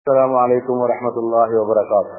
السلام عليكم ورحمة الله وبركاته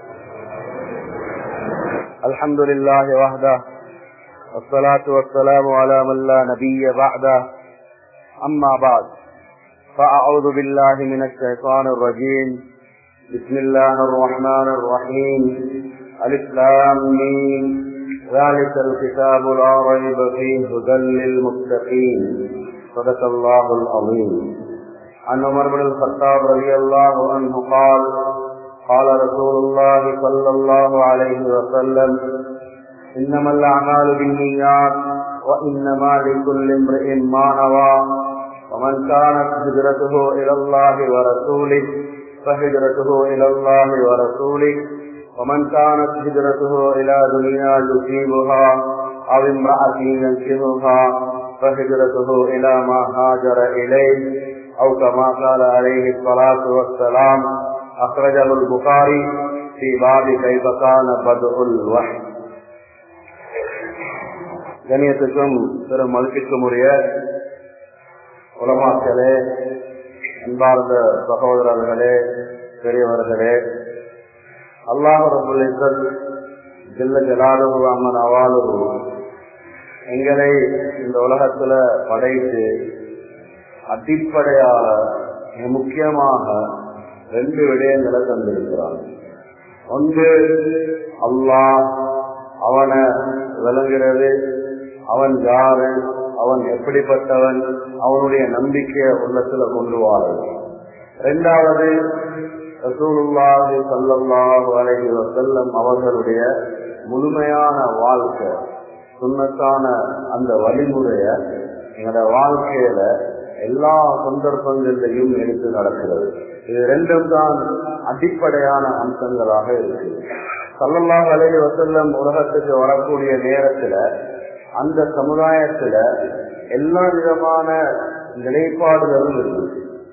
الحمد لله وحده والصلاة والسلام على من لا نبي بعده أما بعد فأعوذ بالله من الشيطان الرجيم بسم الله الرحمن الرحيم الإسلام ذلك الكتاب لا ريب فيه هدى للمتقين صدق الله العظيم عن عمر بن الخطاب رضي الله عنه قال قال رسول الله صلى الله عليه وسلم إنما الأعمال بالنيات وإنما لكل امرئ ما نوى ومن كانت هجرته إلى الله ورسوله فهجرته إلى الله ورسوله ومن كانت هجرته إلى دنيا يصيبها أو امرأة ينكرها فهجرته إلى ما هاجر إليه أو كما قال عليه الصلاة والسلام أخرجه البخاري في باب كيف كان بدء الوحي கணியத்துக்கும் பெரும் மதிப்பிற்கும் உரிய உலமாக்களே அன்பார்ந்த சகோதரர்களே பெரியவர்களே அல்லாஹ் ரபுல் இஸ்ஸத் ஜில்ல ஜலாலுஹு அம்மன் அவாலுஹு எங்களை இந்த உலகத்துல படைத்து அடிப்படையாக முக்கியமாக ரெண்டு விடயங்களை தந்திருக்கிறான் ஒன்று அல்லாஹ் அவனை விளங்குறது அவன் யாரு அவன் எப்படிப்பட்டவன் அவனுடைய நம்பிக்கையை உள்ளத்துல கொண்டு வாழது இரண்டாவது ரசூலுல்லாஹி சல்லல்லாஹு அலைஹி வஸல்லம் அவர்களுடைய முழுமையான வாழ்க்கை சுண்ணத்தான அந்த வழிமுறைய எங்களோட வாழ்க்கையில எல்லா சந்தர்ப்பங்களிலையும் எடுத்து நடக்கிறது இது ரெண்டும் தான் அடிப்படையான அம்சங்களாக இருக்கு சல்லல்லாஹ் அலைஹி வசல்லம் உலகத்துக்கு வரக்கூடிய நேரத்துல அந்த சமுதாயத்துல எல்லா விதமான நிலைப்பாடுகளும் இருக்கு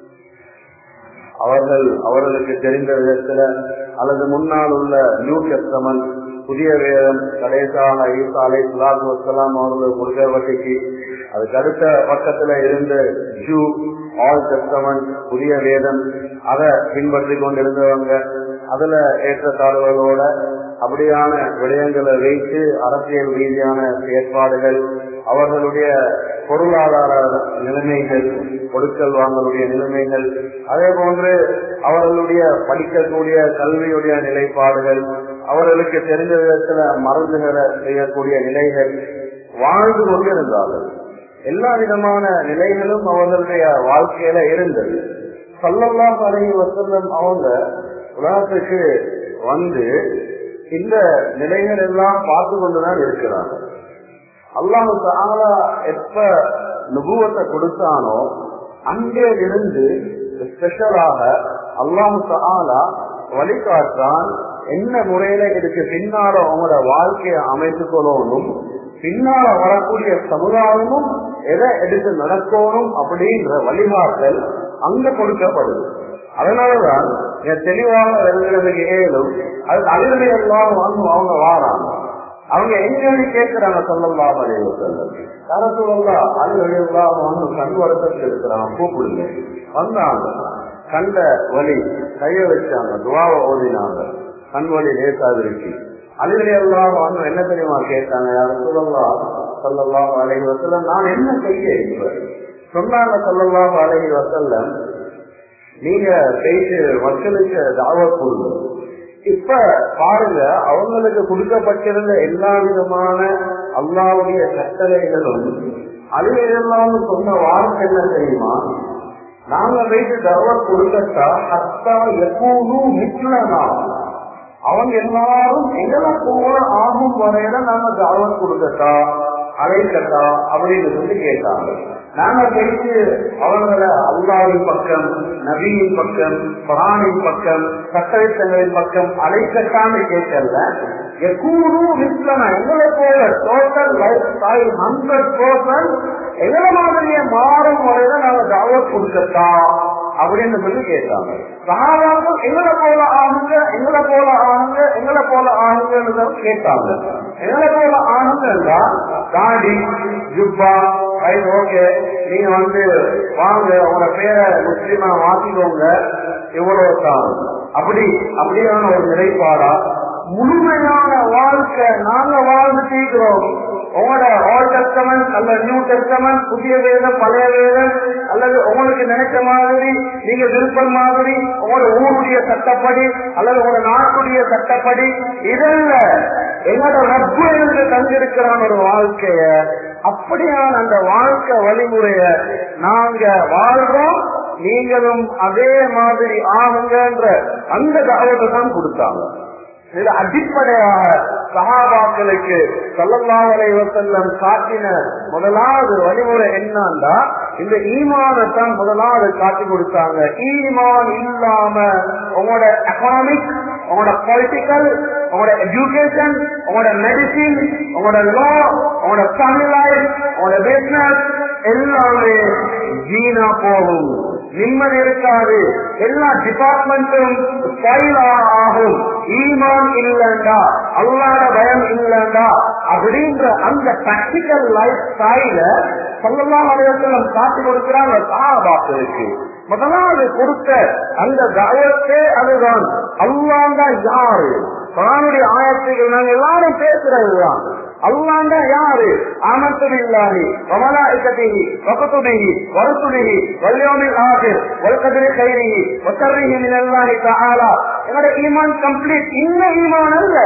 அவர்கள் அவர்களுக்கு தெரிந்த விதத்துல அல்லது முன்னால் உள்ள நியூ டெஸ்டமன் புதிய வேதம் கடைசாக ஈசா அலை சுலாத்து வசலாம் அவர்கள் கொடுக்கப்பட்டிக்கு அதுக்கு அடுத்த பக்கத்துல இருந்த ஜூ ஆல் டெஸ்டமன் புதிய வேதம் அதை பின்பற்றி கொண்டிருந்தவங்க அதுல ஏற்றத்தாழ்வுகளோட அப்படியான விடயங்களை வைத்து அரசியல் ரீதியான செயற்பாடுகள் அவர்களுடைய பொருளாதார நிலைமைகள் கொடுக்கல் வாங்கலுடைய நிலைமைகள் அதே போன்று அவர்களுடைய படிக்கக்கூடிய கல்வியுடைய நிலைப்பாடுகள் அவர்களுக்கு தெரிந்த விதத்துல மருந்துகளை செய்யக்கூடிய நிலைகள் வாழ்ந்து கொண்டிருந்தார்கள் எல்லா விதமான நிலைகளும் அவர்களுடைய வாழ்க்கையில இருந்தது சல்லல்லாஹ் அலைஹி வசல்லம் அவங்க உலகத்துக்கு வந்து இந்த நிலைகள் எல்லாம் பார்த்து கொண்டுதான் இருக்கிறாங்க அல்லாஹு தாலா எப்ப நுபுவத்தை கொடுத்தானோ அங்கே இருந்து ஸ்பெஷலாக அல்லாஹு தாலா வழிகாட்டான் என்ன முறையில இதுக்கு பின்னால உங்களோட வாழ்க்கையை அமைத்துக் கொள்ளணும் பின்னால வரக்கூடிய சமுதாயமும் எதை எடுத்து நடக்கணும் அப்படின்ற வழிகாட்டல் அங்க கொடுக்கப்படுது அதனாலதான் தெளிவாக எழுதுறதுக்கு ஏழும் அது அழுகலை எல்லாம் வந்து அவங்க வாராங்க அவங்க எங்க கேட்கிறாங்க சொல்லலாம் அலைவ செல்லம் யார சொல்லலாம் அழுகலை எல்லாம் வந்து கண் வருத்தத்தில் இருக்கிறாங்க கூப்பிடுங்க வந்தாங்க கண்ட வலி கைய வச்சாங்க துவாவை ஓதினாங்க கண் வலி லேசாதிருச்சு அழுகலை எல்லாம் வந்து என்ன தெரியுமா கேட்டாங்க யார சொல்லலாம் சொல்லலாம் அழகி வசல்லம் நான் என்ன செய்ய இப்ப சொன்னாங்க சொல்லலாம் அழகி வசல்லம் நீங்க பேசி மக்களுக்கு தாவத் கொடுங்க இப்ப பாருங்க அவங்களுக்கு கொடுக்கப்பட்டிருந்த எல்லா விதமான அல்லாவுடைய கட்டளைகளும் அழுகையெல்லாம் சொன்ன வார்த்தை என்ன தெரியுமா நாங்க வைத்து தவத் கொடுக்கட்டா ஹத்தா எப்போதும் மிட்லனா அவங்க எல்லாரும் எங்களை போல ஆகும் வரையில நாங்க தாவத் கொடுக்கட்டா அழைக்கட்டா அப்படின்னு சொல்லி கேட்டாங்க நாங்க பேசி அவங்கள அல்லாவின் பக்கம் நபியின் பக்கம் பரானின் பக்கம் சட்டத்திட்டங்களின் பக்கம் அழைக்கட்டான்னு கேட்கல எப்பூரும் விஸ்லனா எங்களை போல total life style hundred percent எங்களை மாதிரியே மாறும் வரையில நாங்க தாவத் கொடுக்கட்டா அப்படின்னு சொல்லி கேட்டாங்க சகாபாக்கள் எங்களை போல ஆகுங்க எங்களை போல ஆகுங்க எங்களை போல ஆகுங்கன்னு கேட்டாங்க எங்களை போல ஆகுங்கன்னா தாடி ஜுப்பா ரைட் ஓகே நீங்க வந்து வாங்க உங்களோட பேரை முஸ்லீமா மாத்திக்கோங்க இவ்வளவு தான் அப்படி அப்படியான ஒரு நிலைப்பாடா முழுமையான வாழ்க்கை நாங்க வாழ்ந்துட்டு இருக்கிறோம் உங்களோட ஓல்ட் டெஸ்டமெண்ட் அல்ல நியூ டெஸ்டமெண்ட் புதிய வேதம் பழைய வேதம் அல்லது உங்களுக்கு நினைச்ச மாதிரி நீங்க விருப்பம் மாதிரி உங்களோட ஊருடைய சட்டப்படி அல்லது உங்களோட நாட்டுடைய சட்டப்படி இதல்ல எங்களோட ரப்பு என்று தந்திருக்கிறான் ஒரு வாழ்க்கைய அப்படியான அந்த வாழ்க்கை வழிமுறைய நாங்க வாழ்றோம் நீங்களும் அதே மாதிரி ஆகுங்கன்ற அந்த தகவலை தான் கொடுத்தாங்க இது அடிப்படையாக சகாபாக்களுக்கு சொல்லல்லாவலை செல்லம் காட்டின முதலாவது வழிமுறை என்னன்னா இந்த ஈமானத்தான் முதலாவது காட்டி கொடுத்தாங்க ஈமான் இல்லாம உங்களோட எக்கனாமிக் உங்களோட பொலிட்டிக்கல் உங்களோட எஜுகேஷன் உங்களோட மெடிசின் உங்களோட லா உங்களோட ஃபேமிலி லைஃப் உங்களோட பிசினஸ் எல்லாமே வீணா போகும் நிம்மதி இருக்காது எல்லா டிபார்ட்மெண்ட்டும் ஆகும் ஈமான் இல்லண்டா அல்லாத பயம் இல்லண்டா அப்படின்ற அந்த பிராக்டிக்கல் லைஃப் ஸ்டைல சொல்லலாம் அலைவசம் காட்டி கொடுக்கிறாங்க சாபாக்களுக்கு முதலாவது கொடுத்த அந்த தயத்தே அதுதான் அல்லாண்டா யாரு குரானுடைய ஆயத்துகள் நாங்க எல்லாரும் பேசுறதுதான் அல்லாண்டா யாரு ஆமந்தமில்லாஹி வமலாஇகதிஹி வகுதுபிஹி வருசுலிஹி வல்யோமில் ஆகிர் வல்கதிரி கைரிஹி வசர்ரிஹி மினல்லாஹி தஆலா என்னோட ஈமான் கம்ப்ளீட் இன்ன ஈமான் அல்ல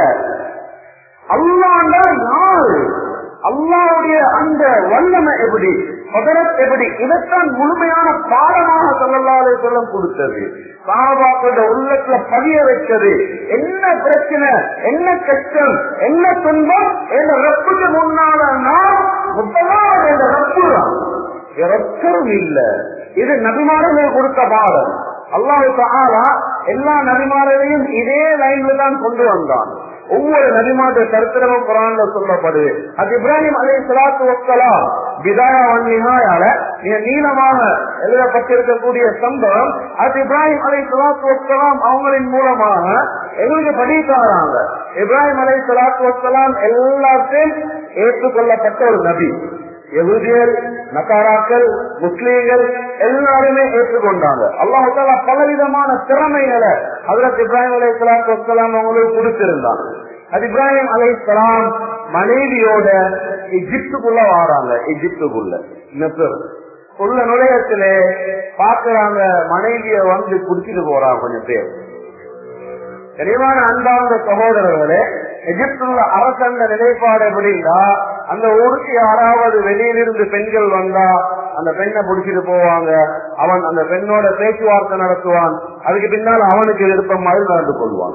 அல்லாண்டா யாரு அல்லாவுடைய அந்த வல்லமை எப்படி பதரத் எப்படி இதைத்தான் முழுமையான பாடமாக சொல்லலாலே சொல்லம் கொடுத்தது சாபாக்களோட உள்ளத்துல பதிய வச்சது என்ன பிரச்சனை என்ன கஷ்டம் என்ன துன்பம் என்ற ரப்புக்கு முன்னால நாம் முதலாவது என்ற ரப்பு தான் ரத்தரும் இல்ல இது நபிமாரர்கள் கொடுத்த பாடம் அல்லாஹு தாலா எல்லா நபிமாரையும் இதே லைன்ல தான் கொண்டு வந்தான் ஒவ்வொரு நபிமாத சரித்திரமும் குரான்ல சொல்லப்படுது அது இப்ராஹிம் அலை சலாத்து வக்கலாம் விதாயா நிகாயால மிக நீளமாக எழுதப்பட்டிருக்கக்கூடிய சம்பவம் அது இப்ராஹிம் அலை சலாத்து வக்கலாம் அவங்களின் மூலமாக எங்களுக்கு படித்தாராங்க இப்ராஹிம் அலை சலாத்து வக்கலாம் எல்லாத்தையும் ஏற்றுக்கொள்ளப்பட்ட ஒரு நபி எகுதியர் நகாராக்கள் முஸ்லீம்கள் எல்லாருமே ஏற்றுக்கொண்டாங்க அல்லாஹால பலவிதமான திறமைகளை ஹசரத் இப்ராஹிம் அலை சலாத்து வலாம் அவங்களுக்கு கொடுத்திருந்தாங்க அது இப்ராஹிம் அலை சலாம் மனைவியோட எஜிப்துக்குள்ள வாராங்க எஜிப்துக்குள்ள மிசர் உள்ள நுழையத்திலே பாக்குறாங்க மனைவிய வந்து குடிச்சிட்டு போறாங்க கொஞ்சம் பேர் தெளிவான அன்பார்ந்த சகோதரர்களே எகிப்துள்ள அரசண்ட நிலைப்பாடு எப்படின்னா அந்த ஊருக்கு யாராவது வெளியிலிருந்து பெண்கள் வந்தா அந்த பெண்ணை பிடிச்சிட்டு போவாங்க அவன் அந்த பெண்ணோட பேச்சுவார்த்தை நடத்துவான் அதுக்கு பின்னால் அவனுக்கு விருப்பம் மாதிரி நடந்து கொள்வான்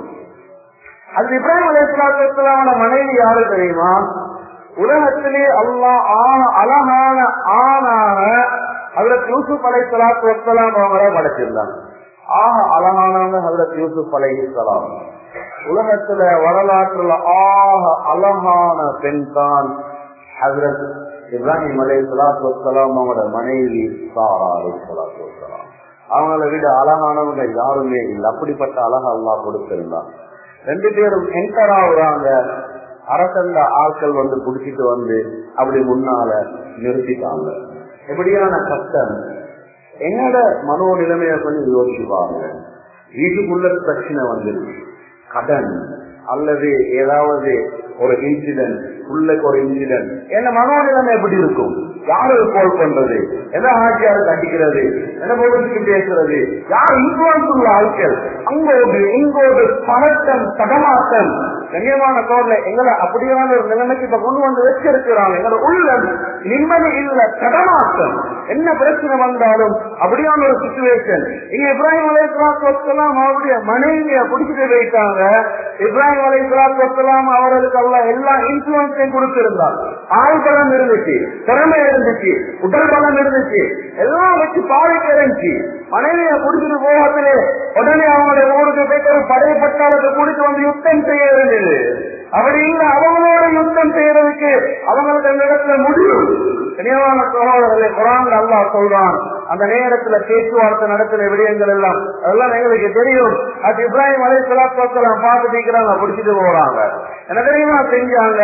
அது இப்ராஹிம் அலையாத்தலாவோட மனைவி யாரு தெரியுமா உலகத்திலே அல்லா அழகான ஆணாக ஹசரத் யூசுப் அலை சலாத்து வசலாம் அவங்கள படைச்சிருந்தாங்க ஆக அழகானவங்க ஹசரத் யூசுப் அலை சலாம் உலகத்துல வரலாற்றுல ஆக அழகான பெண் தான் ஹசரத் இப்ராஹிம் அலை சலாத்து வசலாம் அவங்களோட மனைவி சாரா அலை சலாத்து வசலாம் அவங்கள விட அழகானவங்க யாருமே இல்லை அப்படிப்பட்ட அழகா அல்லா கொடுத்திருந்தான் ரெண்டு பேரும் என்டர் ஆகுறாங்க அரசண்ட ஆட்கள் வந்து புடிச்சிட்டு வந்து அப்படி முன்னால நிறுத்திட்டாங்க எப்படியான கஷ்டம் என்னோட மனோ நிலைமைய கொஞ்சம் யோசிப்பாங்க வீட்டுக்குள்ள பிரச்சனை வந்துருக்கு கடன் அல்லது ஏதாவது ஒரு இன்சிடென்ட் உள்ளக்கு ஒரு இன்சிடென்ட் என்ன மனோநிலைமை எப்படி இருக்கும் யாரு கால் பண்றது என்ன ஆட்சியாருக்கு அடிக்கிறது என்ன போலீஸ்க்கு பேசுறது யார் இன்ஃபுளுன்ஸ் உள்ள ஆட்கள் அங்கோடு இங்கோடு பதட்டம் தடமாட்டம் கண்ணியமான தோல்ல எங்களை அப்படியான ஒரு நிலைமைக்கு இப்ப கொண்டு வந்து வச்சிருக்கிறாங்க எங்களோட உள்ள நிம்மதி இல்ல தடமாட்டம் என்ன பிரச்சனை வந்தாலும் அப்படியான ஒரு சுச்சுவேஷன் இங்க இப்ராஹிம் அலை சலாத்துலாம் அவருடைய மனைவிய பிடிச்சிட்டு போயிட்டாங்க இப்ராஹிம் அலை சலாத்துலாம் அவர்களுக்கு அல்ல எல்லா இன்ஃபுளுன்ஸையும் கொடுத்திருந்தார் ஆள் பலம் இருந்துச்சு திறமை இருந்துச்சு உடல் பலம் இருந்துச்சு எல்லாம் வச்சு பாதிக்க இருந்துச்சு மனைவிய பிடிச்சிட்டு போகத்திலே உடனே அவங்களுடைய ஊருக்கு போயிட்டு ஒரு படைப்பட்டாளத்தை கூட்டிட்டு வந்து யுத்தம் செய்ய இருந்தது அப்படி இல்ல அவங்களோட யுத்தம் செய்யறதுக்கு அவங்களுக்கு அந்த இடத்துல முடியும் கனியமான சகோதரர்களை குரான் அல்லா சொல்றான் அந்த நேரத்துல பேச்சுவார்த்தை நடத்தின விடயங்கள் எல்லாம் அதெல்லாம் எங்களுக்கு தெரியும் அது இப்ராஹிம் அலை சலாத்தலாம் பார்த்து தீக்கிறாங்க பிடிச்சிட்டு போறாங்க என்ன தெரியுமா செஞ்சாங்க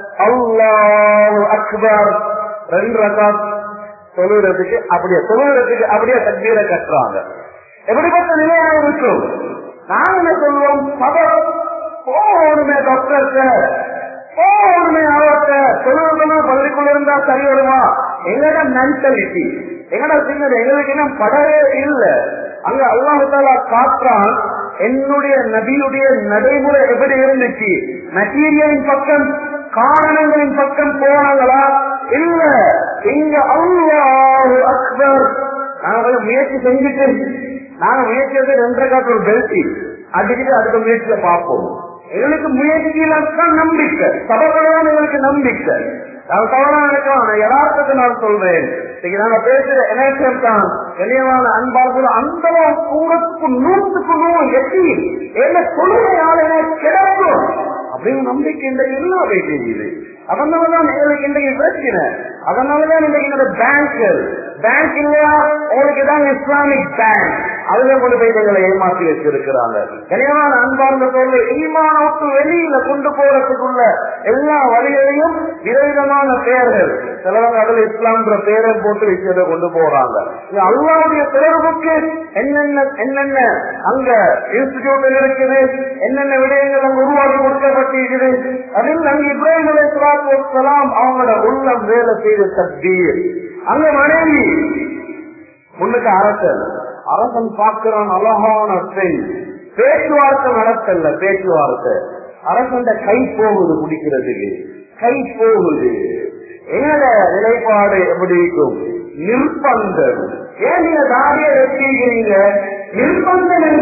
அல்லாஹ் அக்பர் ரெண்டு ரகாத் தொழுகிறதுக்கு அப்படியே தொழுகிறதுக்கு அப்படியே தண்ணீரை கட்டுறாங்க எப்படிப்பட்ட நிலையா இருக்கும் நாங்க என்ன சொல்லுவோம் சபர் போகணுமே டாக்டர்கிட்ட போகணுமே அவர்கிட்ட சொல்லுவதுமா பள்ளிக்குள்ள இருந்தா சரி வருமா எங்கட மென்டாலிட்டி எங்கட சின்னது எங்களுக்கு இன்னும் படவே இல்லை அங்க அல்லாஹால காற்றான் என்னுடைய நபியுடைய நடைமுறை எப்படி இருந்துச்சு மெட்டீரியலின் பக்கம் காரணங்களின் பக்கம் போனாங்களா இல்ல இங்க அல்லாஹு அக்பர் நாங்க கொஞ்சம் முயற்சி செஞ்சுட்டு நாங்க முயற்சி எடுத்து ரெண்டரை காட்டு ஒரு பெல்ட்டி அடிச்சுட்டு அடுத்த முயற்சியில பார்ப்போம் எங்களுக்கு முயற்சியில தான் நம்பிக்கை சபைதான் எங்களுக்கு நம்பிக்கை நான் தவறா நினைக்கலாம் நான் யதார்த்தத்தை நான் சொல்றேன் இன்னைக்கு நாங்க பேசுற எலெக்ஷன் தான் வெளியமான அன்பார்கள் அந்த தூரத்துக்கு நூற்றுக்கு நூறு எட்டி என்ன சொல்லுகையால எனக்கு கிடைக்கும் அப்படின்னு நம்பிக்கை இன்றைக்கு இல்லாம செய்யுது அதனாலதான் எங்களுக்கு இன்றைக்கு பிரச்சனை அதனாலதான் இன்றைக்கு இந்த பேங்க் பேங்க் இல்லையா உங்களுக்கு தான் இஸ்லாமிக் பேங்க் அதுல கொண்டு போய் எங்களை ஏமாற்றி வச்சிருக்கிறாங்க கனியமான அன்பார்ந்த சொல்ல ஈமானோக்கு வெளியில கொண்டு போறதுக்குள்ள எல்லா வழிகளையும் விதவிதமான பெயர்கள் சிலவங்க அதுல இஸ்லாம்ன்ற பெயரை போட்டு விஷயத்தை கொண்டு போறாங்க இது அல்லாவுடைய தொடர்புக்கு என்னென்ன என்னென்ன அங்க இன்ஸ்டிடியூட் இருக்குது என்னென்ன விடயங்கள் அங்க உருவாக்கி கொடுக்கப்பட்டிருக்குது அதில் அங்க இப்ராஹிம் அலையாம் அவங்களோட உள்ளம் வேலை செய்த தக்தீர் அங்க மனைவி முன்னுக்கு அரசன் அரசன் பார்க்கிறான் அழகான பெண் பேச்சுவார்த்தை நடத்தல பேச்சுவார்த்தை அரசன் கை போகுது குடிக்கிறதுக்கு கை போகுது என்னோட நிலைப்பாடு எப்படி இருக்கும் நிர்பந்தம் ஏன் நீங்க தாடிய வச்சிருக்கிறீங்க நிர்பந்தம்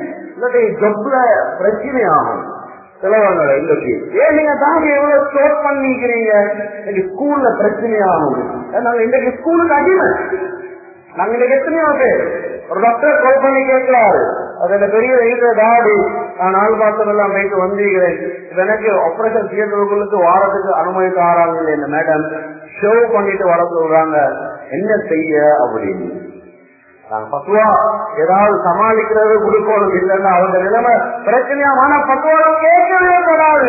ஜொப்ல பிரச்சனை ஆகும் சிலவங்க இன்னைக்கு ஏன் நீங்க தாடி எவ்வளவு ஸ்டோர் பண்ணிக்கிறீங்க இன்னைக்கு ஸ்கூல்ல பிரச்சனை ஆகும் நாங்க இன்னைக்கு ஸ்கூலுக்கு அடிமை நாங்க இன்னைக்கு எத்தனையோ பேர் ஒரு டாக்டர் கால் பண்ணி கேட்கிறாரு அதுல பெரிய இருக்கிற தாடி நான் நாலு மாசம் எல்லாம் போயிட்டு வந்திருக்கிறேன் எனக்கு ஆபரேஷன் தியேட்டர்களுக்கு வாரத்துக்கு அனுமதி தாராங்க இந்த மேடம் ஷோ பண்ணிட்டு வர சொல்றாங்க என்ன செய்ய அப்படின்னு நாங்க பத்துவா ஏதாவது சமாளிக்கிறது கொடுக்கணும் இல்லைன்னா அவங்க நிலைமை பிரச்சனையா ஆனா பத்துவா கேட்கவே படாது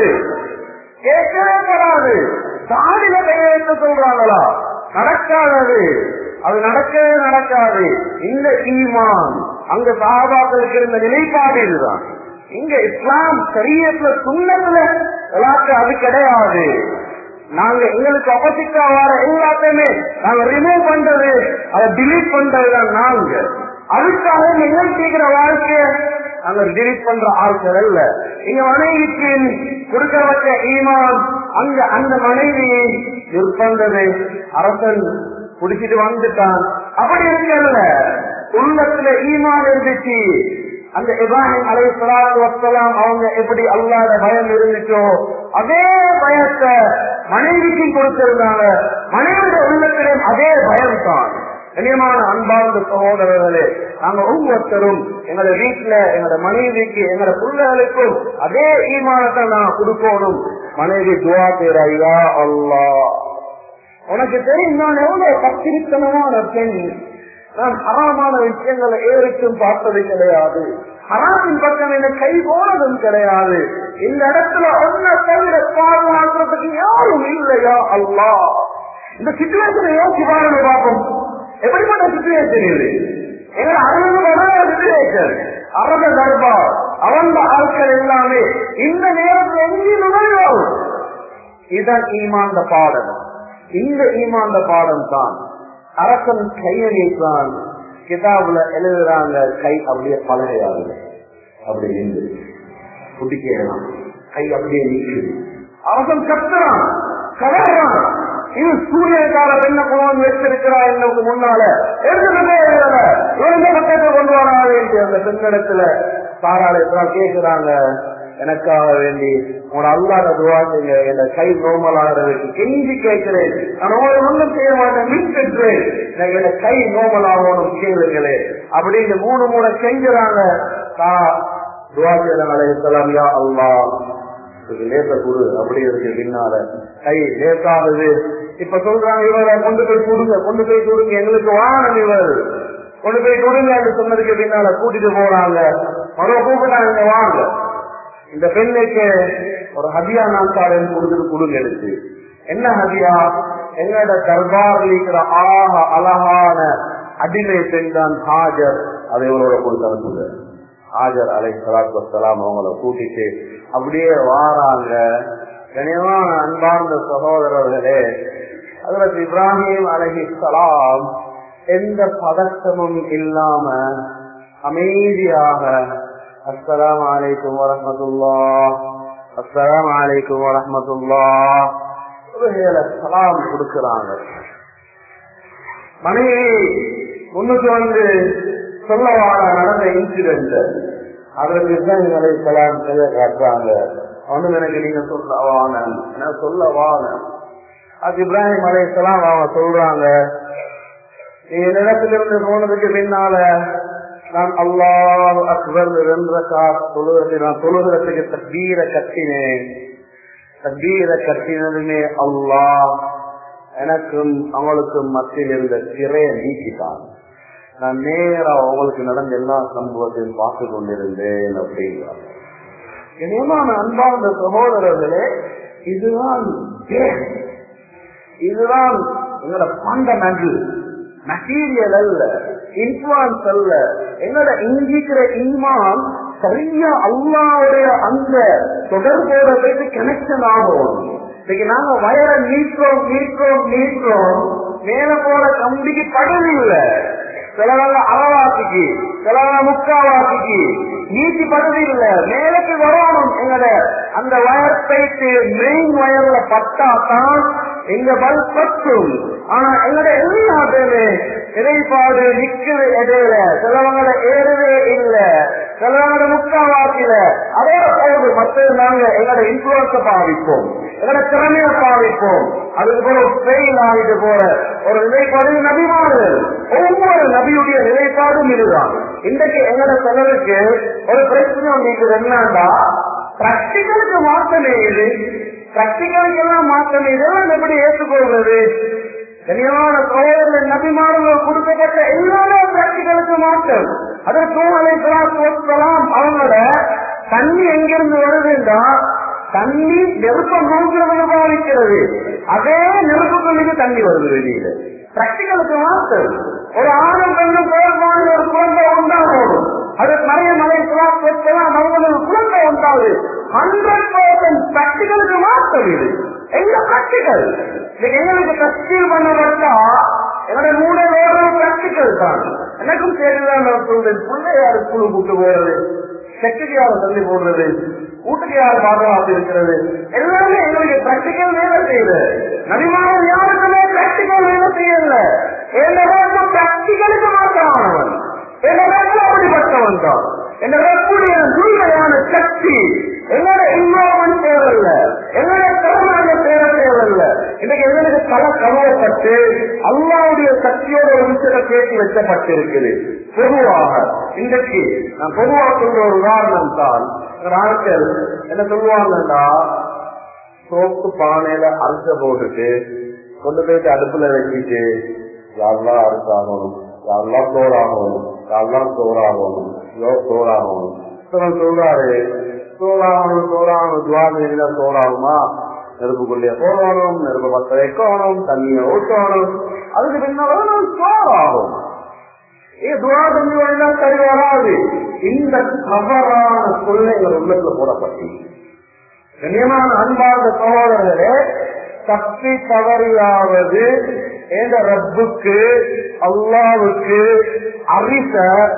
கேட்கவே படாது தாடியில கையை வைத்து சொல்றாங்களா நடக்காதது அது நடக்கவே நடக்காது இந்த ஈமான் அங்க சாபாக்களுக்கு இருந்த நிலைப்பாடு இதுதான் இங்க இஸ்லாம் சரியத்துல சுண்ணத்துல எல்லாத்தையும் அது கிடையாது நாங்க எங்களுக்கு ஆப்போசிட்டா வர எல்லாத்தையுமே நாங்க ரிமூவ் பண்றது அதை டிலீட் பண்றதுதான் நாங்க அதுக்காக நீங்கள் கேட்கிற வாழ்க்கைய நாங்க டிலீட் பண்ற ஆட்கள் அல்ல இங்க மனைவிக்கு கொடுக்கப்பட்ட ஈமான் அங்க அந்த மனைவியை நிற்பந்தது அரசன் குடிச்சிட்டு வந்துட்டான் அப்படி இருக்கல உள்ளத்துல ஈமான் இருந்துச்சு அந்த இப்ராஹிம் அலை சலாத்து வசலாம் அவங்க எப்படி அல்லாத பயம் இருந்துச்சோ அதே பயத்தை மனைவிக்கு கொடுத்திருந்தாங்க மனைவியோட உள்ளத்திலும் அதே பயம் தான் கண்ணியமான அன்பார்ந்த சகோதரர்களே நாங்க ஒவ்வொருத்தரும் எங்களோட வீட்டுல எங்களோட மனைவிக்கு எங்களோட பிள்ளைகளுக்கும் அதே ஈமானத்தை நான் கொடுக்கணும் மனைவி துவா பேரையா அல்லா உனக்கு தெரியும் நான் எவ்வளவு பத்திரித்தனமான பெண் நான் ஹராமான விஷயங்களை ஏறிக்கும் பார்த்தது கிடையாது ஹராமின் பக்கம் என்ன கை போனதும் கிடையாது இந்த இடத்துல ஒன்ன தவிர பாதுகாக்கிறதுக்கு யாரும் இல்லையா அல்லா இந்த சிச்சுவேஷனை யோசிச்சு பாருங்க பார்ப்போம் எப்படிப்பட்ட சிச்சுவேஷன் இது எங்க அறுபது சிச்சுவேஷன் அரப தர்பார் அவன் ஆட்கள் எல்லாமே இந்த நேரத்தில் எங்கே நுழைவோம் இதான் ஈமாந்த பாடம் இந்த ஈமாந்த பாடம் தான் அரசன் கையணித்தான் கிதாபுல எழுதுறாங்க கை அப்படியே பலகையாகுது அப்படி நின்று குடிக்கலாம் கை அப்படியே நிற்குது அரசன் கத்துறான் கதறான் இது சூரியக்கார பெண்ண கொண்டு வச்சிருக்கிறா எனக்கு முன்னால எடுத்துக்கிட்டே இருக்கிறத இவங்க பக்கத்தை கொண்டு வராது அந்த பெண்ணிடத்துல தாராள கேட்கிறாங்க எனக்காக வேண்டி உங்களோட அல்லாத துவா செய்ய என் கை நோமலாகிறதுக்கு கெஞ்சி கேட்கிறேன் நான் உங்களை ஒன்றும் செய்ய மாட்டேன் மின் பெற்றேன் எனக்கு என் கை நோமலாகணும் கேளுங்களே அப்படின்னு மூணு மூணு செஞ்சுறாங்க துவா செய்யலாம் யா அல்லா லேச குரு அப்படி இருக்கு பின்னால கை லேசாகுது இப்ப சொல்றாங்க இவரை கொண்டு போய் கொடுங்க கொண்டு போய் கொடுங்க எங்களுக்கு வானம் இவர் கொண்டு போய் கொடுங்க சொன்னதுக்கு பின்னால கூட்டிட்டு போறாங்க மறுவ கூப்பிட்டாங்க வாங்க இந்த பெண்ணுக்கு ஒரு ஹதியா நாட்டாளன் கொடுத்துட்டு கொடுங்க எடுத்து என்ன ஹதியா எங்களோட தர்பார் இருக்கிற ஆக அழகான அடிமை பெண் தான் ஹாஜர் அதை இவரோட கொடுத்து அனுப்புங்க ஆஜர் அலை சலாத்து வசலாம் அவங்கள கூட்டிட்டு அப்படியே வாராங்க கனியமான அன்பார்ந்த சகோதரர்களே அதற்கு இப்ராஹிம் அலஹி சலாம் எந்த பதட்டமும் இல்லாம அமைதியாக அஸ்ஸலாம் அலைக்கும் வரமத்துல்லா அஸ்ஸலாம் அலைக்கும் வரமத்துல்லா சலாம் கொடுக்கிறாங்க மனைவி முன்னுக்கு வந்து சொல்லவான நடந்த இன்சிடென்ட் அதற்கு இஸ்லாமிகளை கலாம் செய்ய காட்டுறாங்க அவனு எனக்கு நீங்க சொல்லவான எனக்கு சொல்லவான அது இப்ராஹிம் அலைசலாம் அவங்க சொல்றாங்க நீ நிலத்திலிருந்து போனதுக்கு பின்னால நான் அல்லாஹ் அக்பர் ரென்ற தொழுகிறதுக்கு நான் தொழுகிறதுக்கு தக்பீரை கட்டினேன் தக்பீரை கட்டினதுமே அல்லாஹ் எனக்கும் அவங்களுக்கும் மத்தியில் இருந்த திரையை நீக்கிட்டான் நான் நேரா உங்களுக்கு நடந்த எல்லா சம்பவத்தையும் பார்த்து கொண்டிருந்தேன் அப்படிங்கிறார் இனிமான அன்பார்ந்த சகோதரர்களே இதுதான் இதுதான் எங்களோட ஃபண்டமெண்டல் மெட்டீரியல் அல்ல இன்ஃபுளுன்ஸ் அல்ல எங்களோட இங்கிக்கிற ஈமான் சரியா அல்லாவுடைய அந்த தொடர்போட போயிட்டு கனெக்ஷன் ஆகும் இன்னைக்கு நாங்க வயரை நீக்கிறோம் நீக்கிறோம் நீக்கிறோம் மேல போற கம்பிக்கு படுது இல்ல சிலவங்க அறவாசிக்கு சிலவங்க முக்காவாசிக்கு நீட்டி படுது இல்ல மேலுக்கு வரணும் எங்கட அந்த வயர் போயிட்டு மெயின் வயர்ல பட்டா தான் எங்க பல் பத்தும் ஆனா எங்கட எல்லாத்தையுமே இறைப்பாடு நிக்குது இடையில சிலவங்கள ஏறவே இல்ல சிலவங்கள முக்காவாசியில அதோட போது மற்றது நாங்க எங்களோட இன்ஃபுளுன்ஸ பாவிப்போம் எங்களோட திறமையை பாவிப்போம் அதுக்கு போல ஃபெயில் ஆகிட்டு போற ஒரு நிலைப்பாடு நபிமாறு ஒவ்வொரு நபியுடைய நிலைப்பாடும் இதுதான் இன்றைக்கு எங்களோட சிலருக்கு ஒரு பிரச்சனை உங்களுக்கு என்னன்னா பிராக்டிகலுக்கு மாற்றமே இது பிராக்டிகலுக்கு எல்லாம் மாற்றமே இதெல்லாம் எப்படி ஏற்றுக்கொள்வது கனியமான சோழர்கள் நபிமார்கள் கொடுக்கப்பட்ட எல்லாமே பிராக்டிகலுக்கு மாற்றம் அதற்கு அலைக்கலாம் அவங்களோட தண்ணி எங்கிருந்து வருதுன்னா தண்ணி நெருப்பை நோக்கிறது பாதிக்கிறது அதே நெருப்புக்குள்ளுக்கு தண்ணி வருது வெளியில பிராக்டிகலுக்கு மாற்றம் ஒரு ஆணும் பெண்ணும் பேர்வாங்க ஒரு குழந்தை உண்டாகும் அது நிறைய மலை சொல்லாம் அவங்களுக்கு குழந்தை உண்டாகுது ஹண்ட்ரட் பர்சன்ட் பிராக்டிகலுக்கு மாற்றம் இது எங்க பிராக்டிகல் எங்களுக்கு தஸ்தீல் பண்ணப்பட்டா என்னோட மூணு வேறு பிராக்டிகல் தான் எனக்கும் தெரியல நான் சொல்றேன் பிள்ளையாரு குழு கூட்டு போறது செக்குக்கு யாரை தள்ளி போடுறது வீட்டுக்கு யார் பாதுகாப்பு இருக்கிறது எல்லாமே எங்களுக்கு பிராக்டிக்கல் வேலை செய்யுது நபிமானம் யாருக்குமே பிராக்டிக்கல் வேலை செய்யல என்ன பிராக்டிக்கலுக்கு மாற்றமானவன் என்ன அப்படிப்பட்டவன் தான் என்ன தூய்மையான சக்தி எங்களோட இன்வால்மெண்ட் தேவையில்ல எங்களோட திறமையான தேவை தேவையில்ல இன்னைக்கு எங்களுக்கு தலை கவலைப்பட்டு அல்லாவுடைய சக்தியோட ஒரு விஷயத்தை பேசி வைக்கப்பட்டிருக்குது பொதுவாக இன்றைக்கு நான் பொதுவாக சொல்ற ஒரு உதாரணம் தான் ஆட்கள் என்ன சொல்லுவாங்கன்னா சோப்பு பானையில அரிச போட்டுட்டு கொண்டு போயிட்டு அடுப்புல வச்சுட்டு யாரெல்லாம் அரிசாகணும் யாரெல்லாம் சோறாகணும் யாரெல்லாம் சோறாகணும் சோறாகணும் சொல்றாரு சோறாகணும் சோறாகணும் துவாதிரியில சோறாகுமா நெருப்புக்குள்ளே போடணும் நெருப்பு பத்த வைக்கணும் தண்ணியை ஊற்றணும் அதுக்கு பின்னால சோறாகும் ஏ துவா செஞ்சு வந்தா சரி வராது இந்த தவறான சொல்லை எங்கள் உள்ளத்துல போடப்பட்டு கண்ணியமான அன்பார்ந்த சகோதரர்களே தப்பி தவறியாவது என்ற ரப்புக்கு அல்லாவுக்கு அரிச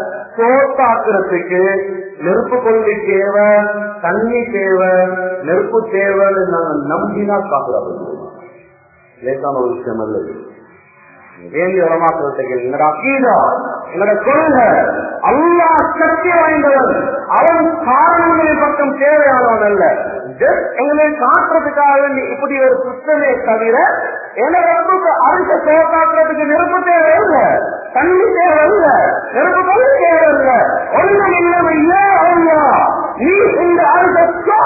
சோத்தாக்குறதுக்கு நெருப்பு கொள்கை தேவை தண்ணி தேவை நெருப்பு தேவைன்னு நாங்க நம்பினா காக்குறது லேசான ஒரு விஷயம் அல்லது வேண்டிய உரமாக்குறதுக்கு எங்களோட அக்கீதா எங்களோட கொள்கை அல்லா சக்தி வாய்ந்தவன் அவன் காரணங்களின் பக்கம் தேவையானவன் அல்ல எங்களை காட்டுறதுக்காக வேண்டி இப்படி ஒரு சிஸ்டமே தவிர எனக்கு அரிச சோகாக்குறதுக்கு நெருப்பு தேவை இல்லை தண்ணி தேவை இல்லை நெருப்பு கொள்ளை தேவை இல்லை ஒன்றும் இல்லாம இல்ல ஐயா நீ இந்த அரிச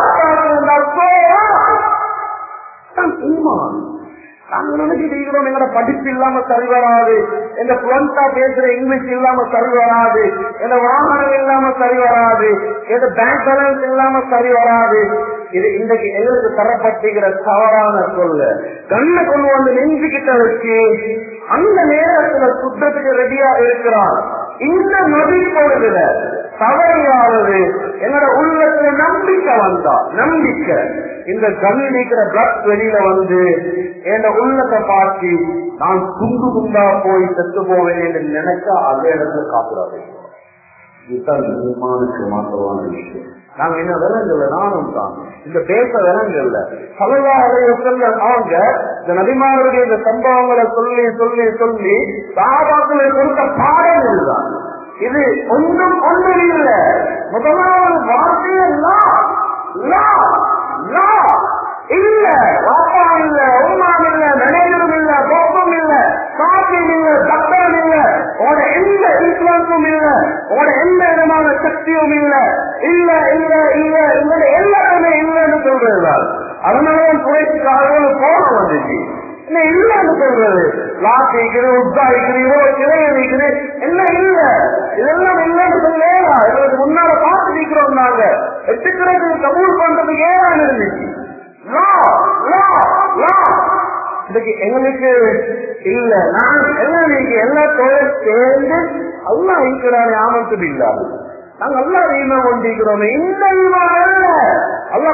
சோகாக்குறோம் நாங்க நினைச்சிட்டு இருக்கிறோம் எங்களோட படிப்பு இல்லாம சரி வராது எங்க புலன்டா பேசுற இங்கிலீஷ் இல்லாம சரி வராது எங்க வாகனம் இல்லாம சரி வராது எங்க பேங்க் பேலன்ஸ் இல்லாம சரி வராது இது இன்றைக்கு எங்களுக்கு தரப்பட்டுகிற தவறான சொல்ல கண்ணை கொண்டு வந்து நெஞ்சுக்கிட்ட வச்சு அந்த நேரத்துல சுத்தத்துக்கு ரெடியா இருக்கிறான் இந்த நொடி பொழுதுல தவறியாவது என்னோட உள்ளத்துல நம்பிக்கை வந்தா நம்பிக்கை இந்த கண்ணு நீக்கிற பிளட் வெளியில வந்து என் உள்ளத்தை பார்த்து நான் துண்டு துண்டா போய் செத்து போவேன் என்று நினைச்சா அதே இடத்துல காத்துறாரு இதுதான் ஈமானுக்கு மாற்றமான விஷயம் நாங்க என்ன விலங்கல்ல நானும் தான் இந்த பேச விலங்கல்ல சலவா அவங்க இந்த நபிமாருடைய இந்த சம்பவங்களை சொல்லி சொல்லி சொல்லி சாபாக்களை கொடுத்த பாடம் இதுதான் இது ஒன்றும் ஒன்றும் இல்ல முதலாவது வார்த்தையே லா லா லா இல்ல வாப்பா இல்ல உமாம் இல்ல மேனேஜரும் இல்ல கோப்பம் இல்ல காப்பியும் இல்ல சட்டம் இல்ல உட எந்த இன்ஃபுளும் இல்ல உட எந்த விதமான சக்தியும் இல்ல இல்ல இல்ல இல்ல இல்ல எல்லாருமே இல்லைன்னு சொல்றதுதான் அதனாலதான் துறைக்காக போன வந்துச்சு என்ன இல்லன்னு சொல்றது லாக்கு இருக்குது உத்தா இருக்குது இவ்வளவு கிளை இருக்குது என்ன இல்ல இதெல்லாம் இல்லன்னு சொல்லா எங்களுக்கு முன்னால பார்த்து நிக்கிறோம் நாங்க எட்டுக்கிறது கபூல் பண்றதுக்கு ஏன் இருந்துச்சு லா லா லா இதுக்கு எங்களுக்கு இல்ல நான் எங்களுக்கு எல்லா தொழில் சேர்ந்து அல்லா இருக்கிறாரு ஆமத்து இல்லாது நாங்க அல்லா ஈமா கொண்டிருக்கிறோம் இந்த ஈமா அல்ல அல்ல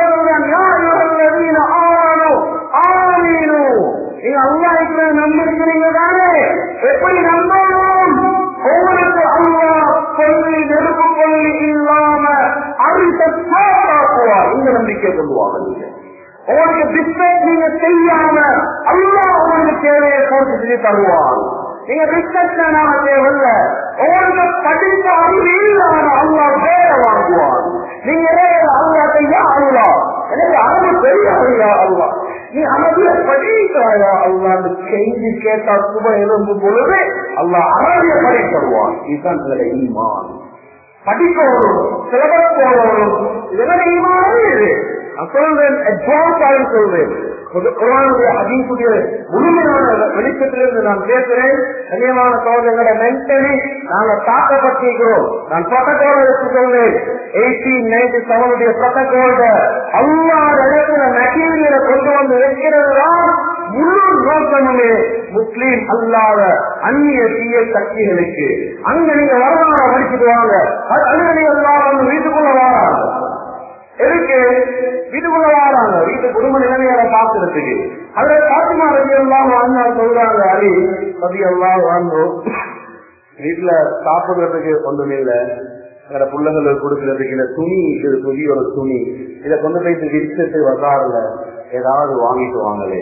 ஆனோ ஆமீனோ நீங்க அல்லா இருக்கிற நம்பிருக்கிறீங்க தானே எப்படி நம்பணும் உங்களுக்கு அல்லா சொல்லி நெருப்பு கொள்ளி இல்லாம அறிந்த சாப்பாக்குவார் இந்த நம்பிக்கை கொள்வாங்க நீங்க உங்களுக்கு பிஸ்னஸ் நீங்க செய்யாம அல்லா உங்களுக்கு தேவையை போட்டு செஞ்சு தருவான் நீங்க பிஸ்னஸ் நாம தேவையில்ல உங்களுக்கு படித்த அறிவு இல்லாம அல்லா வேலை வாங்குவான் நீங்க அல்லா கையா அல்லா எனக்கு அறிவு தெரியாதையா அல்லா நீ அமைதிய படிக்கிறாயா அல்லான்னு செய்தி கேட்டா சுப எழுந்து பொழுது அல்லா அறவிய படித்தருவான் இதுதான் உங்களுடைய ஈமான் படிக்கணும் சிலபஸ் போடணும் இதெல்லாம் ஈமானே இது நான் சொல்றேன் அட்வான்ஸாக சொல்றேன் குரானுடைய அதீசுடைய முழுமையான வெளிச்சத்திலிருந்து நான் பேசுறேன் கண்ணியமான சோதனைகளோட மென்டலி நாங்க தாக்கப்பட்டிருக்கிறோம் நான் புரோட்டோகால் எடுத்து சொல்றேன் எயிட்டீன் நைன்டி செவனுடைய புரோட்டோகால் அல்லாத இடத்துல மெட்டீரியலை கொண்டு வந்து வைக்கிறது தான் முழு நோக்கமுமே முஸ்லீம் அல்லாத அந்நிய தீய சக்திகளுக்கு அங்க நீங்க வரலாறு படிச்சுட்டு வாங்க அது அங்க நீங்க எல்லாரும் வீட்டுக்குள்ள வாராங்க எதுக்கு வீட்டுக்குள்ள வாராங்க வீட்டு குடும்ப நிலைமைகளை பார்க்கறதுக்கு அதுல பாத்திமா ரவி எல்லாம் வாழ்ந்தா சொல்றாங்க அலி ரவி எல்லாம் வாழ்ந்தோம் வீட்டுல சாப்பிடுறதுக்கு ஒன்றும் இல்லை எங்களோட பிள்ளைகளுக்கு கொடுக்கறதுக்கு இந்த துணி இது புதிய ஒரு துணி இதை கொண்டு போயிட்டு விரிச்சிட்டு வசாரில் ஏதாவது வாங்கிட்டு வாங்களே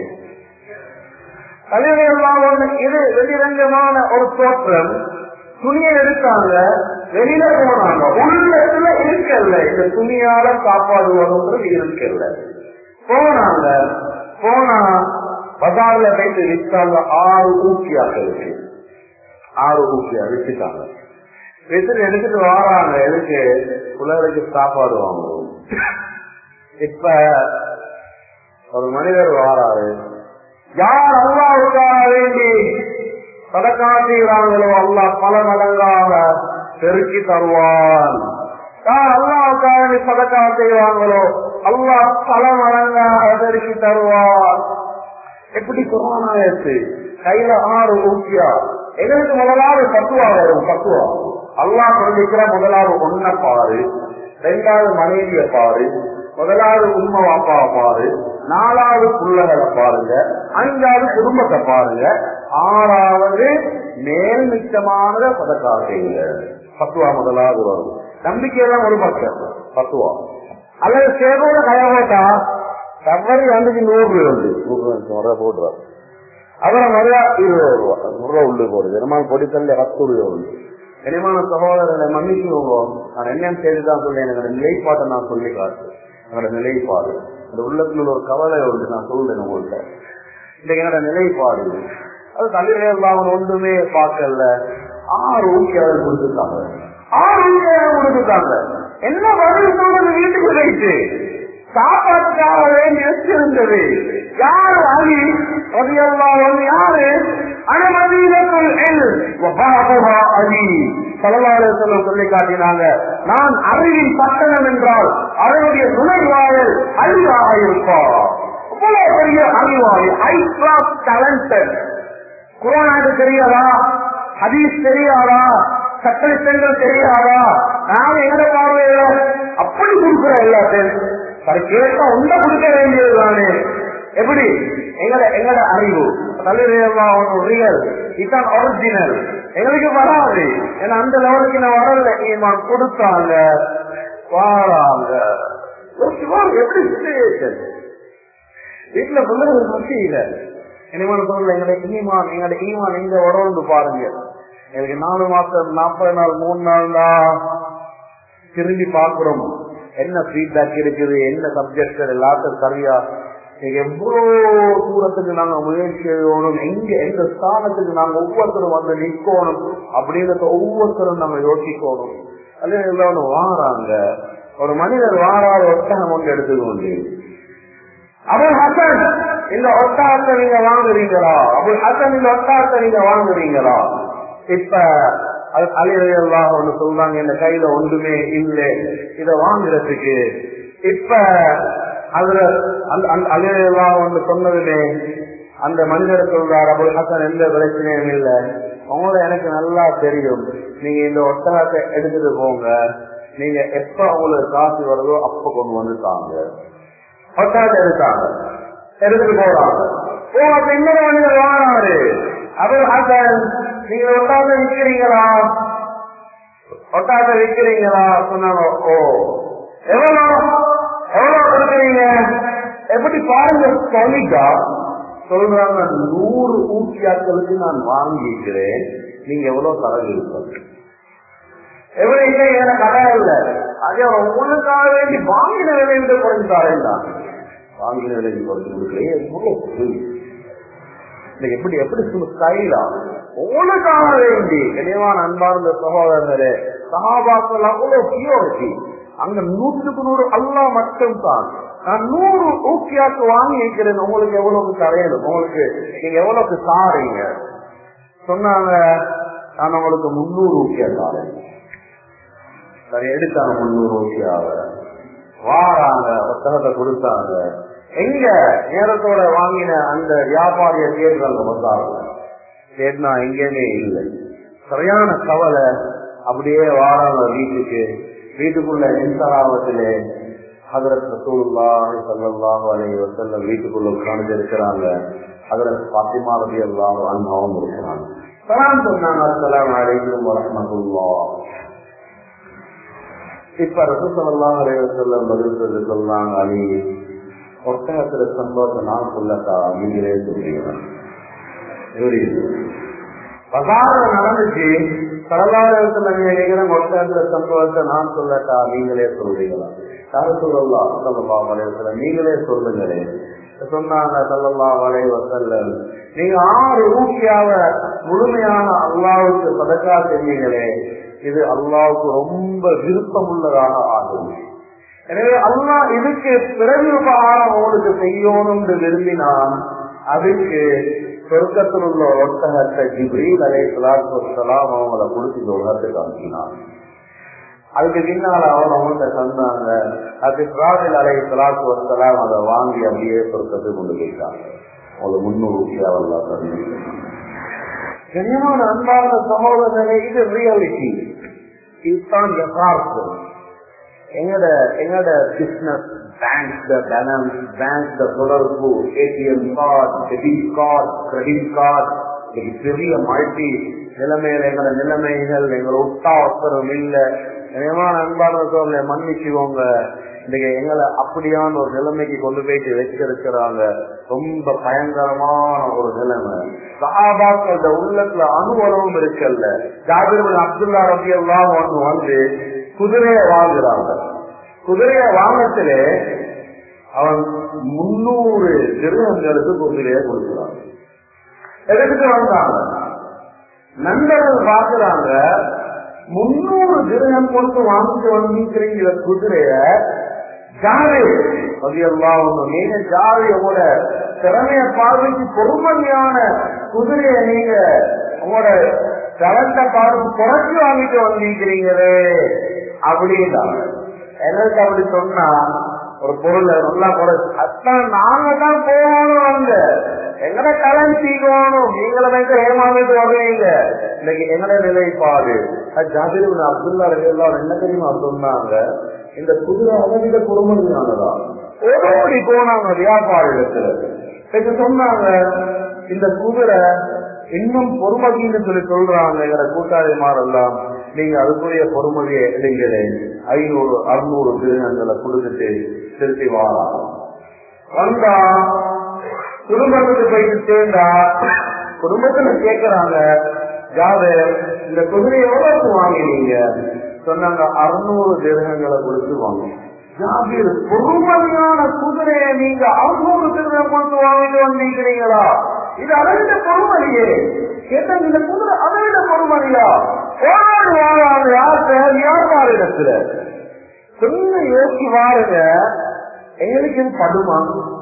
கல்யாணம் இது வெளிரங்கமான ஒரு தோற்றம் துணியை எடுத்தாங்க வெளியில போனாங்க உள்ளத்துல இருக்கல இந்த துணியால சாப்பாடு வரும்ன்றது இருக்கல போனாங்க போனா பஜார்ல போயிட்டு விற்றாங்க ஆறு ஊக்கியாக இருக்கு ஆறு ஊக்கியா விற்றுட்டாங்க வித்துட்டு எடுத்துட்டு வராங்க எதுக்கு பிள்ளைகளுக்கு சாப்பாடு வாங்குவோம் இப்ப ஒரு மனிதர் வாராரு யார் அல்லாவுக்காக வேண்டி சதக்கா செய்கிறாங்களோ அல்லா பல மடங்காக பெருக்கி தருவான் யார் அல்லாவுக்காக வேண்டி சதக்கா செய்வாங்களோ அல்லா பல மடங்காக பெருக்கி தருவான் எப்படி குரானாயத்து கையில ஆறு ஊக்கியா எங்களுக்கு முதலாவது பத்துவா வரும் பத்துவா அல்லா சொல்லிக்கிற முதலாவது ஒன்ன பாரு ரெண்டாவது மனைவிய பாரு முதலாவது உண்மை வாப்பாவை பாரு நாலாவது புள்ளகளை பாருங்க அஞ்சாவது குடும்பத்தை பாருங்க ஆறாவது மேல் மிச்சமானத பதக்கா செய்யுங்க பத்துவா முதலாவது வரும் நம்பிக்கையெல்லாம் ஒரு பக்கம் பத்துவா அல்லது சேவோட கயவோட்டா தவறி வந்துச்சு நூறு ரூபாய் உண்டு நூறு ரூபாய் போட்டுருவார் அவரை மரியா இருபது ரூபா நூறு ரூபா உள்ளு போடுது என்னமான பொடித்தல்ல பத்து ரூபாய் உண்டு இனிமான சகோதரனை மன்னிச்சுவோங்க நான் என்னன்னு செய்துதான் சொல்றேன் என்னோட நிலைப்பாட்டை நான் சொல்லி காட்டு என்னோட நிலைப்பாடு அந்த உள்ளத்துல ஒரு கவலை உண்டு நான் சொல்றேன் உங்கள்கிட்ட இன்னைக்கு என்னோட நிலைப்பாடு அது தலைவர்கள் ஒன்றுமே பார்க்கல ஆறு ஊக்கியாளர் கொடுத்துருக்காங்க ஆறு ஊக்கியாளர் கொடுத்துருக்காங்க என்ன பதில் சொல்றது வீட்டுக்கு வைத்து சாப்பாட்டுக்காக வேண்டி வச்சிருந்தது யார் அலி ரதியல்லாஹு யாரு அனுமதியினத்துள் எல் வபாபுஹா அலி சலவாரசலம் சொல்லி காட்டினாங்க நான் அறிவின் பட்டணம் என்றால் அதனுடைய நுழைவாயல் அழிவாக இருப்பார் அவ்வளவு பெரிய அறிவாளி ஹை கிளாஸ் டேலண்டட் குரானாக்கு தெரியாதா ஹதீஸ் தெரியாதா சட்டங்கள் தெரியாதா நாங்க எங்க பார்வையில அப்படி கொடுக்குற எல்லாத்தையும் சரி கேட்டா உண்ட கொடுக்க வேண்டியது தானே எப்படி எங்கட எங்கட அறிவு தலைவரெல்லாம் ரியல் இதான் ஒரிஜினல் எங்களுக்கு வராது ஏன்னா அந்த லெவலுக்கு நான் வரல ஈமான் கொடுத்தாங்க வாராங்க யோசிச்சு பாருங்க, எப்படி சுச்சுவேஷன் வீட்டுல பிள்ளைகள் மத்தியில இனிமான சொல்ல எங்கட ஈமான் எங்கட ஈமான் எங்க உடம்பு பாருங்க எனக்கு நாலு மாசம் நாற்பது நாள் மூணு நாள் தான் திரும்பி பாக்குறோம் என்ன ஃபீட்பேக் இருக்குது என்ன சப்ஜெக்ட் எல்லாத்தையும் சரியா நீங்க எவ்வளவு தூரத்துக்கு நாங்க முயற்சி செய்யணும் எங்க எந்த ஸ்தானத்துக்கு நாங்க ஒவ்வொருத்தரும் வந்து நிக்கணும் அப்படின்றத ஒவ்வொருத்தரும் நாங்க யோசிக்கணும் அது எல்லாம் வாராங்க ஒரு மனிதர் வாராத ஒட்டகம் ஒன்று எடுத்துக்கொண்டு அபுல் ஹசன் இந்த ஒட்டாத்தை நீங்க வாங்குறீங்களா அபுல் ஹசன் இந்த ஒட்டாத்தை நீங்க வாங்குறீங்களா இப்ப அலியெல்லாம் ஒண்ணு சொல்றாங்க இந்த கையில ஒன்றுமே இல்லை இத வாங்குறதுக்கு இப்ப அதுல அலியெல்லாம் ஒண்ணு சொன்னதுமே அந்த மனிதர் சொல்றார் அபுல் ஹசன் எந்த பிரச்சனையும் இல்லை உங்களை எனக்கு நல்லா தெரியும் நீங்க இந்த ஒட்டகத்தை எடுத்துட்டு போங்க நீங்க எப்ப உங்களுக்கு காசு வருதோ அப்ப கொண்டு வந்து தாங்க ஒட்டகத்தை எடுத்தாங்க எடுத்துட்டு போறாங்க ஓ அப்ப இன்னொரு மனிதர் வாங்கினாரு அபுல் ஹசன் நீங்க ஒட்டாத விற்கிறீங்களா ஒட்டாத விற்கிறீங்களா சொன்னாங்க ஓ எவ்வளோ எவ்வளவு கொடுக்குறீங்க எப்படி பாருங்க சொல்லிட்டா சொல்றாங்க நூறு ஊக்கியாக்களுக்கு நான் வாங்கிக்கிறேன் நீங்க எவ்வளவு தரகு இருப்பது எப்படி இல்லை என கடை இல்ல அதே உங்களுக்காக வேண்டி வாங்கின விலையில குறைஞ்சு தரேன் தான் வாங்கின விலைக்கு குறைஞ்சு கொடுக்கலையே எவ்வளவு இன்னைக்கு எப்படி எப்படி ஸ்டைலா உங்களுக்காக வேண்டி கனிவான அன்பார்ந்த சகோதரர்களே சகாபாக்கள் அவ்வளவு பியூரிட்டி அங்க நூற்றுக்கு நூறு அல்லா மட்டும் தான் நான் நூறு ஊக்கியாக்கு வாங்கி வைக்கிறேன் உங்களுக்கு எவ்வளவு தரையணும் உங்களுக்கு நீங்க எவ்வளவுக்கு சாரீங்க சொன்னாங்க நான் உங்களுக்கு முன்னூறு ஊக்கியா தாரேன் சரி எடுத்தாங்க முன்னூறு ஊக்கியாவ வாராங்க புத்தகத்தை கொடுத்தாங்க எங்க நேரத்தோட வாங்கின அந்த வியாபாரிய தேர்தல் வந்தாங்க தேடினா எங்கேயுமே இல்லை சரியான கவலை அப்படியே வாராங்க வீட்டுக்கு வீட்டுக்குள்ள இன்சராவத்திலே ஹதரத் ரசூலுல்லாஹி ஸல்லல்லாஹு அலைஹி வஸல்லம் வீட்டுக்குள்ள உட்கார்ந்து இருக்கிறாங்க ஹதரத் ஃபாத்திமா ரலியல்லாஹு அன்ஹாவும் இருக்கிறாங்க சலாம் சொன்னாங்க அஸ்ஸலாமு அலைக்கும் வரஹ்மத்துல்லாஹ் இப்ப ரசூல் ஸல்லல்லாஹு அலைஹி வஸல்லம் பதில் சொல்லி சொன்னாங்க அலி ஒட்டகத்துல சம்பவத்தை நான் சொல்லட்டா நீங்களே சொல்றீங்க எப்படி பசார நடந்துச்சு சரலாரத்துல கேட்கிற ஒட்டகத்துல சம்பவத்தை நான் சொல்லட்டா நீங்களே சொல்றீங்களா யாரு சொல்லலாம் சல்லல்லா வலைவசல்ல நீங்களே சொல்லுங்களே சொன்னாங்க சல்லல்லா வலைவசல்ல நீங்க ஆறு ஊக்கியாவ முழுமையான அல்லாவுக்கு பதக்கா செஞ்சீங்களே இது அல்லாவுக்கு ரொம்ப விருப்பம் உள்ளதாக ஆகும் எனவே அல்லா இதுக்கு பிறகு உபகாரம் உங்களுக்கு செய்யணும் விரும்பினான் அதுக்கு சொர்க்கத்தில் உள்ள ஒட்டகத்தை ஜிப்ரீல் அலை சலாத்துலாம் அவங்கள கொடுத்து இந்த உலகத்துக்கு அனுப்பினான் அதுக்கு பின்னால அவர் அவங்கள்ட்ட சொன்னாங்க அது பிராவில் அலை சலாத்து வசலாம் அதை வாங்கி அப்படியே சொர்க்கத்துக்கு கொண்டு போயிட்டாங்க அவங்களுக்கு முன்னூறு ரூபாய் தந்து கண்ணியமான அன்பார்ந்த சகோதரர்களே இது ரியாலிட்டி இதுதான் யதார்த்தம் எங்கட எங்கட பிசினஸ் பேங்க் பேலன்ஸ் பேங்க் தொடர்பு ATM card debit card credit card பெரிய மல்டி நிலைமையில எங்களோட நிலைமைகள் எங்களை விட்டா அவசரம் இல்லை நியமான அன்பான சோழனை மன்னிச்சுவோங்க இன்னைக்கு எங்களை அப்படியான ஒரு நிலைமைக்கு கொண்டு போயிட்டு வச்சிருக்கிறாங்க ரொம்ப பயங்கரமான ஒரு நிலைமை சஹாபாக்களோட உள்ளத்துல அனுபவம் இருக்கல்ல ஜாபிர் அப்துல்லா ரபி எல்லாம் ஒன்று வந்து குதிரைய வாங்குறாங்க குதிரைய வாங்கத்திலே அவன் முன்னூறு திருவங்களுக்கு குதிரைய கொடுக்கிறான் எடுத்துட்டு வந்தாங்க நண்பர்கள் பார்க்கிறாங்க முன்னூறு திருகம் கொடுத்து வாங்கிட்டு வந்திருக்கிறீங்க குதிரைய ஜாவி அதெல்லாம் நீங்க ஜாவியோட திறமைய பார்வைக்கு பொறுமதியான குதிரைய நீங்க உங்களோட தரத்தை பார்த்து குறைச்சு வாங்கிட்டு வந்திருக்கிறீங்களே அப்படின்னா எனக்கு அப்படி சொன்னா ஒரு பொருள் நல்லா குறை அத்தான் நாங்க தான் போகணும் அங்க எங்கட கலன் தீக்கணும் நீங்கள வந்து ஏமாந்துட்டு வருவீங்க இன்னைக்கு எங்கட நிலைப்பாடு ஜாபிர் அப்துல்லா எல்லாம் என்ன தெரியுமா சொன்னாங்க இந்த குதிரை அவதிட பொறுமதியானதா ஓடோடி போனாங்க வியாபார இடத்துல இப்ப சொன்னாங்க இந்த குதிரை இன்னும் பொறுமதின்னு சொல்லி சொல்றாங்க எங்க கூட்டாளிமாரெல்லாம் நீங்க அதுக்குரிய பொறுமதியை எடுங்களேன் ஐநூறு அறுநூறு திருநங்களை கொடுத்துட்டு திருப்பி வாரா வந்தா குடும்பத்துக்கு போயிட்டு சேர்ந்தா குடும்பத்துல கேக்குறாங்க ஜாவே இந்த குதிரை எவ்வளவுக்கு வாங்கினீங்க சொன்னாங்க அறுநூறு திருகங்களை கொடுத்து வாங்க ஜாபீர் பொறுமதியான குதிரையை நீங்க அறுநூறு திருகம் கொடுத்து வாங்கிட்டு வந்திருக்கிறீங்களா இது அதை விட பொறுமதியே கேட்டாங்க இந்த குதிரை அதை விட பொறுமதியா போராடி வாழாங்க யார்கிட்ட வியாபாரிடத்துல கொஞ்சம் யோசிச்சு வாருங்க எங்களுக்கு இது படுமா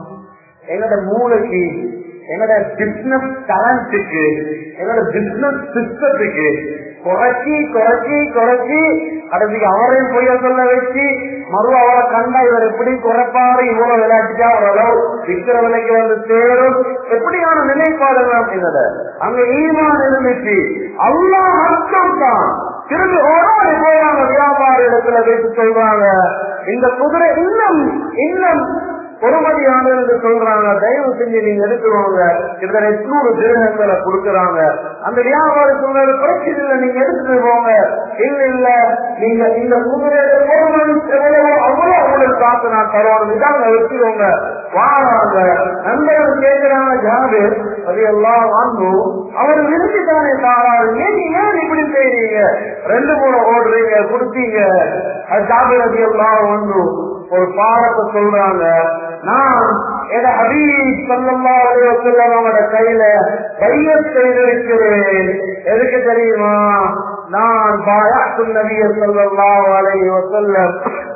எங்களோட மூளைக்கு எங்களோட பிசினஸ் டேலண்ட்டுக்கு எங்களோட பிசினஸ் சிஸ்டத்துக்கு குறைச்சி குறைச்சி குறைச்சி கடைசிக்கு அவரையும் பொய்ய சொல்ல வச்சு மறு அவரை கண்டா இவர் எப்படி குறைப்பாரு இவ்வளவு விளையாட்டுச்சா ஓரளவு விக்கிற விலைக்கு வந்து சேரும் எப்படியான நிலைப்பாடுகள் என்னோட அங்க ஈமான் இருந்துச்சு அல்லா மட்டும் தான் திரும்பி ஓடாடி போறாங்க வியாபார இடத்துல வைத்து சொல்றாங்க இந்த குதிரை இன்னும் இன்னும் பொறுமதியானது என்று சொல்றாங்க தயவு செஞ்சு நீங்க எடுத்துருவாங்க கிட்டத்தட்ட எட்நூறு திருநங்களை கொடுக்கறாங்க அந்த வியாபாரி சொல்றது பிரச்சனை இல்லை நீங்க எடுத்துட்டு போங்க இல்ல இல்ல நீங்க இந்த குதிரையோட பொறுமதி எவ்வளவோ அவ்வளவு உங்களுக்கு காத்து நான் தருவாங்க இதாங்க வச்சுக்கோங்க வாழாங்க நண்பர்கள் கேட்கிறாங்க ஜாது அது எல்லாம் வாங்கும் அவர் விரும்பி தானே தாராரு ஏன் ஏன் இப்படி செய்றீங்க ரெண்டு மூணு ஓடுறீங்க கொடுத்தீங்க அது ஜாபீர் அது எல்லாம் வந்து ஒரு பாடத்தை சொல்றாங்க நான் என ஹபீப் சல்லல்லா அலைவசல்லமோட கையில பைய செய்திருக்கிறேன் எதுக்கு தெரியுமா நான் பாயாத்து நபிய சொல்லல்லா அலை வசல்லம்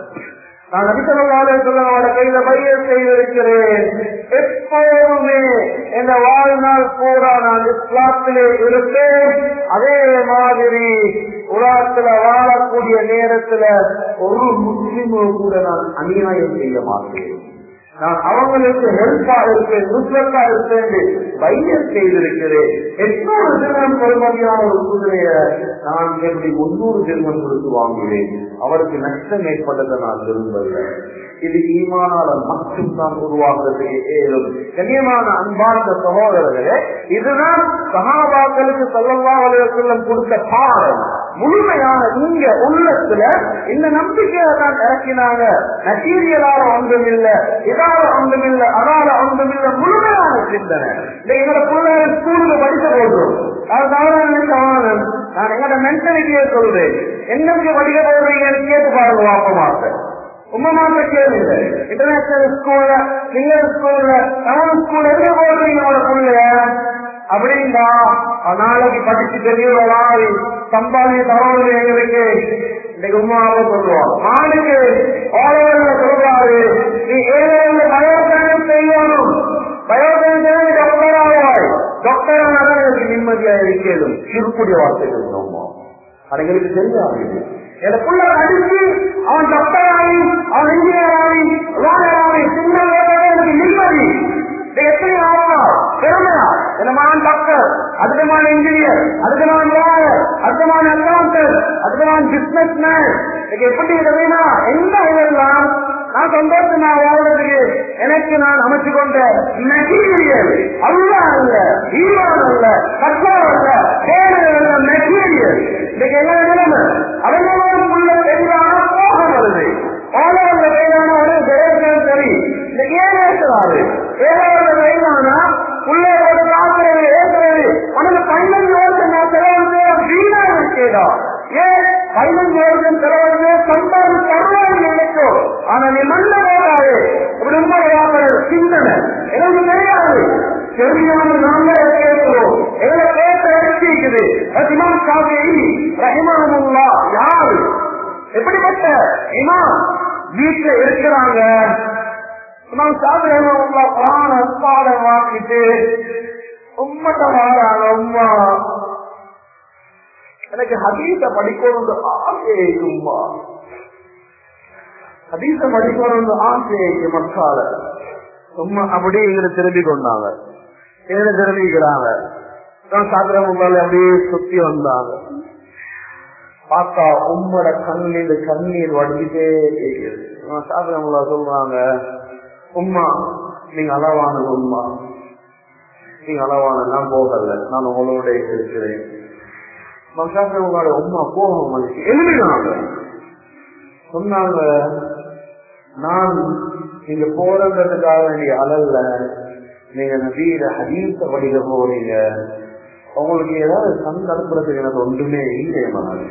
நான் நபிசல்லாலே சொல்லவோட கையில பைய செய்திருக்கிறேன் எப்போதுமே இந்த வாழ்நாள் பூரா நான் இஸ்லாத்திலே இருப்பேன் அதே மாதிரி உலகத்துல வாழக்கூடிய நேரத்துல ஒரு முஸ்லிமோ கூட நான் அநியாயம் செய்ய மாட்டேன் நான் அவங்களுக்கு ஹெல்ப்பா இருப்பேன் நுட்பத்தா இருப்பேன் பையன் செய்திருக்கிறேன் எட்நூறு திருமணம் பெருமதியான ஒரு குதிரைய நான் எப்படி முன்னூறு திருமணம் கொடுத்து வாங்குவேன் அவருக்கு நஷ்டம் ஏற்பட்டதை நான் விரும்பல இது ஈமானால மட்டும் தான் உருவாக்குறதுக்கு ஏதும் கண்ணியமான அன்பார்ந்த சகோதரர்களே இதுதான் சகாபாக்களுக்கு சொல்லவா செல்லம் கொடுத்த பாடம் முழுமையான இங்க உள்ளத்துல இந்த நம்பிக்கையை தான் இறக்கினாங்க மெட்டீரியலால ஒன்றும் இல்ல இதால ஒன்றும் இல்ல அதால ஒன்றும் இல்ல முழுமையான சிந்தனை இந்த எங்களோட பிள்ளைகள் ஸ்கூலுக்கு படிக்க போடுறோம் அது தவறான நினைச்சவன் நான் எங்களோட மென்டாலிட்டியே சொல்றேன் என்னத்துக்கு படிக்க போடுறீங்கன்னு கேட்டு பாருங்க வாப்பமாக்க உங்க மாத்த கேளுங்க இன்டர்நேஷனல் ஸ்கூல்ல சிங்கர் ஸ்கூல்ல தமிழ் ஸ்கூல்ல எங்க போடுறீங்க உங்களோட பிள்ளைய அப்படின்னா நாளைக்கு படிச்சு பெரியவர்களாய் சம்பாதிய தகவல் எங்களுக்கு இன்னைக்கு உமாவை சொல்லுவோம் நாளைக்கு ஓலவர்ல சொல்றாரு நீ ஏழு பயோசைன்ஸ் செய்யணும் பயோசைன்ஸ் டாக்டர் ஆவாய் டாக்டர் ஆனாதான் எனக்கு நிம்மதியா இருக்கேதும் சிறுக்குடிய வார்த்தைகள் சொல்லுவோம் அதுங்களுக்கு தெரியாது எனக்குள்ள அடிச்சு அவன் டாக்டர் ஆகி அவன் இன்ஜினியர் ஆகி லாயர் ஆகி சின்ன எனக்கு நிம்மதி எத்தனை ஆவா பெருமையா என்னமான டாக்டர் அதுக்குமான இன்ஜினியர் அதுக்குமான லாயர் அதுக்குமான அக்கௌண்டன்ட் அதுக்குமான பிசினஸ் மேன் எப்படி இதுனா என்ன இதெல்லாம் நான் சந்தோஷமா வாழ்றதுக்கு எனக்கு நான் அமைச்சு கொண்ட மெட்டீரியல் அல்ல அல்ல ஈவான் அல்ல கற்றா அல்ல தேவைகள் அல்ல மெட்டீரியல் இன்னைக்கு என்ன நிலைமை அதனாலும் உள்ள பெரிதான போகம் வருது ஆளாள வேளான ஒரு விரைவில் சரி இன்னைக்கு ஏன் ஏசுறாரு ஏழாவது வேளானா உள்ளே ஒரு காக்கிறது ஏசுறது உனக்கு பதினஞ்சு வருஷம் நான் செலவு வீணா இருக்கேடா ஏன் பதினஞ்சு வருஷம் செலவு சம்பாதி தருவாங்க நினைக்கும் ஆனா நீ மண்ண வேறாது இப்படி உண்மை சிந்தனை எனக்கு தெரியாது தெரியாம நாங்களே கேட்கிறோம் எங்களை பேச எடுத்திருக்குது இமாம் சாமி ரஹிமானுல்லா யாரு எப்படிப்பட்ட இமாம் வீட்டுல இருக்கிறாங்க இமாம் சாமி ரஹிமானுல்லா பிராண பாடம் வாங்கிட்டு உம்மட்ட வாராங்க உம்மா எனக்கு ஹதீச படிக்கணும்னு ஆசை இருக்கும்மா ஹதீச படிக்கணும்னு ஆசை இருக்கு மக்கால சும்மா அப்படியே எங்களை திரும்பி கொண்டாங்க எங்களை திரும்பிக்கிறாங்க சாத்திரம் முன்னால அப்படியே சுத்தி வந்தாங்க பார்த்தா உம்மோட கண்ணில் கண்ணீர் வடிஞ்சிட்டே சாப்பிட சொல்றாங்க உம்மா நீங்க அளவான உம்மா நீங்க அளவான நான் போகல நான் உங்களோட இருக்கிறேன் உங்களோட உம்மா போகும் எழுதினாங்க சொன்னாங்க நான் நீங்க போறதுக்காக வேண்டிய அழல்ல நீங்க நபீர ஹதீச படிக்க போறீங்க உங்களுக்கு ஏதாவது சந்த அனுப்புறதுக்கு எனக்கு ஒன்றுமே இல்லையே மகன்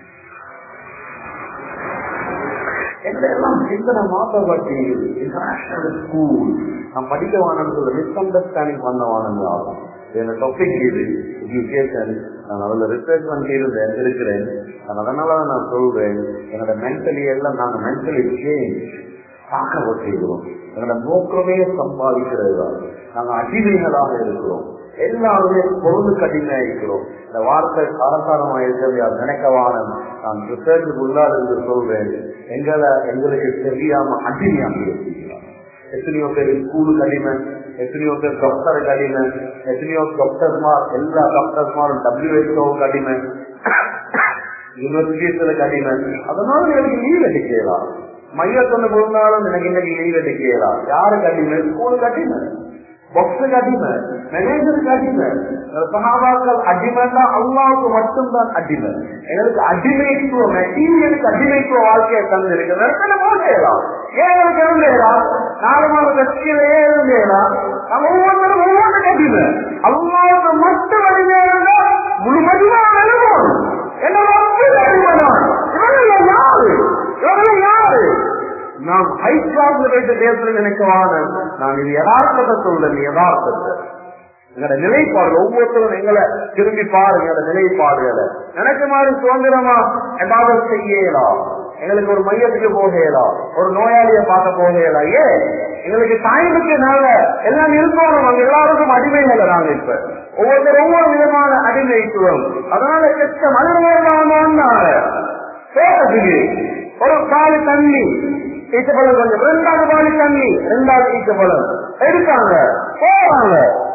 எல்லாம் சிந்தனை மாற்றப்பட்டு இன்டர்நேஷனல் ஸ்கூல் நான் படிக்க வேணும்னு சொல்ல மிஸ் அண்டர்ஸ்டாண்டிங் பண்ண வேணும்னு ஆகும் என்ன டாபிக் இது எஜுகேஷன் நான் அதுல ரிசர்ச் பண்ணி இருந்தேன் இருக்கிறேன் அதனால நான் சொல்றேன் என்னோட மென்டலி எல்லாம் நாங்க மென்டலி சேஞ்ச் பார்க்கப்பட்டிருக்கிறோம் எங்களோட நோக்கமே சம்பாதிக்கிறது தான் நாங்க அடிமைகளாக இருக்கிறோம் எல்லாருமே பொருளுக்கு அடிமையா இருக்கிறோம் இந்த வார்த்தை சாரசாரமா இருக்கிறது யார் நினைக்கவான நான் ரிசர்ச்சுக்கு உள்ளார் என்று சொல்றேன் எங்களை எங்களுக்கு தெரியாம அடிமையாக இருக்கிறோம் எத்தனையோ பேர் ஸ்கூலுக்கு அடிமை எத்தனையோ பேர் டாக்டருக்கு அடிமை எத்தனையோ டாக்டர்மார் எல்லா டாக்டர்மாரும் டபிள்யூஹெச்ஓக்கு அடிமை யூனிவர்சிட்டிகளுக்கு அடிமை அதனால எனக்கு லீவ் எடுக்கலாம் மையத்தொன்னு போனாலும் எனக்கு இன்னைக்கு லீவ் எடுக்கலாம் யாருக்கு அடிமை ஸ்கூலுக்கு அடிமை பொக்ஸுக்கு அடிமை மேனேஜருக்கு அடிமை சகாபாக்கள் அடிமைன்னா அல்லாவுக்கு மட்டும்தான் அடிமை எங்களுக்கு அடிமைத்துவ மெட்டீரியலுக்கு அடிமைத்துவ வாழ்க்கையை தந்திருக்கு நிறுத்தல போகலாம் ஏன் எங்களுக்கு இருந்தேலாம் நாலு மாதம் கட்சியிலே இருந்தேலாம் நம்ம ஒவ்வொருத்தரும் ஒவ்வொரு அடிமை அல்லாவுக்கு மட்டும் அடிமை இருந்தா முழுமதியாக எழுதுவோம் என்ன அடிமைதான் இவங்க யாரு இவங்க யாரு நாம் ஹை கிளாஸ்ல போயிட்டு பேசுறது நினைக்கவான நான் இது யதார்த்தத்தை சொல்றேன் யதார்த்தத்தை எங்களோட நிலைப்பாடு ஒவ்வொருத்தரும் எங்களை திரும்பி பாருங்க எங்களோட நிலைப்பாடுகளை நினைச்ச மாதிரி சுதந்திரமா எதாவது செய்யலாம் எங்களுக்கு ஒரு மையத்துக்கு போகலாம் ஒரு நோயாளிய பார்க்க போகலாம் ஏன் எங்களுக்கு டைமுக்கு நாங்க எல்லாம் இருக்கணும் அங்க எல்லாருக்கும் அடிமைகள் நாங்க இப்ப ஒவ்வொருத்தரும் ஒவ்வொரு விதமான அடிமைத்துவம் அதனால கெட்ட மனிதனாக தோட்டத்துக்கு ஒரு காலி தண்ணி ஈச்சப்பழம் கொஞ்சம் ரெண்டாவது பாலி தண்ணி ரெண்டாவது ஈச்சப்பழம் எடுத்தாங்க போறாங்க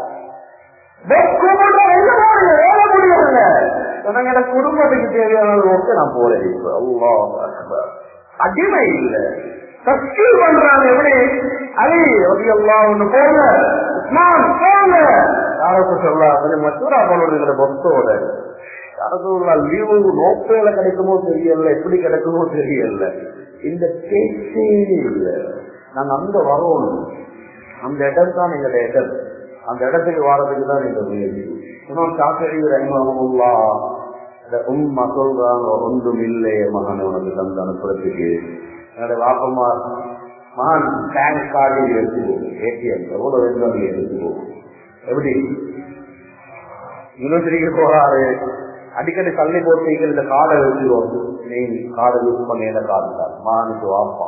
வேலை முடியல எங்க குடும்பத்துக்கு தேவையான ஓகே நான் போறேன் இப்ப அல்லாஹ் அடிமை இல்ல தஸ்கீல் பண்றாங்க எப்படி அலி எல்லாம் ஒண்ணு போங்க நான் போங்க யாருக்கு சொல்ல கொஞ்சம் மசூரா பண்ணுற பக்தோட யாரதுல்லா லீவு நோக்கல கிடைக்குமோ தெரியல எப்படி கிடைக்குமோ தெரியல இந்த பேச்சே இல்லை நாங்க அங்க வரணும் அந்த இடம் தான் எங்களோட இடம் அந்த இடத்துக்கு வாரத்துக்கு தான் இந்த முயற்சி இன்னும் சாக்கடி ரஹ்மஹுல்லா இந்த உம்மா சொல்றாங்க ஒன்றும் இல்லையே மகன் உனக்கு தந்து அனுப்புறதுக்கு என்னோட வாப்பமா மகன் பேங்க் கார்டு எடுத்துக்கோ ஏடிஎம் எவ்வளவு வேணும் நீ எடுத்துக்கோ எப்படி யூனிவர்சிட்டிக்கு போறாரு அடிக்கடி தள்ளி போட்டு இந்த கார்டை வச்சுக்கோ நீ கார்டை யூஸ் பண்ண கார்டு தான் மகனுக்கு வாப்பா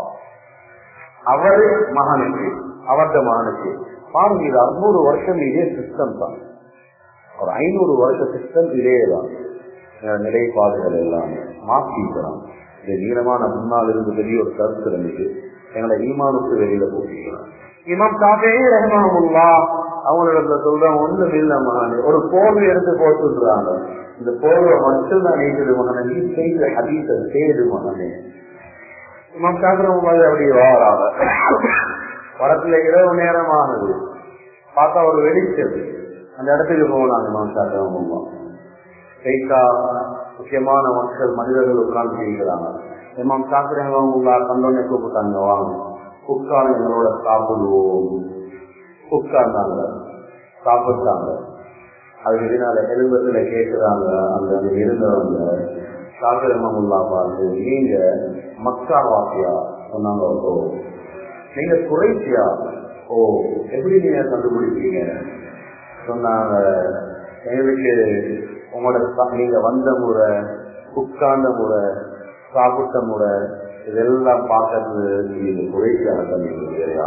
அவரு மகனுக்கு அவர்த மகனுக்கு பாருங்க இது அறுநூறு வருஷம் இதே சிஸ்டம் தான் ஒரு ஐநூறு வருஷ சிஸ்டம் இதே தான் நிலைப்பாடுகள் எல்லாமே மாற்றிக்கலாம் இது நீளமான முன்னால் இருந்து பெரிய ஒரு கருத்து இருந்துச்சு எங்களை ஈமானுக்கு வெளியில போகிறோம் இமாம் காஃபே ரஹமாமுல்லா அவங்களோட சொல்றாங்க ஒண்ணும் இல்ல மகனே ஒரு போர்வை எடுத்து போட்டுடுறாங்க இந்த போர்வை மட்டும்தான் நீக்குது மகனே நீ செய்த ஹதீச சேது மகனே இமாம் காஃபரம் அப்படி வாராங்க படத்துல இரவு நேரமானது பார்த்தா ஒரு வெளிச்சம் அந்த இடத்துக்கு போனாங்க இமாம் காஃபரம் கைத்தா முக்கியமான மக்கள் மனிதர்கள் உட்கார்ந்து செய்கிறாங்க இமாம் சாப்பிடுறவங்க உங்களா கண்டோன்னே கூப்பிட்டாங்க வாங்க உட்கார்ந்து எங்களோட சாப்பிடுவோம் உட்கார்ந்தாங்க சாப்பிட்டாங்க அதுக்கு இதனால எலும்பத்துல கேட்கிறாங்க அந்த அங்க இருந்தவங்க சாப்பிடமுல்லா பார்த்து நீங்க மக்கா வாசியா சொன்னாங்க ஓ நீங்க குறைச்சியா ஓ எப்படி நீங்க கண்டுபிடிப்பீங்க சொன்னாங்க எங்களுக்கு உங்களோட நீங்க வந்த முறை உட்கார்ந்த முறை சாப்பிட்ட முறை இதெல்லாம் பார்க்கறது இது குறைச்சியாக தண்ணியா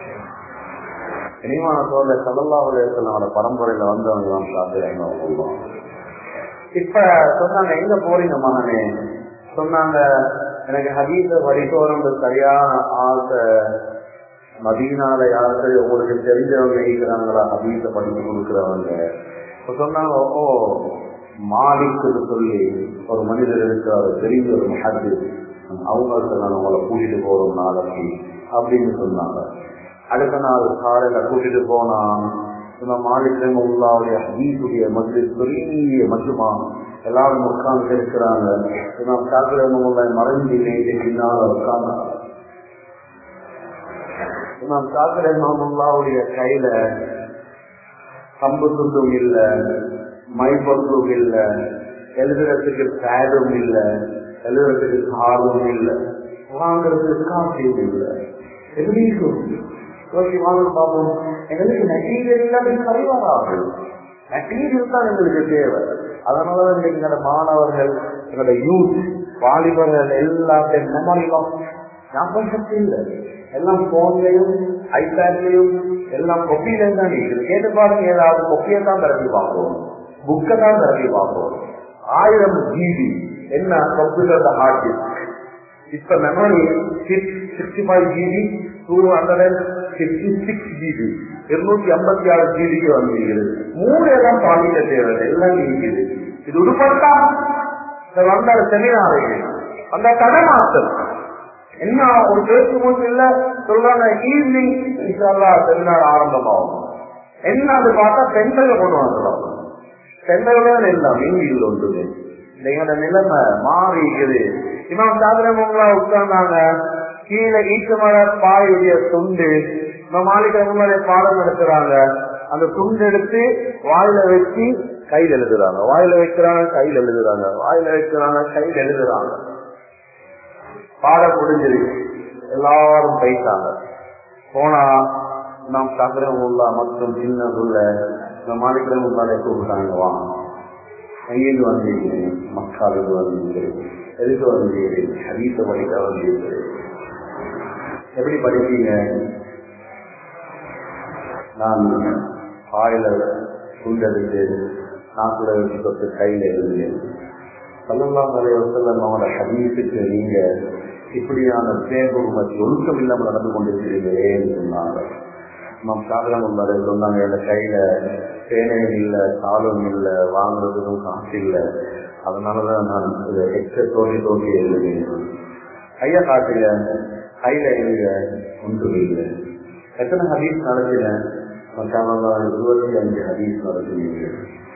இனிமான சோழ சதல்லாவுடைய பரம்பரையில வந்தவங்க தான் சாப்பிடுறாங்க இப்ப சொன்னாங்க எங்க போறீங்க மகனே சொன்னாங்க எனக்கு ஹதீச படிக்கணும் சரியான ஆசை மதீனால யாருக்கு உங்களுக்கு தெரிஞ்சவங்க இருக்கிறாங்களா ஹதீச படிச்சு கொடுக்குறவங்க சொன்னாங்க ஓ மாலிக்குன்னு சொல்லி ஒரு மனிதர் இருக்கிறார் பெரிய ஒரு மகத்து அவங்கள்ட்ட நான் உங்களை கூட்டிட்டு போறோம் நாளைக்கு அப்படின்னு சொன்னாங்க அடுத்த நாள் காலையில கூட்டிட்டு போனா இந்த மாலிக் உள்ளாவுடைய ஹீசுடைய மஜ்லிஸ் பெரிய மஜ்மா எல்லாரும் உட்கார்ந்து இருக்கிறாங்க இமாம் ஷாஃபி ரஹ்மத்துல்லாஹி மறைஞ்சி நேற்று பின்னால் உட்கார்ந்தாங்க இமாம் ஷாஃபி ரஹ்மத்துல்லாஹுடைய கையில கம்பு துண்டும் இல்ல மைபொருளும் இல்ல எழுதுறதுக்கு பேடும் இல்ல எழுதுறதுக்கு காலும் இல்ல வாங்குறதுக்கு காசியும் இல்ல எப்படி இருக்கும் யோசி வாங்க பார்ப்போம் எங்களுக்கு மெட்டீரியல் இல்லாம கருவாரார்கள் மெட்டீரியல் தான் எங்களுக்கு தேவை அதனால இன்னைக்கு எங்களோட மாணவர்கள் எங்களோட யூத் வாலிபர்கள் எல்லாத்தையும் மெமரி ஞாபகம் சக்தி இல்லை எல்லாம் போன்லயும் ஐபேட்லயும் எல்லாம் கொப்பியில தான் இருக்குது கேட்டு பாருங்க ஏதாவது கொப்பியை தான் திறந்து பார்ப்போம் புக்கை தான் திறந்து பார்ப்போம் ஆயிரம் ஜிபி என்ன கம்ப்யூட்டர் ஹார்ட் டிஸ்க் இப்ப memory sixty five GB two hundred sixty six GB இருநூத்தி ஐம்பத்தி ஆறு ஜிபிக்கு வந்துருக்கிறது மூணு எல்லாம் பாதிக்க தேவை எல்லாம் இருக்குது இது உடுப்படுத்தா வந்த செமினார்கள் அந்த கடை மாத்தம் என்ன ஒரு பேசும்போது இல்ல சொல்றாங்க ஈவினிங் செமினார் ஆரம்பமாகும் என்ன அது பார்த்தா பெண்களை கொண்டு வந்துடும் பெண்களோட எல்லாம் இங்கில் ஒன்றுது எங்களோட நிலைமை மாறி இருக்குது இமாம் சாதனங்களா உட்கார்ந்தாங்க கீழே ஈச்சமர பாயுடைய துண்டு மாளிகை பாடம் நடத்துறாங்க அந்த துண்டு எடுத்து வாயில வச்சு கையில் எழுதுறாங்க வாயில வைக்கிறாங்க கையில் எழுதுறாங்க வாயில வைக்கிறாங்க கையில் எழுதுறாங்க பாடம் முடிஞ்சது எல்லாரும் போயிட்டாங்க போனா நாம் சக்கரமுல்லா மற்றும் சின்னதுள்ள இந்த மாளிகை முன்னாலே கூப்பிட்டாங்க வாங்க எங்கிருந்து வந்திருக்கிறேன் மக்காலுக்கு வந்திருக்கிறேன் எதுக்கு வந்திருக்கிறேன் ஹரீச படிக்க வந்திருக்கிறேன் எப்படி படிப்பீங்க நான் ஆயில சுண்டெடுத்து நாக்குல வச்சு தொட்டு கையில எழுதுகிறேன் சல்லல்லாம் நிறைய வசல்லம் அவனோட ஹதீஸுக்கு நீங்க இப்படியான பேருமதி ஒழுக்கம் இல்லாமல் நடந்து கொண்டிருக்கிறீங்களேன்னு சொன்னாங்க நம் சாதனம் உள்ளதை சொன்னாங்க என் கையில பேனையும் இல்லை காலும் இல்லை வாங்குறதுக்கும் காசு இல்லை அதனாலதான் நான் இதை எக்ஸ தோண்டி தோண்டி எழுதுகிறேன் கைய காட்டுங்க கையில எழுதுக ஒன்று இல்லை எத்தனை ஹதீஸ் நடத்தினேன் இருபத்தி அஞ்சு ஹதீஸ் நடத்தினீங்க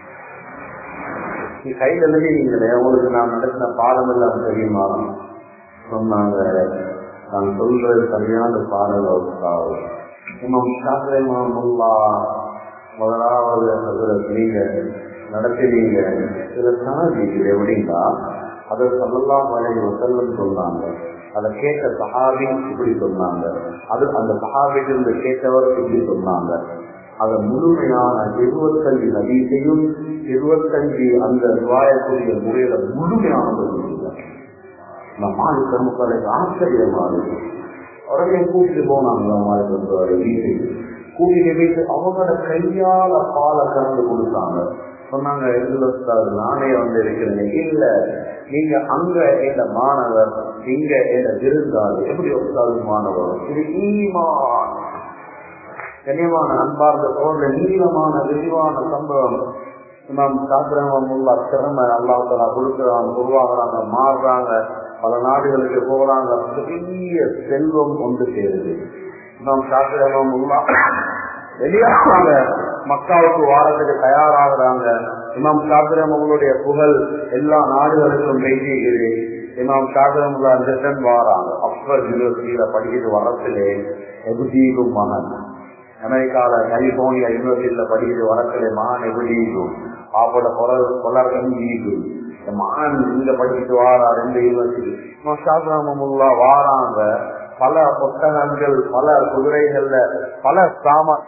நீ கையில் எழுதினீங்களே உங்களுக்கு நான் நடத்தின பாடம் எல்லாம் தெரியுமா சொன்னாங்க நான் சொல்றது சரியான பாடல் இன்னும் சாத்திரமா முதலாவது ஹசரத் நீங்க நடத்தினீங்க சில சாதிக்குது எப்படின்னா அதை சொல்லலாம் வரைய வசல்லம் சொன்னாங்க அதை கேட்ட சஹாபி இப்படி சொன்னாங்க அது அந்த சஹாபிக்கு இருந்து கேட்டவர் இப்படி சொன்னாங்க அதை முழுமையான இருபத்தஞ்சு நதியையும் இருபத்தஞ்சு அந்த வாயக்கூடிய முறையில முழுமையான சொல்லுங்க மாடு கருமுக்காலைக்கு ஆச்சரியமா இருக்கு உடனே கூட்டிட்டு போனாங்க மாடு வீட்டுக்கு கூட்டிட்டு போயிட்டு அவங்களோட கையால பாலை கறந்து கொடுத்தாங்க சொன்னாங்க இல்ல நானே வந்து இருக்கிறேன் இல்ல நீங்க அங்க எந்த மாணவர் இங்க எந்த விருந்தாளி எப்படி ஒருத்தாள் மாணவர் இது ஈமான் கனியமான அன்பார்ந்த தோல்ல நீளமான விரிவான சம்பவம் இமாம் சாத்திரமுல்லா திறமை அல்லாஹலா கொடுக்குறாங்க உருவாகிறாங்க மாறுறாங்க பல நாடுகளுக்கு போறாங்க பெரிய செல்வம் ஒன்று சேருது இமாம் சாத்திரமுல்லா வெளியாகிறாங்க மக்காவுக்கு வாரத்துக்கு தயாராகிறாங்க இமாம் சாத்திரம் உங்களுடைய புகழ் எல்லா நாடுகளுக்கும் பேசிக்கிறது இமாம் சாத்திரமுல்லா ரிட்டன் வாராங்க அப்வர் யூனிவர்சிட்டியில படிக்கிட்டு வரத்திலே எபுதீகும் மகன் அமெரிக்கால கலிபோர்னியா யூனிவர்சிட்டியில படிக்கிட்டு வரத்திலே மகன் எபுதீகும் அவட குரல் கொலர்கம் ஈகும் மகன் இங்க படிச்சுட்டு வாரா ரெண்டு யூனிவர்சிட்டி இமாம் சாத்திரமுல்லா வாராங்க பல புத்தகங்கள் பல குதிரைகள்ல பல சாமான்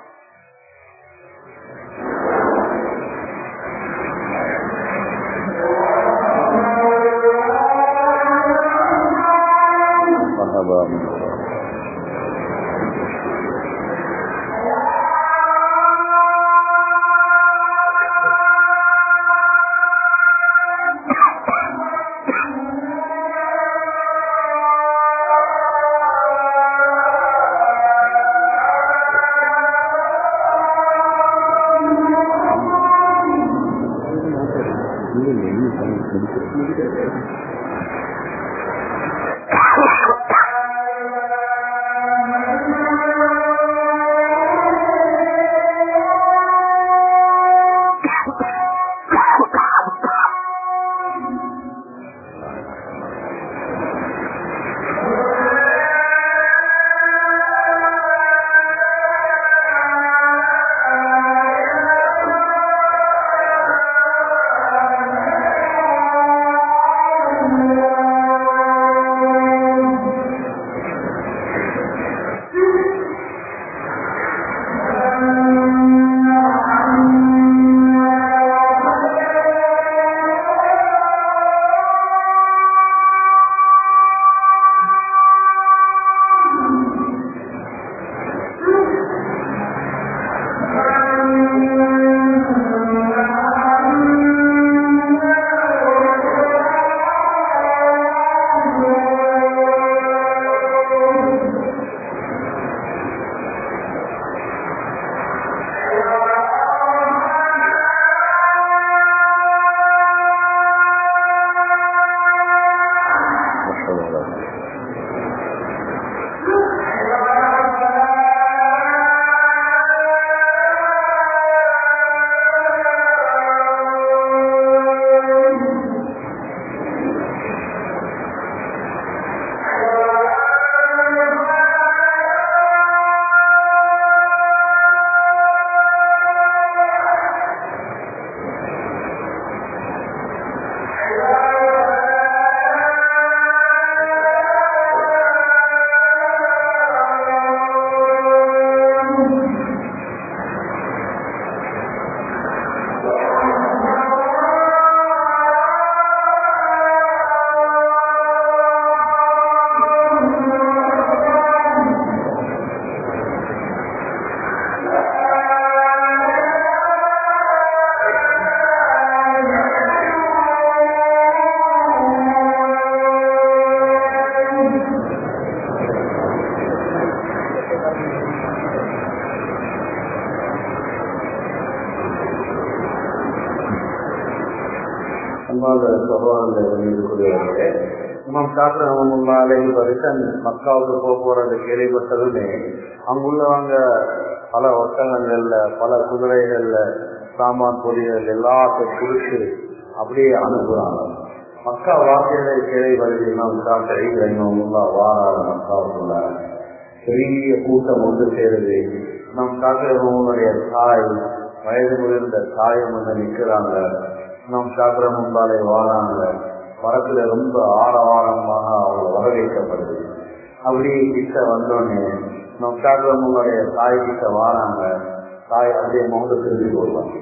அன்பாக சகோதரர்கள் இருக்கக்கூடியவர்களே இமாம் ஷாஃபி ரஹமுல்லாலே ரிட்டன் மக்காவுக்கு போக போறது கேள்விப்பட்டதுமே அங்குள்ளவங்க பல ஒட்டகங்கள்ல பல குதிரைகள்ல சாமான் பொதிகள் எல்லாத்தையும் கொடுத்து அப்படியே அனுப்புறாங்க மக்கா வாக்கியதை கேள்விப்படுத்தி இமாம் ஷாஃபி ரஹமுல்லா வாராத மக்காவுக்குள்ள பெரிய கூட்டம் ஒன்று சேருது நம் ஷாஃபி தாய் வயது முதிர்ந்த தாயம் வந்து நிற்கிறாங்க நம் ஷாஃபி ரஹமுல்லாலே வாராங்க மரத்துல ரொம்ப ஆரவாரமாக அவங்க வரவேற்கப்படுது அப்படியே கிட்ட வந்தோடனே நம் சாகரமுடைய தாய் கிட்ட வாராங்க தாய் அப்படியே முகத்தை திரும்பி போடுவாங்க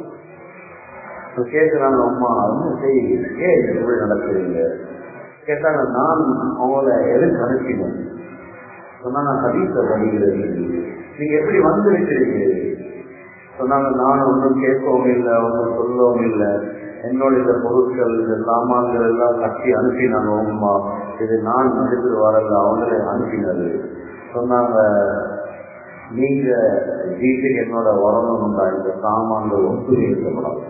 கேட்கிறாங்க அம்மா என்ன செய்யுங்க ஏன் எப்படி நடக்கிறீங்க கேட்டாங்க நான் அவங்கள எதுக்கு அனுப்பினேன் சொன்னா நான் ஹதீச படிக்கிறது நீங்க எப்படி வந்திருக்கிறீங்க சொன்னாங்க நான் ஒன்றும் கேட்கவும் இல்லை ஒன்றும் சொல்லவும் இல்லை என்னோட இந்த பொருட்கள் இந்த சாமான்கள் எல்லாம் கட்டி அனுப்பினாங்க உமா இது நான் எடுத்துட்டு வரல அவங்களே அனுப்பினது சொன்னாங்க நீங்க வீட்டுக்கு என்னோட வரணும்டா இந்த சாமான்கள் ஒத்துழை இருக்கப்படாது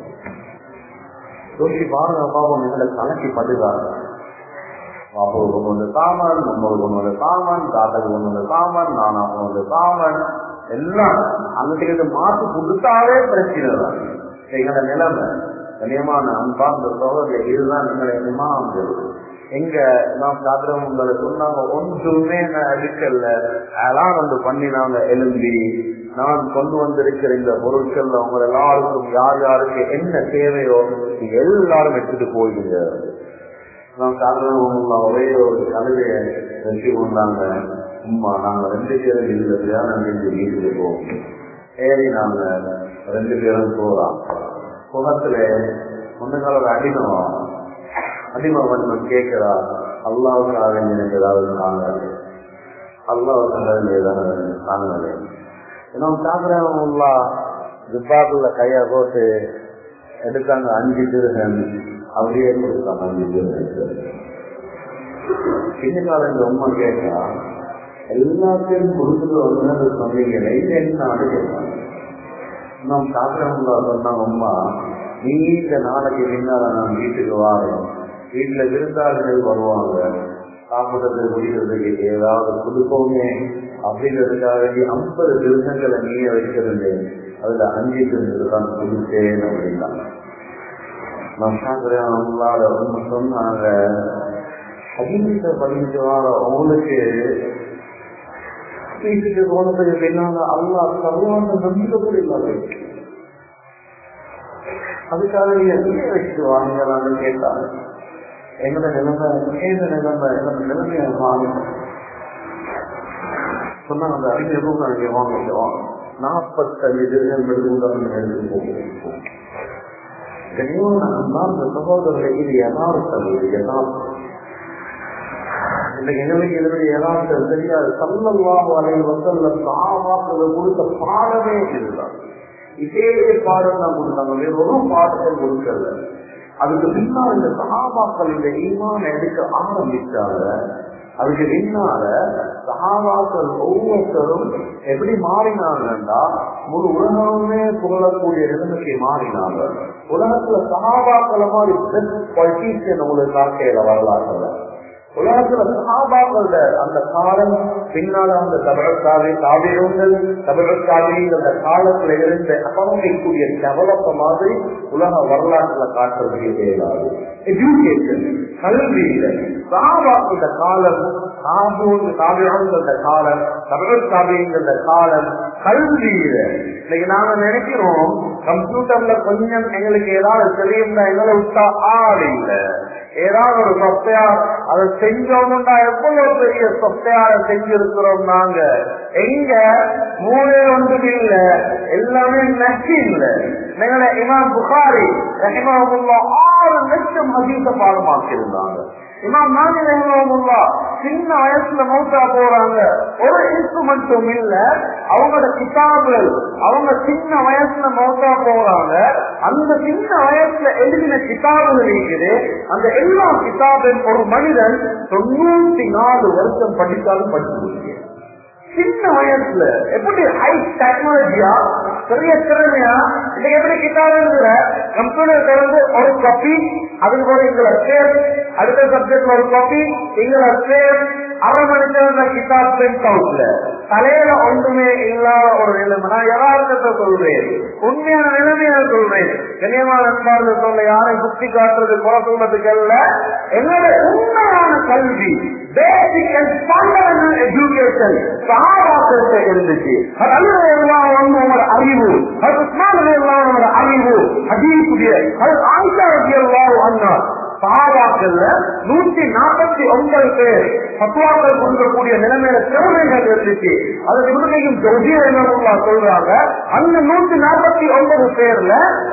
யோசி பாருங்க பாப்போம் எங்களை கலக்கி படுகிறாங்க பாப்பாவுக்கு கொண்டு வந்த சாமான் நம்மளுக்கு கொண்டு வந்த சாமான் தாத்தாக்கு கொண்டு வந்த சாமான் நானா கொண்டு வந்த சாமான் எல்லாம் அங்கிட்ட மாத்து கொடுத்தாவே பிரச்சனை தான் எங்களோட நிலைமை கனியமான அன்பார்ந்த சோதரில் இதுதான் எங்களை இமாம்கள் எங்க நாம் சாத்திரம் உங்களை சொன்னாங்க ஒன்றுமே நான் எடுக்கல அதெல்லாம் வந்து பண்ணினாங்க எலும்பி நான் கொண்டு வந்திருக்கிற இந்த பொருட்கள் அவங்க எல்லாருக்கும் யார் யாருக்கு என்ன தேவையோ நீங்க எல்லாரும் எடுத்துட்டு போயிடுங்க நாம் சாத்திரம் ஒரே ஒரு கழுதைய வச்சு கொண்டாங்க உமா நாங்க ரெண்டு பேரும் இந்த பிரயாணம் செஞ்சு வீட்டுக்கு போவோம் ஏறி நாங்க ரெண்டு பேரும் போறோம் முகத்துல முன்னகால ஒரு அடிமம் அடிமம் வந்து கேட்கிறா அல்லாவுக்காக எனக்கு ஏதாவது தாங்கலை அல்லாவுக்காக ஏதாவது தாங்கலை ஏன்னா தாக்குறவங்களா ஜிப்பாக்குள்ள கையா போட்டு எடுத்தாங்க அஞ்சு திருகன் அப்படியே கொடுத்தாங்க அஞ்சு திருகன் பின்ன காலம் இந்த உண்மை கேட்டா எல்லாத்தையும் கொடுத்துட்டு வந்து சொன்னீங்களே இது என்ன நாடு கேட்டாங்க நம் சாப்பிடவங்களா சொன்னாங்க அம்மா நீ இந்த நாளைக்கு பின்னால நான் வீட்டுக்கு வாரேன் வீட்டுல விருந்தாளிகள் வருவாங்க சாப்பிடுறது குடிக்கிறதுக்கு ஏதாவது கொடுப்போமே அப்படிங்கிறதுக்காக நீ ஐம்பது திருத்தங்களை நீயே வச்சிருந்தேன் அதுல அஞ்சு திருத்தம் தான் கொடுத்தேன் அப்படின்னா நான் சாப்பிடுறவங்களால ஒண்ணு சொன்னாங்க அதிகத்தை படிச்சு வார உங்களுக்கு வீட்டுக்கு போனதுக்கு பின்னால அல்லா சர்வாந்த நம்பிக்கை கூட இல்லாத அதுக்காக நீங்க எங்கே வச்சுட்டு வாங்கலாம்னு கேட்டாங்க எங்களோட நிலைமை ஏத நிலைமை என்னோட நிலைமையை வாங்க சொன்னாங்க அந்த அறிஞரும் நாங்கள் வாங்க வாங்க நாற்பத்தஞ்சு திருநெல் எடுத்து போகும் கனிவான அன்பார்ந்த சகோதரர்களை இது யதார்த்தம் இது யதார்த்தம் இன்னைக்கு எங்களுக்கு இதனுடைய யதார்த்தம் தெரியாது சல்லல்லாஹு அலைஹி வஸல்லம் சஹாபாக்கள் கொடுத்த பாடமே இதுதான் இதே பாடம் தான் கொடுத்தாங்க வேற ஒரு பாடத்தை கொடுக்கல அதுக்கு பின்னால் இந்த சஹாபாக்கள் இந்த ஈமான எடுக்க ஆரம்பிச்சாங்க அதுக்கு பின்னால சஹாபாக்கள் ஒவ்வொருத்தரும் எப்படி மாறினாங்கன்னா முழு உலகமே புகழக்கூடிய நிலைமைக்கு மாறினாங்க உலகத்துல சஹாபாக்களை மாதிரி பெஸ்ட் பொலிட்டீஷியன் உங்களுக்கு காக்கையில வரலாற்றுல உலகத்துல சஹாபாக்களோட அந்த காலம் பின்னால அந்த தமிழக்காவி காவிரங்கள் தமிழக்காவிங்கிற காலத்துல இருந்த எக்கனாமிக்கூடிய டெவலப் மாதிரி உலக வரலாற்றுல காட்டுறதுக்கு தேவையாது எஜுகேஷன் கல்வியில சஹாபாக்களோட காலம் காவிரங்கிற காலம் தமிழக்காவிங்கிற காலம் கல்வியில இன்னைக்கு நாங்க நினைக்கிறோம் கம்ப்யூட்டர்ல கொஞ்சம் எங்களுக்கு ஏதாவது தெரியும்னா எங்களை விட்டா ஆள் இல்லை ஏதாவது ஒரு சொத்தையார் அதை செஞ்சோம்னா எவ்வளவு பெரிய சொத்தையார செஞ்சிருக்கிறோம் நாங்க எங்க மூணே ஒன்றும் இல்ல எல்லாமே நச்சின்ல நீங்கள இமாம் புகாரி ரஹிமஹுல்லா ஆறு லட்சம் ஹதீஸ பாடமாக்கியிருந்தாங்க இமாம் நானி ரஹிமஹுல்லா சின்ன வயசுல மௌத்தா போறாங்க ஒரு இன்ஸ்ட்ருமெண்ட்டும் இல்ல அவங்களோட கிதாபுகள் அவங்க சின்ன வயசுல மௌத்தா போறாங்க அந்த சின்ன வயசுல எழுதின கிதாபுகள் இருக்குது அந்த எல்லா கிதாபின் ஒரு மனிதன் தொண்ணூத்தி நாலு வருஷம் படித்தாலும் படிச்சு முடியும் சின்ன வயசுல எப்படி ஹை டெக்னாலஜியா பெரிய திறமையா இன்னைக்கு எப்படி கிட்டார் இருக்கிற கம்ப்யூட்டர் திறந்து ஒரு காப்பி அதுக்கு போல எங்களை சேர் அடுத்த சப்ஜெக்ட்ல ஒரு காப்பி எங்களை சேர் அரை மணிக்கு கிதாப் பிரிண்ட் அவுட்ல தலையில ஒன்றுமே இல்லாத ஒரு நிலைமை நான் யதார்த்தத்தை சொல்றேன் உண்மையான நிலைமையை சொல்றேன் கண்ணியமான நண்பார்ந்து சொல்ல யாரையும் சுத்தி காட்டுறது குறை சொல்றதுக்கு அல்ல எங்களுடைய உண்மையான கல்வி பேசிக் அண்ட் ஃபண்டமெண்டல் எஜுகேஷன் சகாபாசத்தை இருந்துச்சு அது அல்லது எல்லாம் வந்து உங்களோட அறிவு அது உஸ்மான் எல்லாம் உங்களோட அறிவு ஹதீசுடைய அது ஆயிஷா ரவி எல்லாம் அண்ணா சகாபாக்கள்ல நூத்தி நாற்பத்தி ஒன்பது பேர் பத்துவாக்கள் கொடுக்கக்கூடிய நிலைமையில திறமைகள் இருந்துச்சு அது இவருடையும் ஜோதியா சொல்றாங்க அந்த நூத்தி நாற்பத்தி ஒன்பது பேர்ல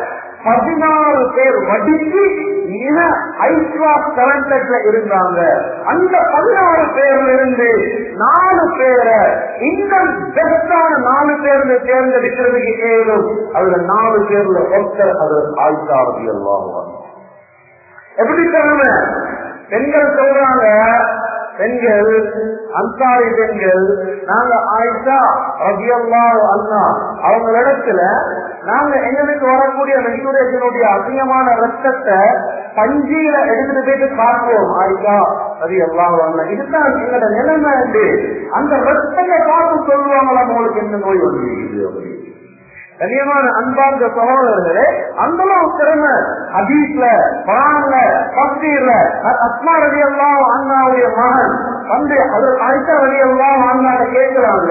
பதினாறு பேர் வடிச்சு மிக ஐஸ்வா டேலண்டட்ல இருந்தாங்க அந்த பதினாறு பேர்ல இருந்து நாலு பேரை இன்னும் பெஸ்டான நாலு பேர்ல தேர்ந்தெடுக்கிறதுக்கு ஏதும் அதுல நாலு பேர்ல ஒருத்தர் அது ஆயிஷா ரவி அல்லாஹ் எப்படி திறமை பெண்கள் சொல்றாங்க பெண்கள் அன்சாரி பெண்கள் நாங்க ஆயிஷா ரபியல்லா அண்ணா அவங்க இடத்துல நாங்க எங்களுக்கு வரக்கூடிய மென்சுரேஷனுடைய அதிகமான ரத்தத்தை பஞ்சியில எடுத்துட்டு போயிட்டு காட்டுவோம் ஆயிஷா ரவி எல்லாம் அண்ணா இதுதான் எங்களோட நிலைமை உண்டு அந்த ரத்தத்தை பார்த்து சொல்லுவாங்களா உங்களுக்கு என்ன நோய் வந்து அப்படின்னு கண்ணியமான அன்பார்ந்த சகோதரர்களே அந்த அளவு திறமை ஹதீஸ்ல குரான்ல தப்சீர்ல அஸ்மா ரவி எல்லாம் அண்ணாவுடைய மகன் வந்து அது அழைத்த ரவி எல்லாம் அண்ணாட கேட்கிறாங்க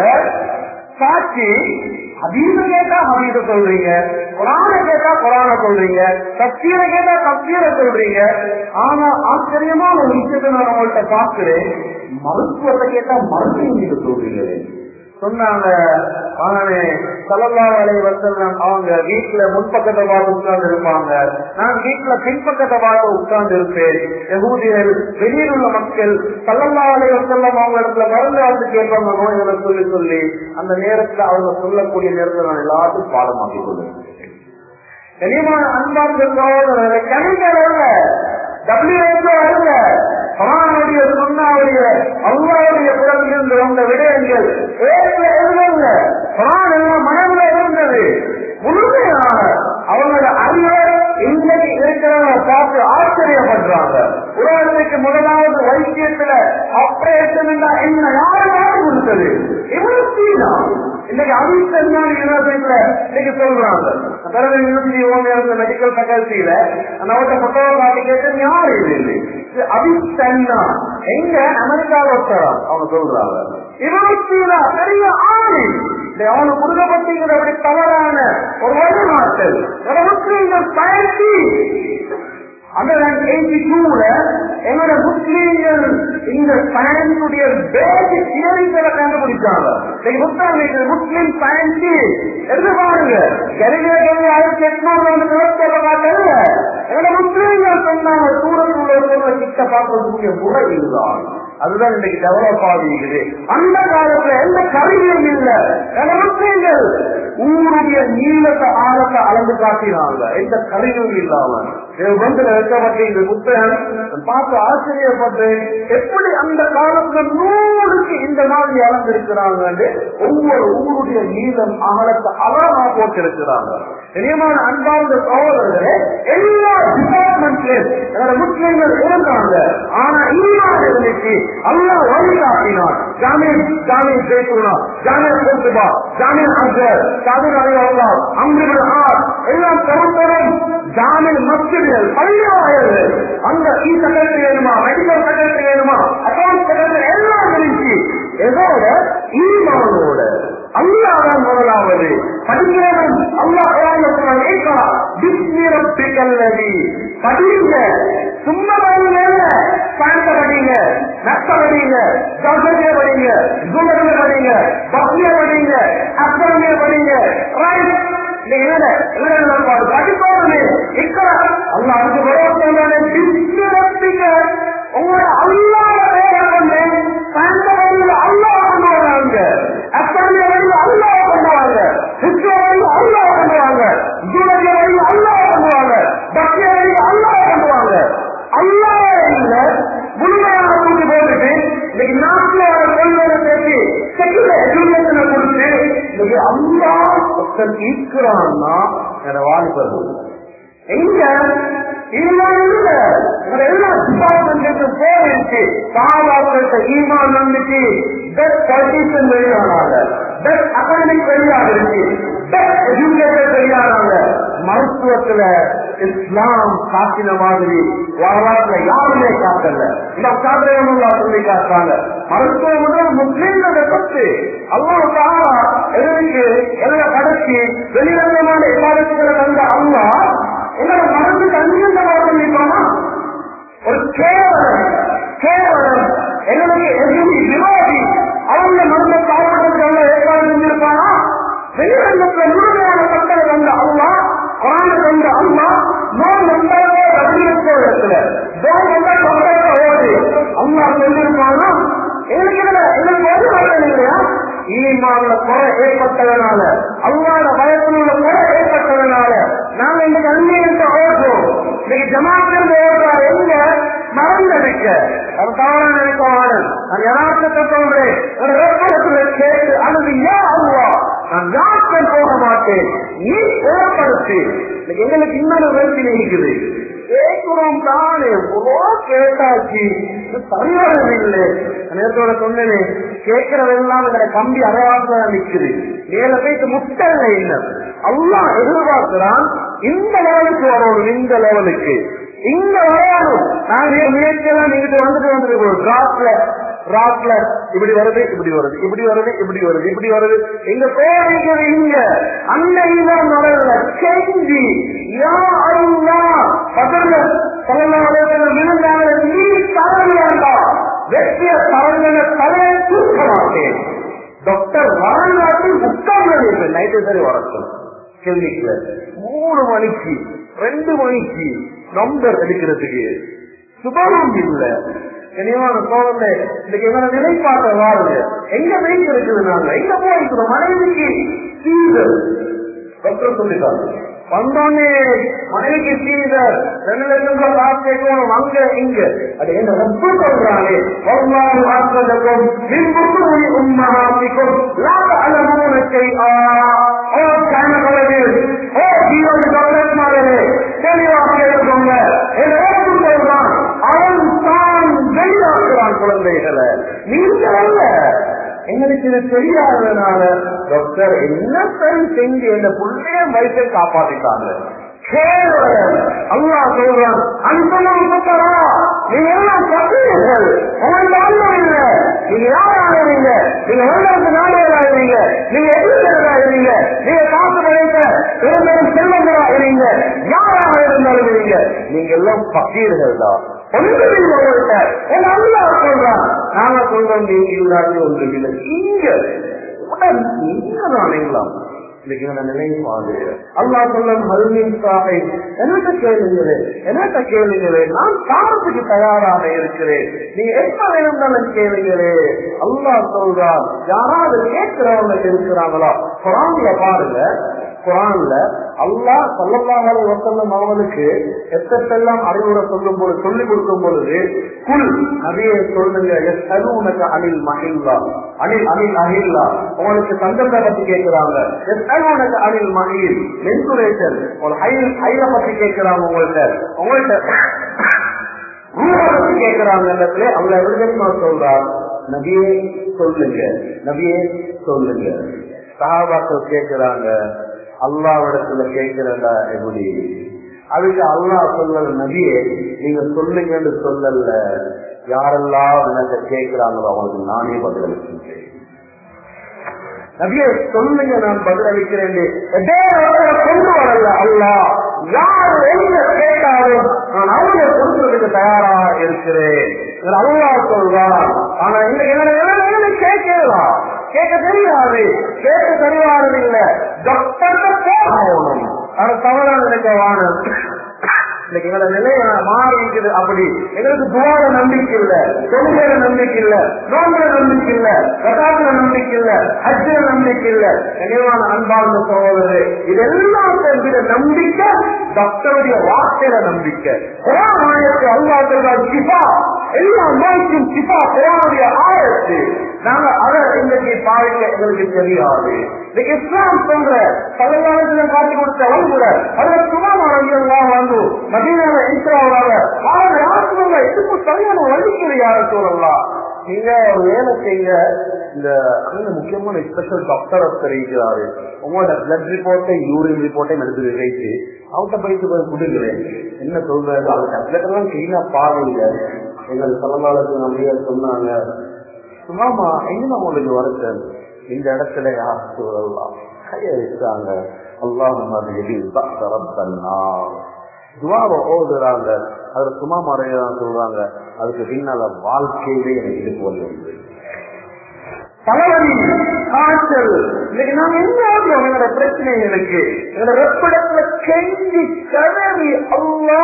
சாட்சி ஹதீஸ கேட்டா ஹதீஸ சொல்றீங்க குரான கேட்டா குரான சொல்றீங்க தப்சீர கேட்டா தப்சீர சொல்றீங்க ஆனா ஆச்சரியமா ஒரு விஷயத்தை நான் உங்கள்கிட்ட பாக்குறேன் மருத்துவத்தை கேட்டா மருத்துவம் நீங்க சொல்றீங்க சொன்னாங்க ஆனே சலல்லா வலை வசல்லம் அவங்க வீட்டுல முன்பக்கத்தை பார்த்து உட்கார்ந்து இருப்பாங்க நான் வீட்டுல பின்பக்கத்தை பார்த்து உட்கார்ந்து இருப்பேன் எகூதியர் வெளியில் உள்ள மக்கள் சல்லல்லா வலை வசல்லம் அவங்க இடத்துல மருந்து வந்து கேட்பாங்க நோய்களை சொல்லி சொல்லி அந்த நேரத்துல அவங்க சொல்லக்கூடிய நேரத்துல நான் எல்லாத்துக்கும் பாடமாக்கி கொள்வேன் கனியமான அன்பார்ந்த சகோதரரை கணிதர் அல்ல டபிள்யூஹெச்ஓ அல்ல பகவானுடைய சொன்னாவுடைய அல்லாவுடைய புறத்திலிருந்து வந்த விடயங்கள் ஏற்ற எழுதல்ல பகவான் எல்லாம் மனதில் இருந்தது முழுமையாக அவங்களோட அறிவை இன்றைக்கு இருக்கிறவங்க பார்த்து ஆச்சரியப்படுறாங்க உலகத்துக்கு முதலாவது வைத்தியத்துல ஆபரேஷன் என்ன யாரு நாடு கொடுத்தது இவ்வளவு இன்னைக்கு அபிஷன் யூனிவர்சிட்டியில இன்னைக்கு சொல்றாங்க பிறகு யூனிவர்சிட்டி ஓன் மெடிக்கல் ஃபேக்கல்ட்டியில நம்மகிட்ட போட்டோ காட்டி கேட்டு யாரு இது அபிஷன்னா எங்க அமெரிக்காவில் ஒருத்தரா அவங்க சொல்றாங்க இருபத்தீரா பெரிய ஆணி அவனுக்கு கொடுக்கப்பட்டீங்கிற அப்படி தவறான ஒரு வழிமாட்டல் முஸ்லீம்கள் பயத்தி எங்களோட முஸ்லீம்கள் இந்த சயின்ஸுடைய பேசிக் தியரிகளை கண்டுபிடிச்சாங்க முஸ்லீம் சயின்ஸ் எடுத்து பாருங்க கலிலேயே ஆயிரத்தி எட்நூறு வந்து நிலத்தொடர மாட்டல எங்களோட முஸ்லீம்கள் சொன்னாங்க தூரத்தில் உள்ள கிட்ட பார்க்கக்கூடிய முறை இதுதான் அதுதான் இன்னைக்கு டெவலப் ஆகிருக்குது அந்த காலத்துல எந்த கருவியும் இல்ல முஸ்லீம்கள் ஊருடைய நீளத்தை ஆழத்தை அளந்து காட்டினாங்க எந்த கருவியும் இல்லாம வந்து வைக்கப்பட்ட இந்த புத்தகம் பார்த்து ஆச்சரியப்பட்டேன் எப்படி அந்த காலத்துல நூறுக்கு இந்த மாதிரி அளந்திருக்கிறாங்க ஒவ்வொரு ஊருடைய நீளம் ஆழத்தை அழகா போட்டிருக்கிறாங்க இனியமான அன்பார்ந்த சகோதரர்களே எல்லா டிபார்ட்மெண்ட்லயும் முஸ்லீம்கள் இருந்தாங்க ஆனா ஈமான் இருந்துச்சு அல்லா வழி காட்டினார் ஜாமீன் ஜாமீன் ஜெயித்துனா ஜாமீன் கோத்துபா ஜாமீன் அசர் சாதிர் அலி அல்லா அம்ரிபின் ஆர் எல்லாம் பெரும்பெரும் ஜாமீன் மஸ்ஜிதுகள் பள்ளிவாயர்கள் அந்த இ செக்ரட்டரி வேணுமா மெடிக்கல் செக்ரட்டரி வேணுமா அக்கௌண்ட் செக்ரட்டரி எல்லாம் இருந்துச்சு எதோட ஈமானோட அல்லாதான் முதலாவது படிக்கிறவன் அல்லா கல்வி படிங்க சும்மா படிங்க சாந்த படிங்க நஷ்ட படிங்க ஜாகிரதைய படிங்க ஜூலர்ல படிங்க பக்திய படிங்க அஸ்தரமிய படிங்க ரைட் படிப்போமே இக்கா அல்ல அதுக்கு விரப்பிக்க உங்களோட அல்லாத பேரை கொண்டு சாந்த வழியில் அல்லா கொண்டு வராங்க அஸ்தரமிய வழியில் அல்லா கொண்டு வாங்க சிஸ்ட வழியில் அல்லா கொண்டு வாங்க ஜூலர்ல வழியில் அல்லா கொண்டு வாங்க பக்திய வழியில் அல்லா கொண்டு வாங்க அல்லாவே இல்ல முழுமையாக தூக்கி போட்டுட்டு இன்னைக்கு நாட்டுல வர கொள்கையை பேசி செக்குலர் எஜுகேஷனை கொடுத்து இன்னைக்கு அல்லா ஒருத்தன் ஈர்க்கிறான்னா என வாலிபர்கள் எங்க ஈமான் இல்ல உங்க எல்லா டிபார்ட்மெண்ட்டுக்கும் போயிடுச்சு சாதாரண ஈமான் நம்பிக்கை பெஸ்ட் பொலிட்டிஷியன் வெளியானாங்க பெஸ்ட் அகாடமிக் வெளியாகிருச்சு பெஸ்ட் எஜுகேட்டர் வெளியானாங்க மருத்துவத்துல இஸ்லாம் காட்டின மாதிரி வரலாற்றுல யாருமே காட்டல இந்த சாதனையா சொல்லி காட்டுறாங்க மருத்துவம் முதல் முஸ்லீம்களோட சொத்து அல்லாவுக்காக எங்களுக்கு எங்களை கடைசி வெளிரங்கமான விவாதத்துகளை தந்த அல்லா எங்களை மருந்து தண்ணீர் சொல்லிட்டோமா ஒரு கேவலம் கேவலம் எங்களுக்கு எதிரி விரோதி அவங்க மருந்த காவல்துறை ஏற்பாடு செஞ்சிருப்பானா வெளிரங்கத்துல முழுமையான கட்டளை தந்த அல்லா குரான தந்த அல்லா நோய் வந்தாலே ரஜினியோ இடத்துல நோய் வந்தா கொண்டாட ஓடு அல்லா சொல்லியிருப்பானா எங்களுக்கு இதுல எங்களுக்கு ஒரு வரல இல்லையா ஈமான்ல குறை ஏற்பட்டதனால அல்லாத பயத்தில் உள்ள குறை ஏற்பட்டதனால நாங்க இன்னைக்கு அந்நியத்தை ஓடுறோம் இன்னைக்கு ஜமாத்திலிருந்து ஓடுறா எங்க மறந்தடிக்க அது தவறா நினைக்க வாழன் நான் யதார்த்தத்தை சொல்றேன் ஒரு ரத்தத்துல கேட்டு அல்லது ஏன் அல்வா நான் யாருக்கும் போக மாட்டேன் நீ ஏற்படுத்தி இன்னைக்கு எங்களுக்கு இன்னொரு வேலை இருக்குது கேட்கிறோம் தானே எவ்வளோ கேட்டாச்சு சரியான இல்லை நேரத்தோட சொன்னேனே கேட்கறதெல்லாம் எங்களை கம்பி அரைவாசல நிக்குது மேல போயிட்டு முட்டல்ல இல்லை அல்லா எதிர்பார்க்கிறான் இந்த லெவலுக்கு வரணும் இந்த லெவலுக்கு இங்க வரணும் நாங்க முயற்சியெல்லாம் நீங்க வந்துட்டு வந்துட்டு டிராப்ல ராட்ல இப்படி வருது இப்படி வருது இப்படி வருது இப்படி வருது இப்படி வருது எங்க கோரிக்கை இங்க அந்த இதான் வரல செஞ்சு யா அல்லா பதில சொல்லலாம் விழுந்தாங்க நீ தரலையாண்டா வெற்றிய தரங்களை தலையை தூக்க மாட்டேன் டாக்டர் வாழ்நாட்டில் உட்கார்ந்து நைட்டு சரி வரட்டும் கிளினிக்ல மூணு மணிக்கு ரெண்டு மணிக்கு நம்பர் எடுக்கிறதுக்கு சுபமும் இல்லை கனிவான சோழனை இன்னைக்கு எங்களை நிலைப்பாட்ட வாருங்க எங்க வெயிட் இருக்குது நாங்க எங்க போயிருக்கிறோம் மனைவிக்கு சீசர் டாக்டர் சொல்லிட்டாங்க வந்தோடனே மனைவிக்கு சீசர் ரெண்டு லட்சம் ரூபாய் காசு கேட்கணும் அங்க இங்க அது என்ன ரொம்ப சொல்றாங்க ஒவ்வாறு ஆற்றலுக்கும் மின்புத்து உண்மகாமிக்கும் லாப அலமூன செய்யா ஓ கண்ண கலகு ஓ ஜீவன் டாக்டர் மாதிரி தெளிவாக இருக்கோங்க என்ன சொல்றான் அவன் தான் வெளியாக்குறான் குழந்தைகளை நீங்க அல்ல எங்களுக்கு இது தெரியாததுனால டாக்டர் என்ன சரி செஞ்சு என்ன புள்ளைய வயசை காப்பாத்திட்டாங்க கேவலம் அல்லா சொல்றான் அன்பனும் புத்தரா நீங்க எல்லாம் பத்திரிகள் உங்களுக்கு அன்பம் இல்ல நீங்க யாராகிறீங்க நீங்க வெள்ளத்து நாடுகளாகிறீங்க நீங்க எதிர்க்கிறதாகிறீங்க நீங்க காசு கிடைத்த பெரும்பெரும் செல்வங்களாகிறீங்க யாராக இருந்தாலும் இருங்க நீங்க எல்லாம் பக்கீர்கள் தான் ஒன்றுமில்லை உங்கள்கிட்ட எங்க அல்லா சொல்றான் நாங்க சொல்றோம் நீங்க இல்லாத ஒன்றுமில்லை இங்க உடன் நீங்க தான் இன்னைக்கு நான் நிலையும் பாருங்க அல்லா சொல்லம் ஹல்மின் சாலை என்னட்ட கேளுங்களே என்னட்ட கேளுங்களே நான் காலத்துக்கு தயாராக இருக்கிறேன் நீங்க எப்ப வேணும்னாலும் கேளுங்களே அல்லா சொல்றான் யாராவது கேட்கிறவங்க இருக்கிறாங்களா குரான்ல பாருங்க குரான்ல அல்லா சல்லல்லாஹு வசல்லம் அவர்களுக்கு எத்தெல்லாம் அறிவுரை சொல்லும் பொழுது சொல்லிக் கொடுக்கும் பொழுது குல் நபியை சொல்லுங்க எஸ் உனக்கு அனில் மகிழ்லா அனில் அனில் அகில்லா உங்களுக்கு சந்தத்தை பத்தி கேட்கிறாங்க எஸ் உனக்கு அனில் மகிழ் மென்சுரேஷன் ஒரு ஹைல் ஹைல பத்தி கேட்கிறாங்க உங்கள்கிட்ட உங்கள்கிட்ட ரூபா பத்தி கேட்கிறாங்க இடத்துல அவங்க எவ்வளவு சொல்றார் நபியே சொல்லுங்க நபியே சொல்லுங்க சகாபாக்கள் கேட்கிறாங்க அல்லாவிடத்துல கேட்கிறதா எப்படி அதுக்கு அல்லாஹ் சொல்லல நபியே நீங்க சொல்லுங்கன்னு சொல்லல யாரெல்லாம் எனக்கு கேட்கிறாங்களோ அவங்களுக்கு நானே பதில் அளிக்கின்றேன் நபியை சொல்லுங்க நான் பதில் அளிக்கிறேன் கொண்டு வரல அல்லா யார் என்ன கேட்டாலும் நான் அவங்க கொடுக்கிறதுக்கு தயாராக இருக்கிறேன் அல்லா சொல்றான் ஆனா இந்த என்ன கேட்கலாம் கேட்க தெரியாது கேட்க தெரியாதது இல்ல டாக்டர் போகணும் ஆனா தவறா நினைக்க வாணும் இன்னைக்கு எங்களோட நிலைய மாறி இருக்குது அப்படி எங்களுக்கு துவார நம்பிக்கை இல்ல தொழுகையில நம்பிக்கை இல்ல நோம்புல நம்பிக்கை இல்ல கதாத்துல நம்பிக்கை இல்ல ஹஜ்ஜில நம்பிக்கை இல்ல நினைவான அன்பார்ந்த சகோதரரு இதெல்லாம் விட நம்பிக்கை டாக்டருடைய வார்த்தையில நம்பிக்கை குரான் ஆயத்து அல்லா சொல்றார் சிபா எல்லா நோய்க்கும் சிபா குரானுடைய ஆயத்து நாங்க அதை இன்றைக்கு பாவிக்க எங்களுக்கு தெரியாது இன்னைக்கு இஸ்லாம் சொல்ற பலகாலத்துல காட்டி கொடுத்த வழிமுறை அதுல சுமாரம் வந்து மதீனால இஸ்ராவாக ஆறு ஆசிரியங்க இதுக்கு சரியான வழிமுறை யார சொல்லலாம் நீங்க ஒரு வேலை செய்ய இந்த அங்க முக்கியமான ஸ்பெஷல் டாக்டர் தெரிவிக்கிறாரு உங்களோட பிளட் ரிப்போர்ட்டை யூரின் ரிப்போர்ட்டை எடுத்து வைத்து அவர்கிட்ட போயிட்டு போய் கொடுக்குறேன் என்ன சொல்றது அவங்க டேப்லெட் எல்லாம் கிளீனா பாருங்க எங்களுக்கு சொல்லலாளுக்கு நம்மளே சொன்னாங்க சும்மாமா எங்க உங்களுக்கு வருத்தம் இந்த இடத்துல யார் சொல்லலாம் கைய வச்சாங்க அல்லாஹ் துவாவை ஓதுறாங்க அதுல சும்மா மறையதான் சொல்றாங்க அதுக்கு பின்னால வாழ்க்கையிலே எனக்கு இது போல தலைவலி காய்ச்சல் இன்னைக்கு நாங்க என்ன ஆகிறோம் எங்களோட பிரச்சனைகளுக்கு எங்களோட வெப்படத்துல கெஞ்சி கதறி அல்லா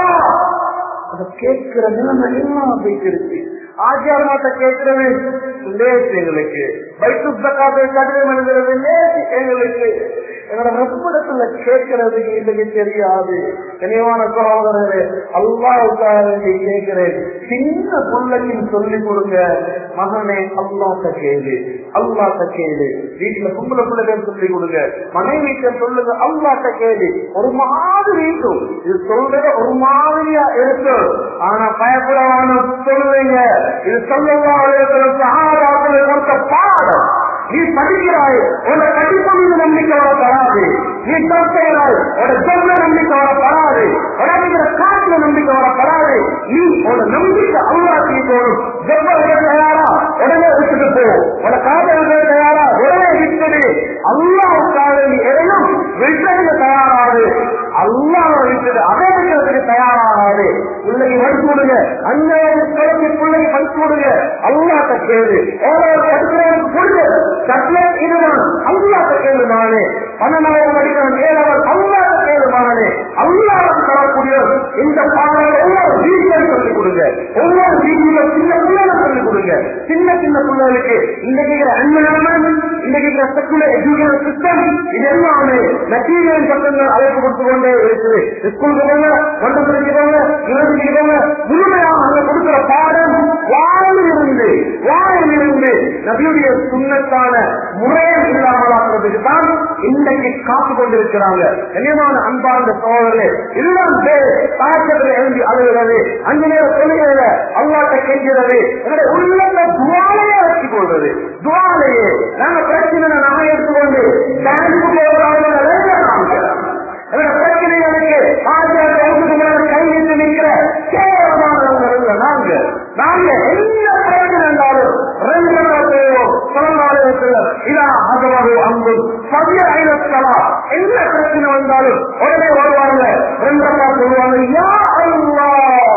அதை கேட்கிற நிலைமை எல்லாம் போயிட்டு ஆச்சார மாத்த கேட்கிறது லேஸ் எங்களுக்கு பைக்கு சக்காத்தை கடிதம் எழுதுறது லேஸ் எங்களுக்கு எங்களோட வெப்படத்துல கேட்கறதுக்கு இன்னைக்கு தெரியாது கனிவான சகோதரரே அல்லாவுக்காக கேட்கிறேன் சின்ன பிள்ளைக்கு சொல்லி கொடுங்க மகனே அல்லாட்ட கேளு அல்லாட்ட கேளு வீட்டுல கும்பல பிள்ளைகள் சொல்லி கொடுங்க மனைவிட்ட சொல்லுங்க அல்லாட்ட கேளு ஒரு மாதிரி இருக்கும் இது சொல்றது ஒரு மாதிரியா இருக்கு ஆனா பயப்படவான சொல்லுவீங்க இது சொல்லலாம் சகாபாக்களை கொடுத்த பாடம் நீ படிக்கிறாய் உன்னை படிப்பு மீது நம்பிக்கை வரப்படாது நீ தோற்கிறாய் உன சொந்த நம்பிக்கை வரப்படாது உனக்கு காட்டுல நம்பிக்கை வரப்படாது நீ உன நம்பிக்கை அல்லாட்டி போடும் ஜெப்ப விட தயாரா உடனே விட்டுட்டு போ உன காதல் விட தயாரா உடனே விட்டுடு அல்லாவுக்காக நீ எதையும் விட்டு தயாராது அல்லாவை விட்டுடு அதை விட்டுறதுக்கு தயாராகாது பிள்ளைக்கு படிச்சு விடுங்க அஞ்சாவது கிழமை பிள்ளைக்கு படிச்சு விடுங்க அல்லாட்ட கேளு ஏழாவது படிக்கிறவனுக்கு கொடுங்க சட்டம் இதுதான் அல்லாட்ட கேளு நானே பன்னெண்டாவது படிக்கிறவன் ஏழாவது அல்லாட்ட கேளு நானே அல்லாவுக்கு தரக்கூடிய இந்த பாடலை ஒவ்வொரு வீட்டிலும் சொல்லிக் கொடுங்க ஒவ்வொரு வீட்டிலும் சின்ன பிள்ளைகளும் சொல்லிக் கொடுங்க சின்ன சின்ன பிள்ளைகளுக்கு இன்றைக்கு அன்மனமன் இன்றைக்கு செக்குலர் எஜுகேஷன் சிஸ்டம் இது எல்லாமே மெட்டீரியல் சட்டங்கள் அழைப்பு கொடுத்து கொண்டே இருக்குது ஸ்கூலுக்கு போங்க கொண்டு போங்க யூனிவர்சிட்டிக்கு போங்க முழுமையாக அங்க கொடுக்கிற பாடம் வாயிலிருந்து வாயிலிருந்து நபியுடைய சுண்ணத்தான முறையை இல்லாமலாக்குறதுக்கு தான் இன்றைக்கு காத்து கொண்டிருக்கிறாங்க கண்ணியமான அன்பார்ந்த சோழர்களே இதுதான் பேர் தாக்கத்தில் எழுதி அழுகிறது அஞ்சு நேரம் சொல்லுகிறத அல்லாட்ட கெஞ்சுறது என்னுடைய உள்ளத்தை துவாலையே வச்சுக் கொள்வது துவாலையே நாங்க பிரச்சனை நாங்க எடுத்துக்கொண்டு பேங்க்கு போகிறாங்க என்னோட பிரச்சனைகளுக்கு ஆசிரியர் கை நின்று நிற்கிற கேவலமானவர்கள் இல்லை நாங்க நாங்க என்ன பிரச்சனை இருந்தாலும் ரெண்டு போவோம் சொல்லலாலயத்தில் இதா அதவரு அங்கு சமய ஐநத்தலா என்ன பிரச்சனை வந்தாலும் உடனே வருவாங்க ரெண்டு சொல்லுவாங்க யா அல்லா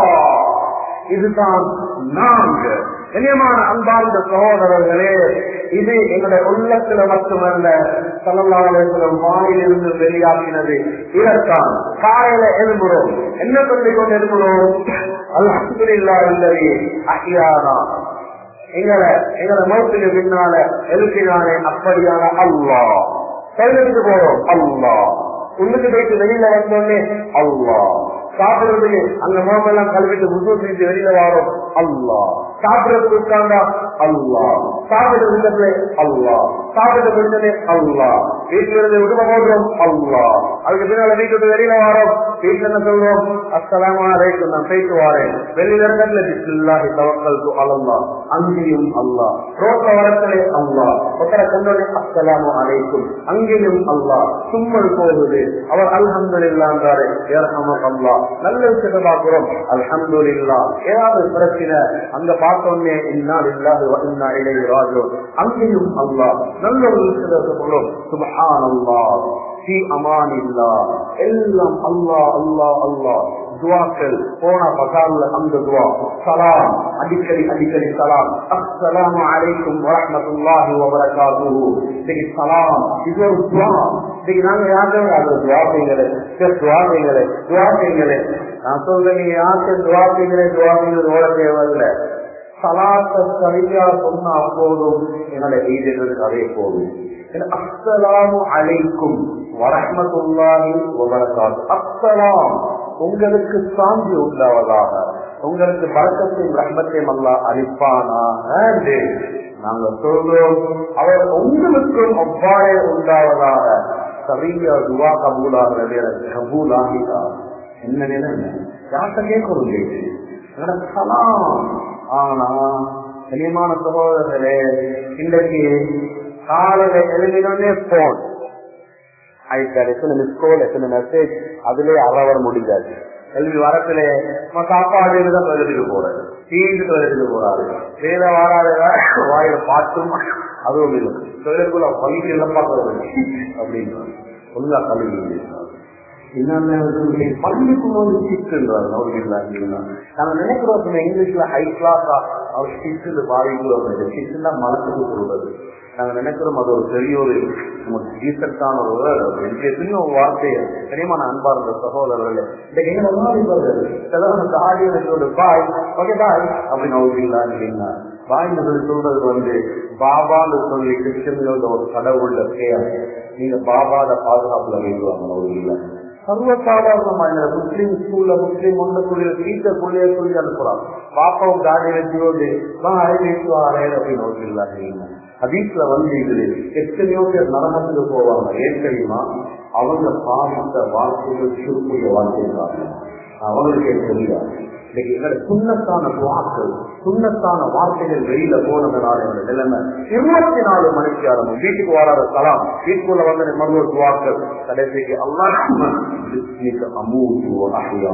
இதுதான் நாங்க கண்ணியமான அன்பார்ந்த சகோதரர்களே இது எங்களுடைய உள்ளத்துல மட்டுமல்ல சல்லல்லாஹு வாயிலிருந்து வெளியாகினது இதற்கான் காலையில எழும்புறோம் என்ன சொல்லிக் கொண்டு எழும்புறோம் அல்ஹம்துலில்லாஹ் இல்லவே அஹ்யானா எங்களை எங்களை மௌத்துக்கு பின்னால எழுப்பினாலே அப்படியான அல்லாஹ் கைவிட்டு போறோம் அல்லாஹ் உள்ளுக்கு போயிட்டு வெளியில வந்தோடனே அல்லாஹ் சாப்பிடுறதுக்கு அந்த மோமெல்லாம் கழுவிட்டு முது செஞ்சு வெளியில வரோம் அல்லா சாப்பிடுறதுக்கு உட்கார்ந்தா அல்லா சாப்பிடுறது அல்லா சாப்பிட்டு முடிஞ்சதே அல்லா வீட்டுல இருந்து விடும போடுறோம் அல்லா அதுக்கு பின்னால வீட்டு விட்டு வெளியில வரோம் வீட்டுல என்ன சொல்றோம் அஸ்தலாமா ரைட்டு நான் போயிட்டு வரேன் வெளியில இடத்துல பிஸ்மில்லாஹி தவக்கல்து அலல்லா அங்கேயும் அல்லா ரோட்ல வரத்தலே அல்லா ஒத்தர கண்டோடனே அஸ்தலாமு அலைக்கும் அங்கேயும் அல்லா சும்மல் போகுது அவர் அல்ஹம்துலில்லான்றாரு ஏர்ஹமக் அல்லா நல்ல விஷயத்தை பார்க்கிறோம் அல்ஹம்துலில்லா ஏதாவது பிரச்சனை அங்க பார்த்தோன்னே இன்னா இல்லாது இன்னா இடையே ராஜோ அங்கேயும் அல்லா நல்ல ஒரு விஷயத்தை சொல்றோம் சுபஹான் அல்லா ஸ்ரீ அமான் இல்லா எல்லாம் அல்லா அல்லா அல்லா துவாக்கள் போன பசால்ல அந்த துவா சலாம் அடிக்கடி அடிக்கடி சலாம் அஸ்ஸலாமு அலைக்கும் வரஹ்மத்துல்லாஹி வபரகாத்துஹு இன்னைக்கு சலாம் இது ஒரு துவா இன்னைக்கு நாங்க யாருமே அது துவா செய்யல துவா செய்யல துவா செய்யல நான் சொல்றேன் நீங்க யாருக்கு துவா செய்யல துவா செய்யறது ஓட தேவையில்ல சலாத்த சரியா சொன்னா போதும் என்னோட ஈடுகள் அதே போதும் அஸ்ஸலாமு அலைக்கும் வரஹ்மத்துல்லாஹி வபரகாத்து அஸ்ஸலாம் உங்களுக்கு சாந்தி உண்டாவதாக உங்களுக்கு பழக்கத்தையும் ரஹ்மத்தையும் அல்லா அளிப்பானாக நாங்க சொல்றோம் அவர் உங்களுக்கும் அவ்வாறே உண்டாவதாக சரியா துவா கபூலாகிற வேற கபூலாகிதா என்ன நிலைமை யார்கிட்ட கேட்கணும் கேட்டு சலாம் ஆனா கனியமான சகோதரர்களே இன்றைக்கு காலையில எழுதினே போன் ஆயிட்டாரு எத்தனை மிஸ் கால் எத்தனை மெசேஜ் அதுலயே அறவர் முடிஞ்சாச்சு எழுதி வரத்திலே சாப்பாடு தான் எழுதிட்டு போறாரு தீண்டு எழுதிட்டு போறாரு வேத வாராத வாயில பாட்டும் அதுவும் இல்லை தொழிலுக்குள்ள பள்ளி எல்லாம் பார்க்கறது அப்படின்னு ஒழுங்கா கல்வி பள்ளிக்குள்ள வந்து சிக்குன்றாரு நாங்க நினைக்கிறோம் இங்கிலீஷ்ல ஹை கிளாஸா அவர் சிக்கு பாதிக்கிறோம் சிக்குன்னா மனசுக்கு சொல்றது நாங்க நினைக்கிறோம் அது ஒரு பெரிய ஒரு நமக்கு டீசென்டான ஒரு வேர்டு எனக்கு சின்ன ஒரு வார்த்தையை கனியமான அன்பா இருந்த சகோதரர்களே இன்னைக்கு என்ன விவாதிப்பாரு சிலவனுக்கு ஆடியோ ஒரு பாய் ஓகே பாய் அப்படின்னு அவங்களா இல்லைங்களா பாய்னு சொல்லி சொல்றது வந்து பாபான்னு சொல்லி கிறிஸ்டியனோட ஒரு கடவுள்ல பேர் நீங்க பாபாட பாதுகாப்புல வைக்குவாங்க அவங்கள சர்வ சாதாரணமா இந்த முஸ்லீம் ஸ்கூல்ல முஸ்லீம் ஒன்றுக்குள்ள டீச்சர் குள்ளே சொல்லி அனுப்புறான் பாப்பாவும் தாடி வச்சு வந்து பேசுவாரே அப்படின்னு அவர்கள் ஹதீஸ்ல வந்து இது எத்தனையோ பேர் நரகத்துக்கு போவாங்க ஏன் தெரியுமா அவங்க பாதித்த வாழ்க்கைகள் சுருக்குள்ள வாழ்க்கைக்காக அவங்களுக்கே தெரியாது இன்னைக்கு எங்களை சுண்ணத்தான வாக்கள் சுண்ணத்தான வார்த்தைகள் வெளியில போனதுனால எங்க நிலைமை இருபத்தி நாலு மணிக்கு ஆரம்பம் வீட்டுக்கு வராத கலாம் வீட்டுக்குள்ள வந்த மருத்துவ துவாக்கள் கடைசிக்கு அல்லாஹ் அமூத்து அஹியா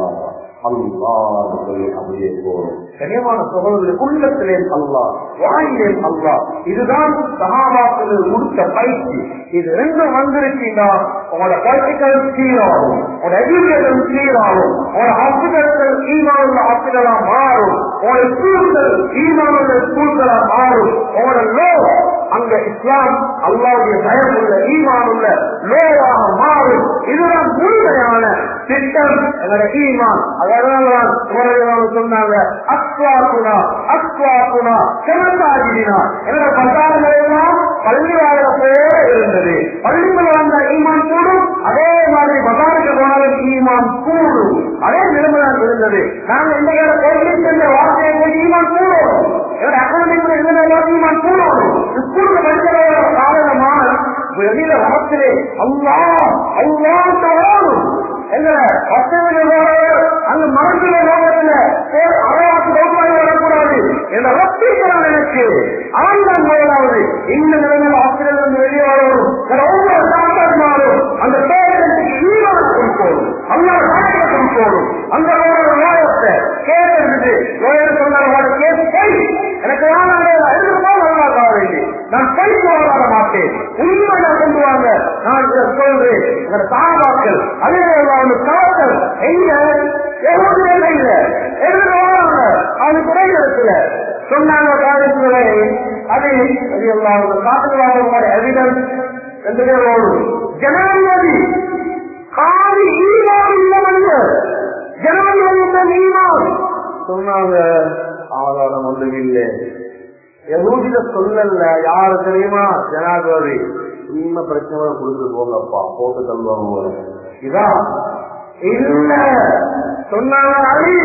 அல்லாஹ் சொல்லி அப்படியே போறோம் கனியமான சகோதரர்கள் உள்ளத்திலே அல்லா வாயிலே அல்லா இதுதான் சகாபாக்கள் கொடுத்த பயிற்சி இது ரெண்டும் வந்திருக்கீங்களா உங்களோட பொலிட்டிக்கல் சீராகும் உங்களோட எஜுகேஷன் சீராகும் உங்களோட ஹாஸ்பிட்டல்கள் ஈமாவுள்ள ஹாஸ்பிட்டலா மாறும் உங்களோட ஸ்கூல்கள் ஈமாவுள்ள ஸ்கூல்களா மாறும் உங்களோட லோ அங்க இஸ்லாம் அல்லாவுடைய பயம் உள்ள ஈமான் உள்ள லோவாக மாறும் இதுதான் முழுமையான திட்டம் எங்களோட ஈமான் அதனாலதான் உலகம் சொன்னாங்க அஸ்வாக்குனா அஸ்வாக்குனா செமத்தாகினா என்னோட பசாரங்கள் எல்லாம் பள்ளி வாழ போல இருந்தது பள்ளிக்குள்ள வந்த ஈமான் கூடும் அதே மாதிரி பசாருக்கு போனாலும் ஈமான் கூடும் அதே நிலைமைதான் இருந்தது நாங்க இந்த கால கோயிலுக்கு சென்ற வார்த்தையை போய் ஈமான் கூடும் என்னோட அகாடமிக்குள்ள இருந்த ஈமான் கூடும் ஸ்கூல்ல படிக்கிற காரணமான வெளியில வளத்திலே அல்லா அல்லா ஓடும் எங்களை அங்க மனசுல லோகத்துல அரையாசு லோகமாக வரக்கூடாது என்ற ரத்திக்கிறான் எனக்கு ஆண்டான் முதலாவது இந்த நிலைமையில் ஆசிரியர் இருந்து வெளியே வரணும் ஒவ்வொரு டாக்டர்மாரும் அந்த பேரனுக்கு ஈரோடு போடும் அல்லா நாயகம் போடும் அந்த நோயத்தை கேட்டு நோயர் சொன்னார் கேஸ் போய் எனக்கு வேணாம் எழுந்து போல் நல்லா காவேண்டி நான் போய் போராட மாட்டேன் உண்மை நான் கொண்டு வாங்க நான் இதை சொல்றேன் என்னோட சாபாக்கள் அதே போல காவல் எங்க எவ்வளவு இல்ல எழுந்து வராங்க அது குறை இடத்துல சொன்னாங்க காலேஜ்களை அது அது எல்லாம் காட்டுவாங்க எவிடன்ஸ் ரெண்டு பேர் ஓடும் ஜனாதிபதி காதி ஈமான் இல்ல மனிதர் ஜனாதிபதி ஈமான் சொன்னாங்க ஆதாரம் ஒன்றும் இல்லை எவ்வளவு சொல்லல யாரு தெரியுமா ஜனாதிபதி உண்மை பிரச்சனை கொடுத்து போங்கப்பா போட்டு தள்ளுவாங்க இதான் இல்ல சொன்னாங்க அழி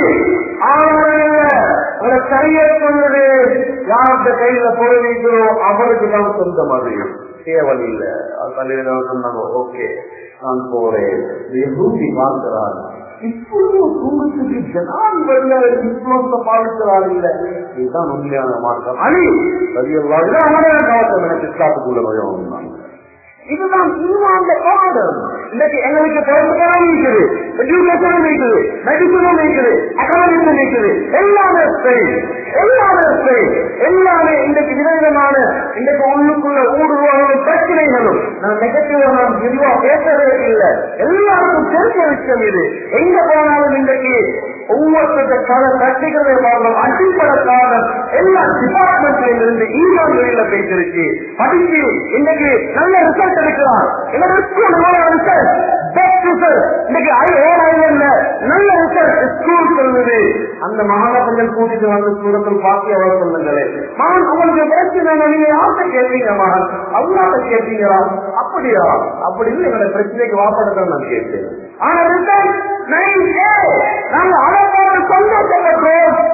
ஆதாரம் சரியா சொன்னது யார்கிட்ட கையில போடுவீங்களோ அவருக்கு தான் சொந்த மாதிரி தேவல் இல்ல தலைவர் சொன்னாங்க ஓகே நான் போறேன் எவ்வளவு பார்க்கிறார் இப்பொழுது குடும்பத்துக்கு ஜனாதிபதியாக இன்ஃபுளுன்ஸ பாதிக்கிறார் இல்ல இதுதான் உண்மையான மாற்றம் அணி சரியெல்லாம் காலத்தில் எனக்கு இஸ்லாத்துக்குள்ள நுழைவாங்க இதுதான் ஈமான் பாடம் இன்னைக்கு எங்களுக்கு பொறுப்புகளும் இருக்குது எஜுகேஷனும் இருக்குது மெடிசனும் இருக்குது அகாடமிக்கும் இருக்குது எல்லாமே சரி எல்லாமே சரி எல்லாமே இன்றைக்கு விதவிதமான இன்றைக்கு உள்ளுக்குள்ள ஊடுருவங்களும் பிரச்சனைகளும் நான் நெகட்டிவா நான் விரிவா பேசவே இல்லை எல்லாருக்கும் தெரிஞ்ச விஷயம் இது எங்க போனாலும் இன்றைக்கு ஒவ்வொருத்தருக்கான கட்சிகளை பார்க்கலாம் அடிப்படை காரணம் எல்லா டிபார்ட்மெண்ட்ல இருந்து ஈமான் வெளியில போயிட்டு படிச்சு இன்னைக்கு நல்ல ரிசல்ட் எடுக்கலாம் ரிசல்ட் பெஸ்ட் ரிசல்ட் இன்னைக்கு ஐஏல நல்ல ரிசல்ட் ஸ்கூல் சொல்லுது அந்த மகாணப்பங்கள் கூட்டிட்டு வந்து சூரத்தில் பாக்கி அவர் சொல்லுங்களே மகன் உங்களுக்கு பிரச்சனை நீங்க யார்கிட்ட கேட்பீங்க மகன் அல்லாட்ட கேட்பீங்களா அப்படியா அப்படி இல்லை என்னோட பிரச்சனைக்கு வாப்படத்தான் நான் கேட்பேன் ஆனா ரிசல்ட் நைன் ஏ நாங்க அழகாக சந்தோஷப்பட்டோம்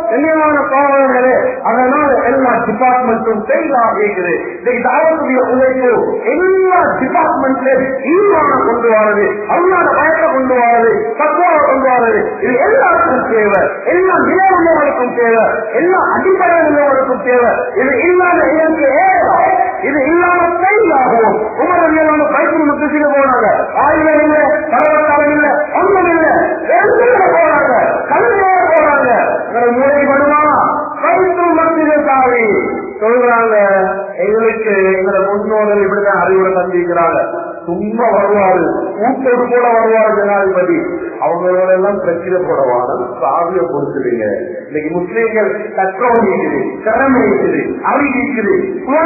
கண்ணியமான சோழர்களே அதனால எல்லா டிபார்ட்மெண்ட்டும் செயலாக இருக்குது இன்னைக்கு தாவக்கூடிய உழைப்பு எல்லா டிபார்ட்மெண்ட்லயும் ஈமான கொண்டு வரது அல்லாத பயத்தை கொண்டு வரது தத்துவாவை கொண்டு வரது இது எல்லாருக்கும் தேவை எல்லா நிலை உள்ளவர்களுக்கும் தேவை எல்லா அடிப்படை உள்ளவர்களுக்கும் தேவை இது இல்லாத இதற்கு ஏதம் இது இல்லாம செயலாகும் உமரவியலான பைக்கில் முக்கிய போனாங்க ஆயுதம் இல்ல பரவத்தாரம் இல்ல ஒன்றும் இல்ல எழுத்துல போறாங்க கல்வியோட போறாங்க மூளை படுமா பைக்கில் மத்திய சாவி சொல்றாங்க எங்களுக்கு எங்களை முன்னோர்கள் இப்படிதான் அறிவுரை தந்திருக்கிறாங்க சும்மா வருவாரு கூட்டோடு கூட வருவாரு ஜனாதிபதி அவங்களோட எல்லாம் பிரச்சனை போடவான சாவிய பொறுத்துடுங்க இன்னைக்கு முஸ்லீம்கள் தற்கொலை இருக்குது திறமை இருக்குது அறிவு இருக்குது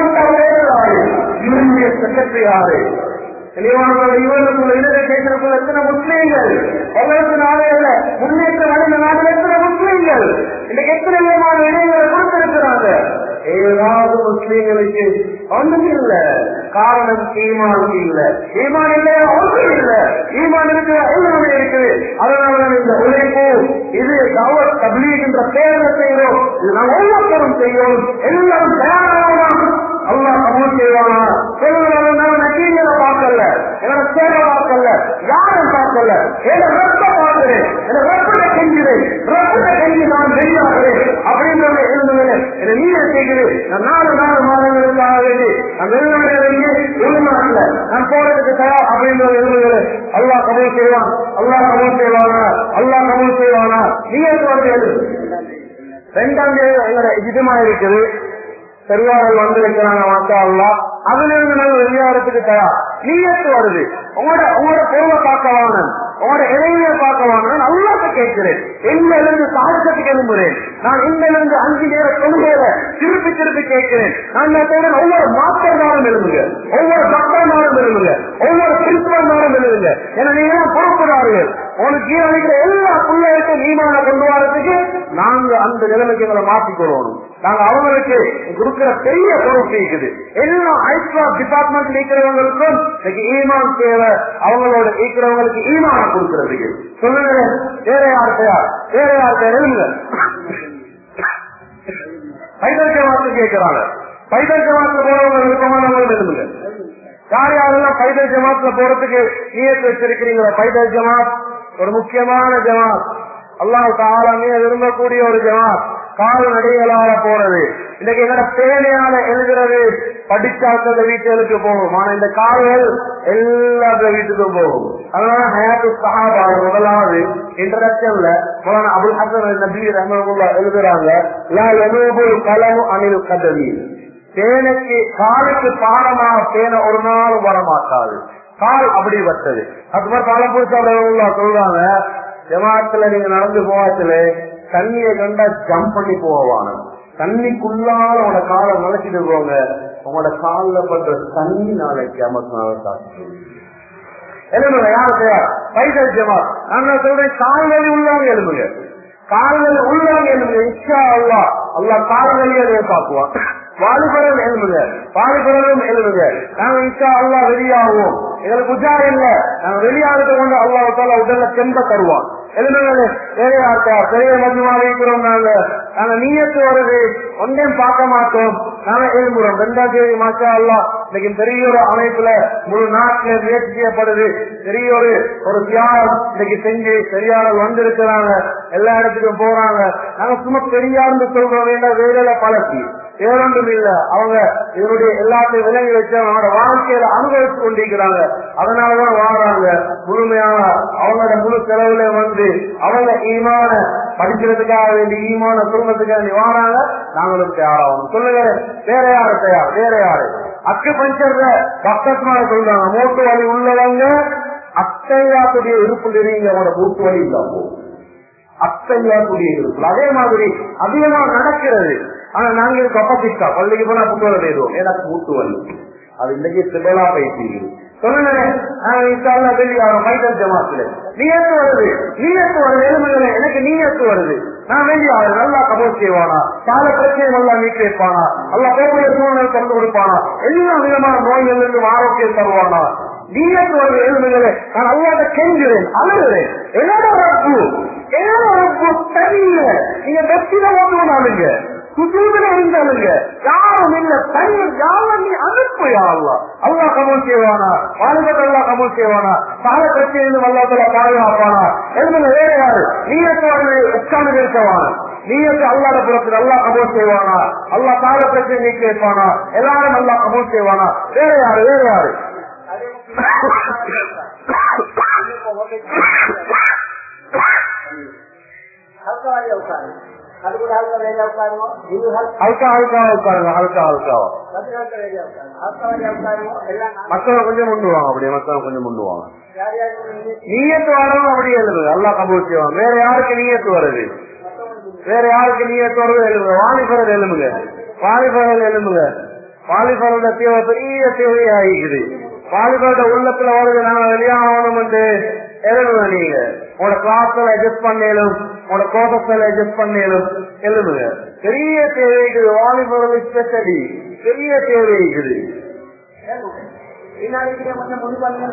இவருடைய செக்ரட்டரி யாரு இவர்களுக்குள்ள இலங்கை கேட்கிறதுக்குள்ள எத்தனை முஸ்லீம்கள் அவங்களுக்கு நாளே இல்ல முன்னேற்றம் அடைந்த நாட்டில் எத்தனை முஸ்லீம்கள் இன்னைக்கு எத்தனை விதமான இடைகளை கொடுத்திருக்கிறாங்க ஏதாவது முஸ்லீம்களுக்கு ஒன்றும் இல்ல காரணம் ஈமான் இல்ல ஈமான் இல்லையா ஒன்றும் இல்ல ஈமான் இருக்கிற எல்லாமே இருக்குது அதனால இந்த உழைப்பு இது தவறு தபிலீகின்ற பேரை செய்கிறோம் இது நாம் ஒவ்வொருத்தரும் செய்கிறோம் எல்லாரும் தயாராகலாம் அல்லா கபூல் செய்வானா நக்கீங்களை பார்க்கல என்னோட சேவை பார்க்கல யாரும் பார்க்கல என்ன ரத்த பார்க்கிறேன் என்ன ரப்பட கெஞ்சுறேன் ரப்பட கெஞ்சி நான் வெளியாகிறேன் அப்படின்றத இருந்தது என்ன நீங்க செய்கிறேன் நான் நாலு நாலு மாதங்களுக்காக வேண்டி நான் வெளிநாடுகளுக்கு வெளிநாட்டுல நான் போறதுக்கு தயார் அப்படின்றது இருந்தது அல்லா கபூல் செய்வான் அல்லா கபூல் செய்வானா அல்லா கபூல் செய்வானா நீங்க வந்து ரெண்டாம் தேதி எங்களோட இதுமா இருக்குது பெரியார்கள் வந்திருக்கிறாங்க மாத்தா அல்லா அதுல இருந்து நாங்க வெளியாகிறதுக்கு தயார் நீயத்து வருது உங்களோட உங்களோட பொருளை பார்க்கவான உங்களோட இடையில பார்க்கவான நல்லாத்த கேட்கிறேன் எங்க இருந்து சாதத்துக்கு எழும்புறேன் நான் இந்த இருந்து அஞ்சு நேர தொழுகையில திருப்பி திருப்பி கேட்கிறேன் நான் சொல்றேன் ஒவ்வொரு மாஸ்டர்மாரும் எழுதுங்க ஒவ்வொரு டாக்டர்மாரும் எழுதுங்க ஒவ்வொரு பிரின்சிபல்மாரும் எழுதுங்க ஏன்னா நீங்க எல்லாம் பொறுப்புதார்கள் உனக்கு கீழே இருக்கிற எல்லா பிள்ளைகளுக்கும் நீமான கொண்டு வரதுக்கு நாங்க அந்த நிலைமைக்கு எங்களை மாற்றிக்கொள்ளணும் நாங்க அவங்களுக்கு கொடுக்கிற பெரிய பொறுப்பு இருக்குது எல்லா ஐஸ்வா டிபார்ட்மெண்ட் இருக்கிறவங்களுக்கும் இன்னைக்கு ஈமான் தேவை அவங்களோட இருக்கிறவங்களுக்கு ஈமான கொடுக்கறதுக்கு சொல்லுங்க வேற யார் தயார் வேற யார் தயார் எழுதுங்க பைதல் ஜமாத்து கேட்கிறாங்க பைதல் ஜமாத்துல போறவங்க விருப்பமானவங்க எழுதுங்க யார் யாரெல்லாம் பைதல் ஜமாத்துல போறதுக்கு நீயத்து வச்சிருக்கிறீங்களா பைதல் ஜமாத் ஒரு முக்கியமான ஜமாத் அல்லாஹ் தாலாமே விரும்பக்கூடிய ஒரு ஜமாத் கால் நடைகளால போறது இன்னைக்கு எங்கட பேனையால எழுதுறது படிச்சாக்கள் வீட்டுகளுக்கு போகும் ஆனா இந்த கால்கள் எல்லா வீட்டுக்கும் போகும் அதனால ஹயாத்து சஹாபா முதலாவது இன்ட்ரடக்ஷன்ல மௌலானா அபுல் ஹசன் நபி ரஹமுல்லா எழுதுறாங்க லா யனூபுல் கலமு அனில் கதவி பேனைக்கு காலுக்கு பாடமாக பேனை ஒரு நாள் வரமாட்டாது கால் அப்படி வட்டது அது மாதிரி காலம் புதுசா சொல்றாங்க ஜமாத்துல நீங்க நடந்து போவாச்சுல தண்ணியை கண்டா ஜம்ப் பண்ணி போவான தண்ணிக்குள்ளால உங்களோட காலை நுழைச்சிட்டு போங்க உங்களோட காலில் பண்ற தண்ணி நாளைக்கு அமர்த்தினால சாப்பிட்டு எழுதுங்க யாரு செய்யா பைசல் ஜமா நான் சொல்றேன் கால்வழி உள்ளவங்க எழுதுங்க கால்வழி உள்ளவங்க எழுதுங்க இஷா அல்லா அல்லா கால்வழியை பார்க்குவான் வாலிபரம் எழுதுங்க வாலிபரம் எழுதுங்க நாங்க இஷா அல்லா வெளியாகுவோம் எங்களுக்கு உஜா இல்ல நாங்க வெளியாகிறது கொண்டு அல்லாஹால உடல்ல செம்ப தருவான் எழுதுங்க வேலையாட்டா பெரிய மதியமா வைக்கிறோம் நாங்க நாங்க நீயத்து வருது ஒன்றையும் பார்க்க மாட்டோம் நாங்க எழும்புறோம் ரெண்டாம் தேதி மாசா அல்லா இன்னைக்கு பெரிய ஒரு அமைப்புல முழு நாட்டில முயற்சி செய்யப்படுது பெரிய ஒரு ஒரு தியாகம் இன்னைக்கு செஞ்சு பெரியாளர் வந்திருக்கிறாங்க எல்லா இடத்துக்கும் போறாங்க நாங்க சும்மா பெரியார்னு சொல்றோம் வேண்டாம் வேலையில பழக்கி வேறொன்றும் இல்ல அவங்க இதனுடைய எல்லாத்தையும் விலங்கி வச்சு அவங்களோட வாழ்க்கையில அனுபவிச்சு கொண்டிருக்கிறாங்க அதனாலதான் வாழ்றாங்க முழுமையாக அவங்களோட முழு செலவுல வந்து அவங்க ஈமான படிக்கிறதுக்காக வேண்டி ஈமான சொல்றதுக்காக வேண்டி வாராங்க நாங்களும் தயாராகணும் சொல்லுங்க வேற யாரு தயார் வேற யாரு அக்கு பஞ்சர்ல டாக்டர்ஸ்மார சொல்றாங்க மூட்டு வலி உள்ளவங்க அத்தையாத்துடைய இருப்பு நெறிங்க அவங்களோட மூட்டு வலி இல்லாம அத்தையாத்துடைய இருப்பு அதே மாதிரி அதிகமா நடக்கிறது ஆனா நாங்க இதுக்கு அப்பசிட்டா பள்ளிக்கு போனா புத்தகம் எழுதுவோம் எனக்கு மூட்டு வலி அது இன்னைக்கு சிபலா பேசி சொல்லுங்க மைதல் ஜமாத்துல நீயத்து வருது நீயத்து வருது எலும்புகளை எனக்கு நீயத்து வருது நான் வேண்டிய அவர் நல்லா கபோல் செய்வானா பல பிரச்சனை நல்லா நீக்கி வைப்பானா அல்ல கோப்பைய சூழ்நிலை திறந்து கொடுப்பானா எல்லா விதமான நோய்கள் இருந்து ஆரோக்கியம் தருவானா நீயத்து வருது எழுதுங்களே நான் அல்லாத கெஞ்சுறேன் அழுகிறேன் என்னோட ரப்பு என்னோட ரப்பு தனியில நீங்க வெற்றில ஓட்டுனாலுங்க சுஜூதுல இருந்தாலுங்க யாரும் இல்ல தனி யாரும் நீ அனுப்பு யாருலா அல்லா கமல் செய்வானா வாலிபத் அல்லா கமல் செய்வானா சால பிரச்சனை வல்லாத்துல பாதுகாப்பானா எழுதுங்க வேற யாரு நீயத்தோடு உட்கார்ந்து இருக்கவானா நீயத்து அல்லாத புறத்தில் அல்லா கபூல் செய்வானா அல்லா கால பிரச்சனை நீக்கி வைப்பானா எல்லாரும் நல்லா கபூல் செய்வானா வேற யாரு வேற யாரு ಹಲ್ಕವಾಗಿ ಹೋಗ್ತಾರೆ ಅದು ಕೂಡ ಹಲ್ಕ ಬೇರೆ ಹೋಗ್ತಾರೋ ನೀವು ಹಲ್ಕ ஹல்கா ஹல்கா உட்காருங்க ஹல்கா ஹல்காவா ಅದು ಹಲ್ಕ ಬೇರೆ ಹೋಗ್ತಾರೆ ಹಲ್ಕವಾಗಿ ಹೋಗ್ತಾರೋ ಎಲ್ಲ ನಾನು மத்தவங்க கொஞ்சம் முண்டுவாங்க அப்படியே மத்தவங்க கொஞ்சம் முண்டுவாங்க ಯಾರ್ಯಾರು ನಿಮಗೆ நீயத்து வரணும் அப்படி எழுதுங்க அல்லா கபூல் செய்வாங்க வேற யாருக்கு நீயத்து வருது வேற யாருக்கு நீயத்து வருது எழுதுங்க வாலிபரல் எழுதுங்க வாலிபரல் எழுதுங்க வாலிபரோட தேவை பெரிய தேவையாகிக்குது வாலிபரோட உள்ளத்துல வருது நாங்க வெளியாகணும் என்று எழுதுங்க நீங்க உங்களோட கிளாஸ்ல அட்ஜஸ்ட் பண்ணலும் உங்களோட கோபத்தில் அட்ஜஸ்ட் பண்ணலும் எழுதுங்க பெரிய தேவைக்குது வாலிபரல் ஸ்பெஷலி பெரிய தேவைக்குது ಈನಾಳಿಗೆ ಮೊನ್ನೆ ಮುಂದೆ ಬಂದ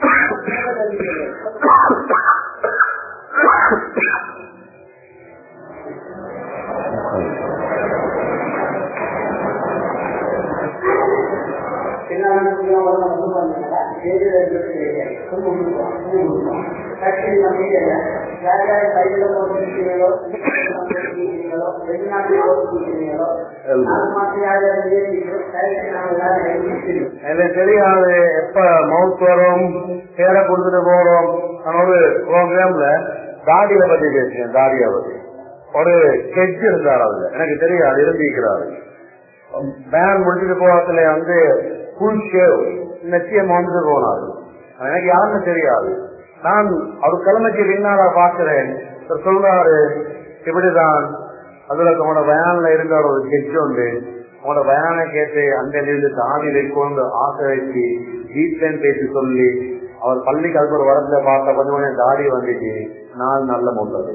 ಚಿನ್ನಾಳಿಗೆ ಅವರ ಮುಂದೆ ಬಂದ ಬೇರೆ ತುಂಬ ಹುಡುಗ ಆಕ್ಚುಲಿ ನಮಗೆ ಯಾರ್ಯಾರ ಕೈಗಳ ಓದಿಸ್ತೀರೋ வெளிநாட்டு ஓದಿಸ್ತೀರೋ அது மாதிரி யார்ಯಾರು ಏನಿದ್ರು ನಾವು எல்லாரும் எழுதிರ್ತೀವಿ எனக்கு தெரியாது எப்ப மவுத் வரும் பேரை கொடுத்துட்டு போறோம் நான் ஒரு ப்ரோக்ராம்ல தாடியை பத்தி பேசுறேன் தாடியை பத்தி ஒரு கெஜ் இருந்தார் அதுல எனக்கு தெரியாது இருந்திருக்கிறாரு பேன் முடிச்சுட்டு போறதுல வந்து ஃபுல் ஷேவ் நிச்சயம் வந்துட்டு போனாரு எனக்கு யாருன்னு தெரியாது நான் அவர் கிழமைக்கு பின்னால பாக்குறேன் இவர் சொல்றாரு இப்படிதான் அதுல உங்களோட பயான்ல இருந்தார் ஒரு கெஜ் உண்டு உங்களோட பயானை கேட்டு அங்கிருந்து தாடி வைக்கொண்டு ஆசை வச்சு வீட்ல பேசி சொல்லி அவர் பள்ளிக்கு அதுக்கு ஒரு வரத்துல பார்த்த கொஞ்சம் கொஞ்சம் தாடி வந்துச்சு நான் நல்ல முன்னது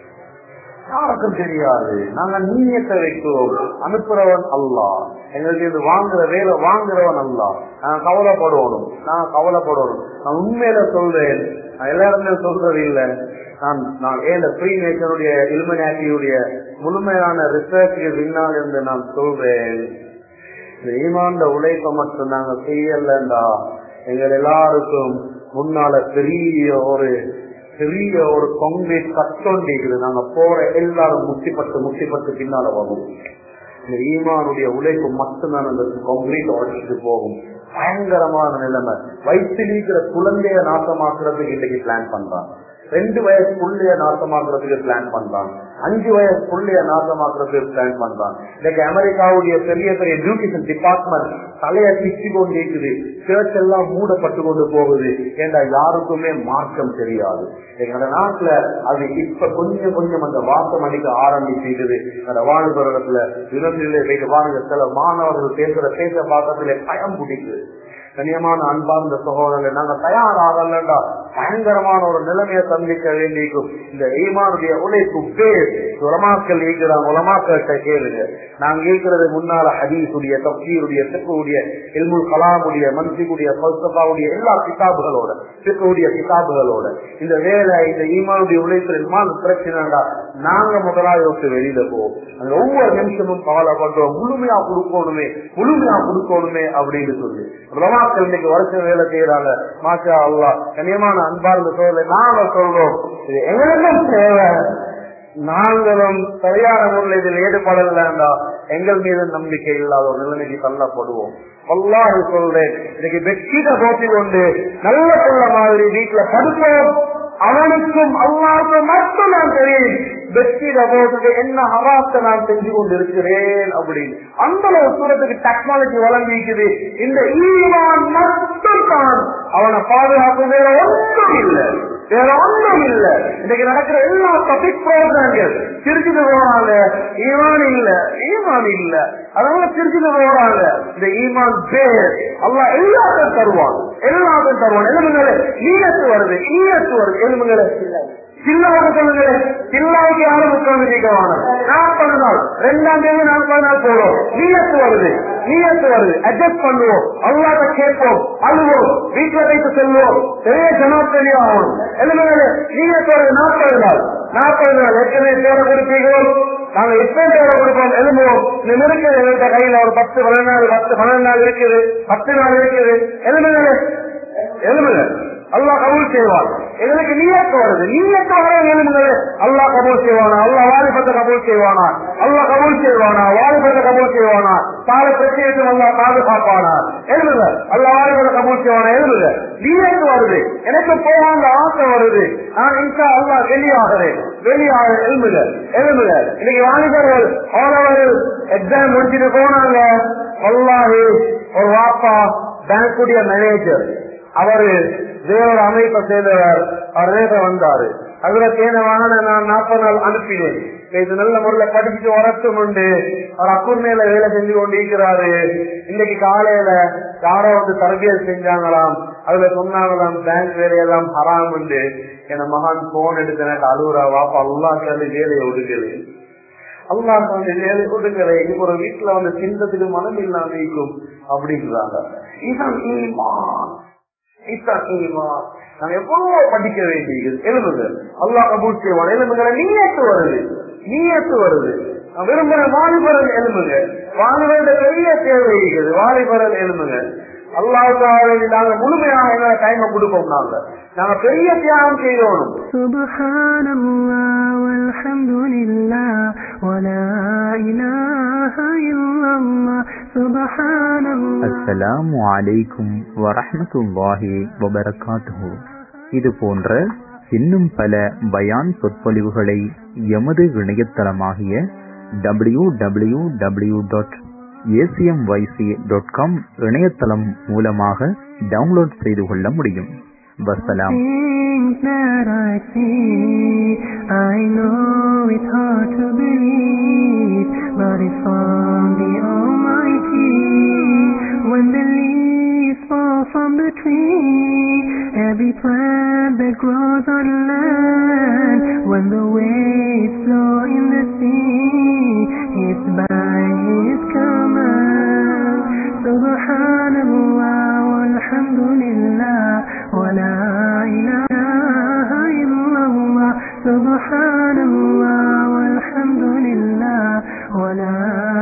யாருக்கும் தெரியாது நாங்க நீயத்தை வைக்கிறோம் அனுப்புறவன் அல்லா எங்களுக்கு இது வாங்குற வேலை வாங்குறவன் அல்லா நான் கவலைப்படுவணும் நான் கவலைப்படுவணும் நான் உண்மையில சொல்றேன் நான் எல்லாருமே சொல்றது இல்ல நான் நான் ஏன் ஃப்ரீ நேச்சருடைய இலுமினாட்டியுடைய முழுமையான ரிசர்ச்சுக்கு பின்னால் இருந்து நான் சொல்றேன் இந்த ஈமாண்ட உழைப்பை மட்டும் நாங்க செய்யலண்டா எங்கள் எல்லாருக்கும் முன்னால பெரிய ஒரு பெரிய ஒரு காங்கிரீட் கட்டொண்டிக்குது நாங்க போற எல்லாரும் முட்டிப்பட்டு முட்டிப்பட்டு பின்னால வரும் இந்த ஈமானுடைய உழைப்பு மட்டும்தான் அந்த காங்கிரீட் உடைச்சிட்டு போகும் பயங்கரமான நிலைமை வயிற்றில் இருக்கிற குழந்தைய நாசமாக்குறதுக்கு இன்னைக்கு பிளான் பண்றான் ரெண்டு வயசு புள்ளைய நாசமாக்குறதுக்கு பிளான் பண்றான் அஞ்சு வயசு புள்ளைய நாசமாக்குறதுக்கு பிளான் பண்றான் இன்னைக்கு அமெரிக்காவுடைய பெரிய பெரிய எஜுகேஷன் டிபார்ட்மெண்ட் தலைய சிக்கி கொண்டு இருக்குது சர்ச் எல்லாம் மூடப்பட்டு கொண்டு போகுது ஏண்டா யாருக்குமே மார்க்கம் தெரியாது எங்க நாட்டுல அது இப்ப கொஞ்சம் கொஞ்சம் அந்த வாசம் அடிக்க ஆரம்பிச்சிருக்குது அந்த வாழ்புறத்துல வினத்திலே போயிட்டு பாருங்க சில மாணவர்கள் பேசுற பேச பாக்கத்துல பயம் பிடிக்குது கண்ணியமான அன்பார்ந்த சகோதரர்கள் நாங்க தயாராகலண்டா பயங்கரமான ஒரு நிலைமையை சந்திக்க வேண்டியிருக்கும் இந்த ஈமானுடைய உழைப்பு பேர் உலமாக்கள் ஈக்கிறாங்க உலமாக்கள்கிட்ட கேளுங்க நாங்க கேட்கறது முன்னால ஹதீஸுடைய தப்சீருடைய சிக்குடைய இல்முல் கலாமுடைய மன்சிக்குடைய பல்சபாவுடைய எல்லா கிதாபுகளோட சிக்குடைய கிதாபுகளோட இந்த வேலை இந்த ஈமானுடைய உழைப்பு இல்மான பிரச்சனைடா நாங்க முதலாவது விட்டு வெளியில போவோம் அந்த ஒவ்வொரு நிமிஷமும் கவலைப்படுறோம் முழுமையா கொடுக்கணுமே முழுமையா கொடுக்கணுமே அப்படின்னு சொல்லி உலமாக்கள் இன்னைக்கு வருஷம் வேலை செய்யறாங்க மாஷா அல்லா கண்ணியமான அன்பார்ந்த சோழலை நாங்க சொல்றோம் இது எங்களுக்கும் தேவை நாங்களும் சரியான முறையில் இதில் ஈடுபடலண்டா எங்கள் மீது நம்பிக்கை இல்லாத ஒரு நிலைமைக்கு தள்ளப்படுவோம் வல்லாஹு சொல்றேன் இன்னைக்கு வெற்றிட போட்டி கொண்டு நல்ல சொல்ல மாதிரி வீட்டுல படுப்போம் அவனுக்கும் அல்லாவுக்கும் மட்டும் நான் தெரியும் வெற்றிட போட்டுக்கு என்ன ஹராத்தை நான் செஞ்சு கொண்டு இருக்கிறேன் அப்படின்னு அந்த அளவு தூரத்துக்கு டெக்னாலஜி வழங்கிக்குது இந்த ஈவான் மட்டும் தான் அவனை பாதுகாப்பு வேற ஒன்றும் இல்லை வேற ஒன்றும் இல்ல இன்னைக்கு நடக்கிற எல்லா பப்ளிக் ப்ரோக்ராம்கள் திருச்சிட்டு போறாங்க ஈமான் இல்ல ஈமான் இல்ல அதனால திருச்சிட்டு போறாங்க இந்த ஈமான் பேர் அல்ல எல்லாத்தையும் தருவான் எல்லாத்தையும் தருவான் எலும்புங்களே ஈயத்து வருது ஈயத்து வருது எலும்புங்களே சில்லாவுக்கு சொல்லுங்களே சில்லாவுக்கு யாரும் உட்கார்ந்து கேட்கவான நாற்பது நாள் ரெண்டாம் தேதி நாற்பது நாள் போடும் நீயத்து வருது நீயத்து வருது அட்ஜஸ்ட் பண்ணுவோம் அல்லாத கேட்போம் அழுவோம் வீட்டுல வைத்து செல்வோம் பெரிய ஜனம் தெளிவாகும் எழுதுங்களே நீயத்து வருது நாற்பது நாள் நாற்பது நாள் எத்தனை பேரை கொடுப்பீங்களோ நாங்க எத்தனை பேரை கொடுப்போம் எழுதுவோம் இந்த இருக்குது எங்கள்கிட்ட கையில ஒரு பத்து பன்னெண்டு நாள் பத்து பன்னெண்டு நாள் இருக்குது பத்து நாள் இருக்குது எழுதுங்களே எழுதுங்க அல்லாஹ் கபூல் செய்வான் எங்களுக்கு நீயத்து வருது நீயத்து வர எழுதுங்களே அல்லாஹ் கபூல் செய்வானா அல்லாஹ் வாலிபத்தை கபூல் செய்வானா அல்லாஹ் கபூல் செய்வானா வாலிபத்தை கபூல் செய்வானா தால பிரச்சனைக்கு அல்லாஹ் பாதுகாப்பானா எழுதுங்க அல்லாஹ் வாலிபத்தை கபூல் செய்வானா எழுதுங்க நீயத்து வருது எனக்கு போவாங்க ஆசை வருது நான் இன்ஷா அல்லாஹ் வெளியாகிறேன் வெளியாக எழுதுங்க எழுதுங்க இன்னைக்கு வாலிபர்கள் ஆனவர்கள் எக்ஸாம் முடிச்சுட்டு போனாங்க அல்லாஹு ஒரு வாப்பா பேங்குடைய மேனேஜர் அவரு வேறொரு அமைப்பை சேர்ந்தவர் அவர் நேர வந்தாரு அதுல தேனவான நான் நாற்பது நாள் அனுப்பினேன் இது நல்ல முறையில படிச்சுட்டு வரட்டும் உண்டு அவர் அக்கூர் மேல வேலை செஞ்சு கொண்டு இருக்கிறாரு இன்னைக்கு காலையில யாரோ வந்து தரபியல் செஞ்சாங்களாம் அதுல சொன்னாங்களாம் பேங்க் வேலையெல்லாம் ஹராம் உண்டு என மகான் போன் எடுத்து எனக்கு அழுகுறா வாப்பா அல்லாக்காண்டு வேலையை ஒடுக்குது அல்லாஹ் வந்து வேலை ஒடுங்கலை இப்போ ஒரு வீட்டுல வந்து சிந்தத்துக்கு மனம் இல்லாம இருக்கும் அப்படிங்கிறாங்க இதுதான் ஈமான் இதுதான் ஈமான் நாங்க எவ்வளவோ படிக்க வேண்டியது எழுதுங்க அல்லாஹ் கபூல் செய்வான் எழுதுங்களை நீயத்து வருது நீயத்து வருது நான் விரும்புற வாலிபரல் எழுதுங்க வாலிபரோட பெரிய தேவை இருக்குது வாலிபரல் எழுதுங்க அல்லாவுக்காக நாங்க முழுமையாக எங்களை டைமை கொடுப்போம் நாங்க நாங்க பெரிய தியாகம் செய்யணும் سبحان الله والحمد لله ولا إله إلا الله سبحان الله அஸ்ஸலாமு அலைக்கும் வரஹ்மத்துல்லாஹி வபரகாத்துஹு இது போன்ற இன்னும் பல பயான் சொற்பொழிவுகளை எமது இணையதளமாகிய W W W dot A C M Y C dot com இணையதளம் மூலமாக டவுன்லோட் செய்து கொள்ள முடியும் வசலாம் Things that I see, I know it's hard to believe, but it's from the Almighty. When the leaves fall from the tree, every plant that grows on land, when the waves flow in the sea, it's by His command. Subhanallah, walhamdulillah, wa la ilaha illallah. Subhanallah, walhamdulillah, wa la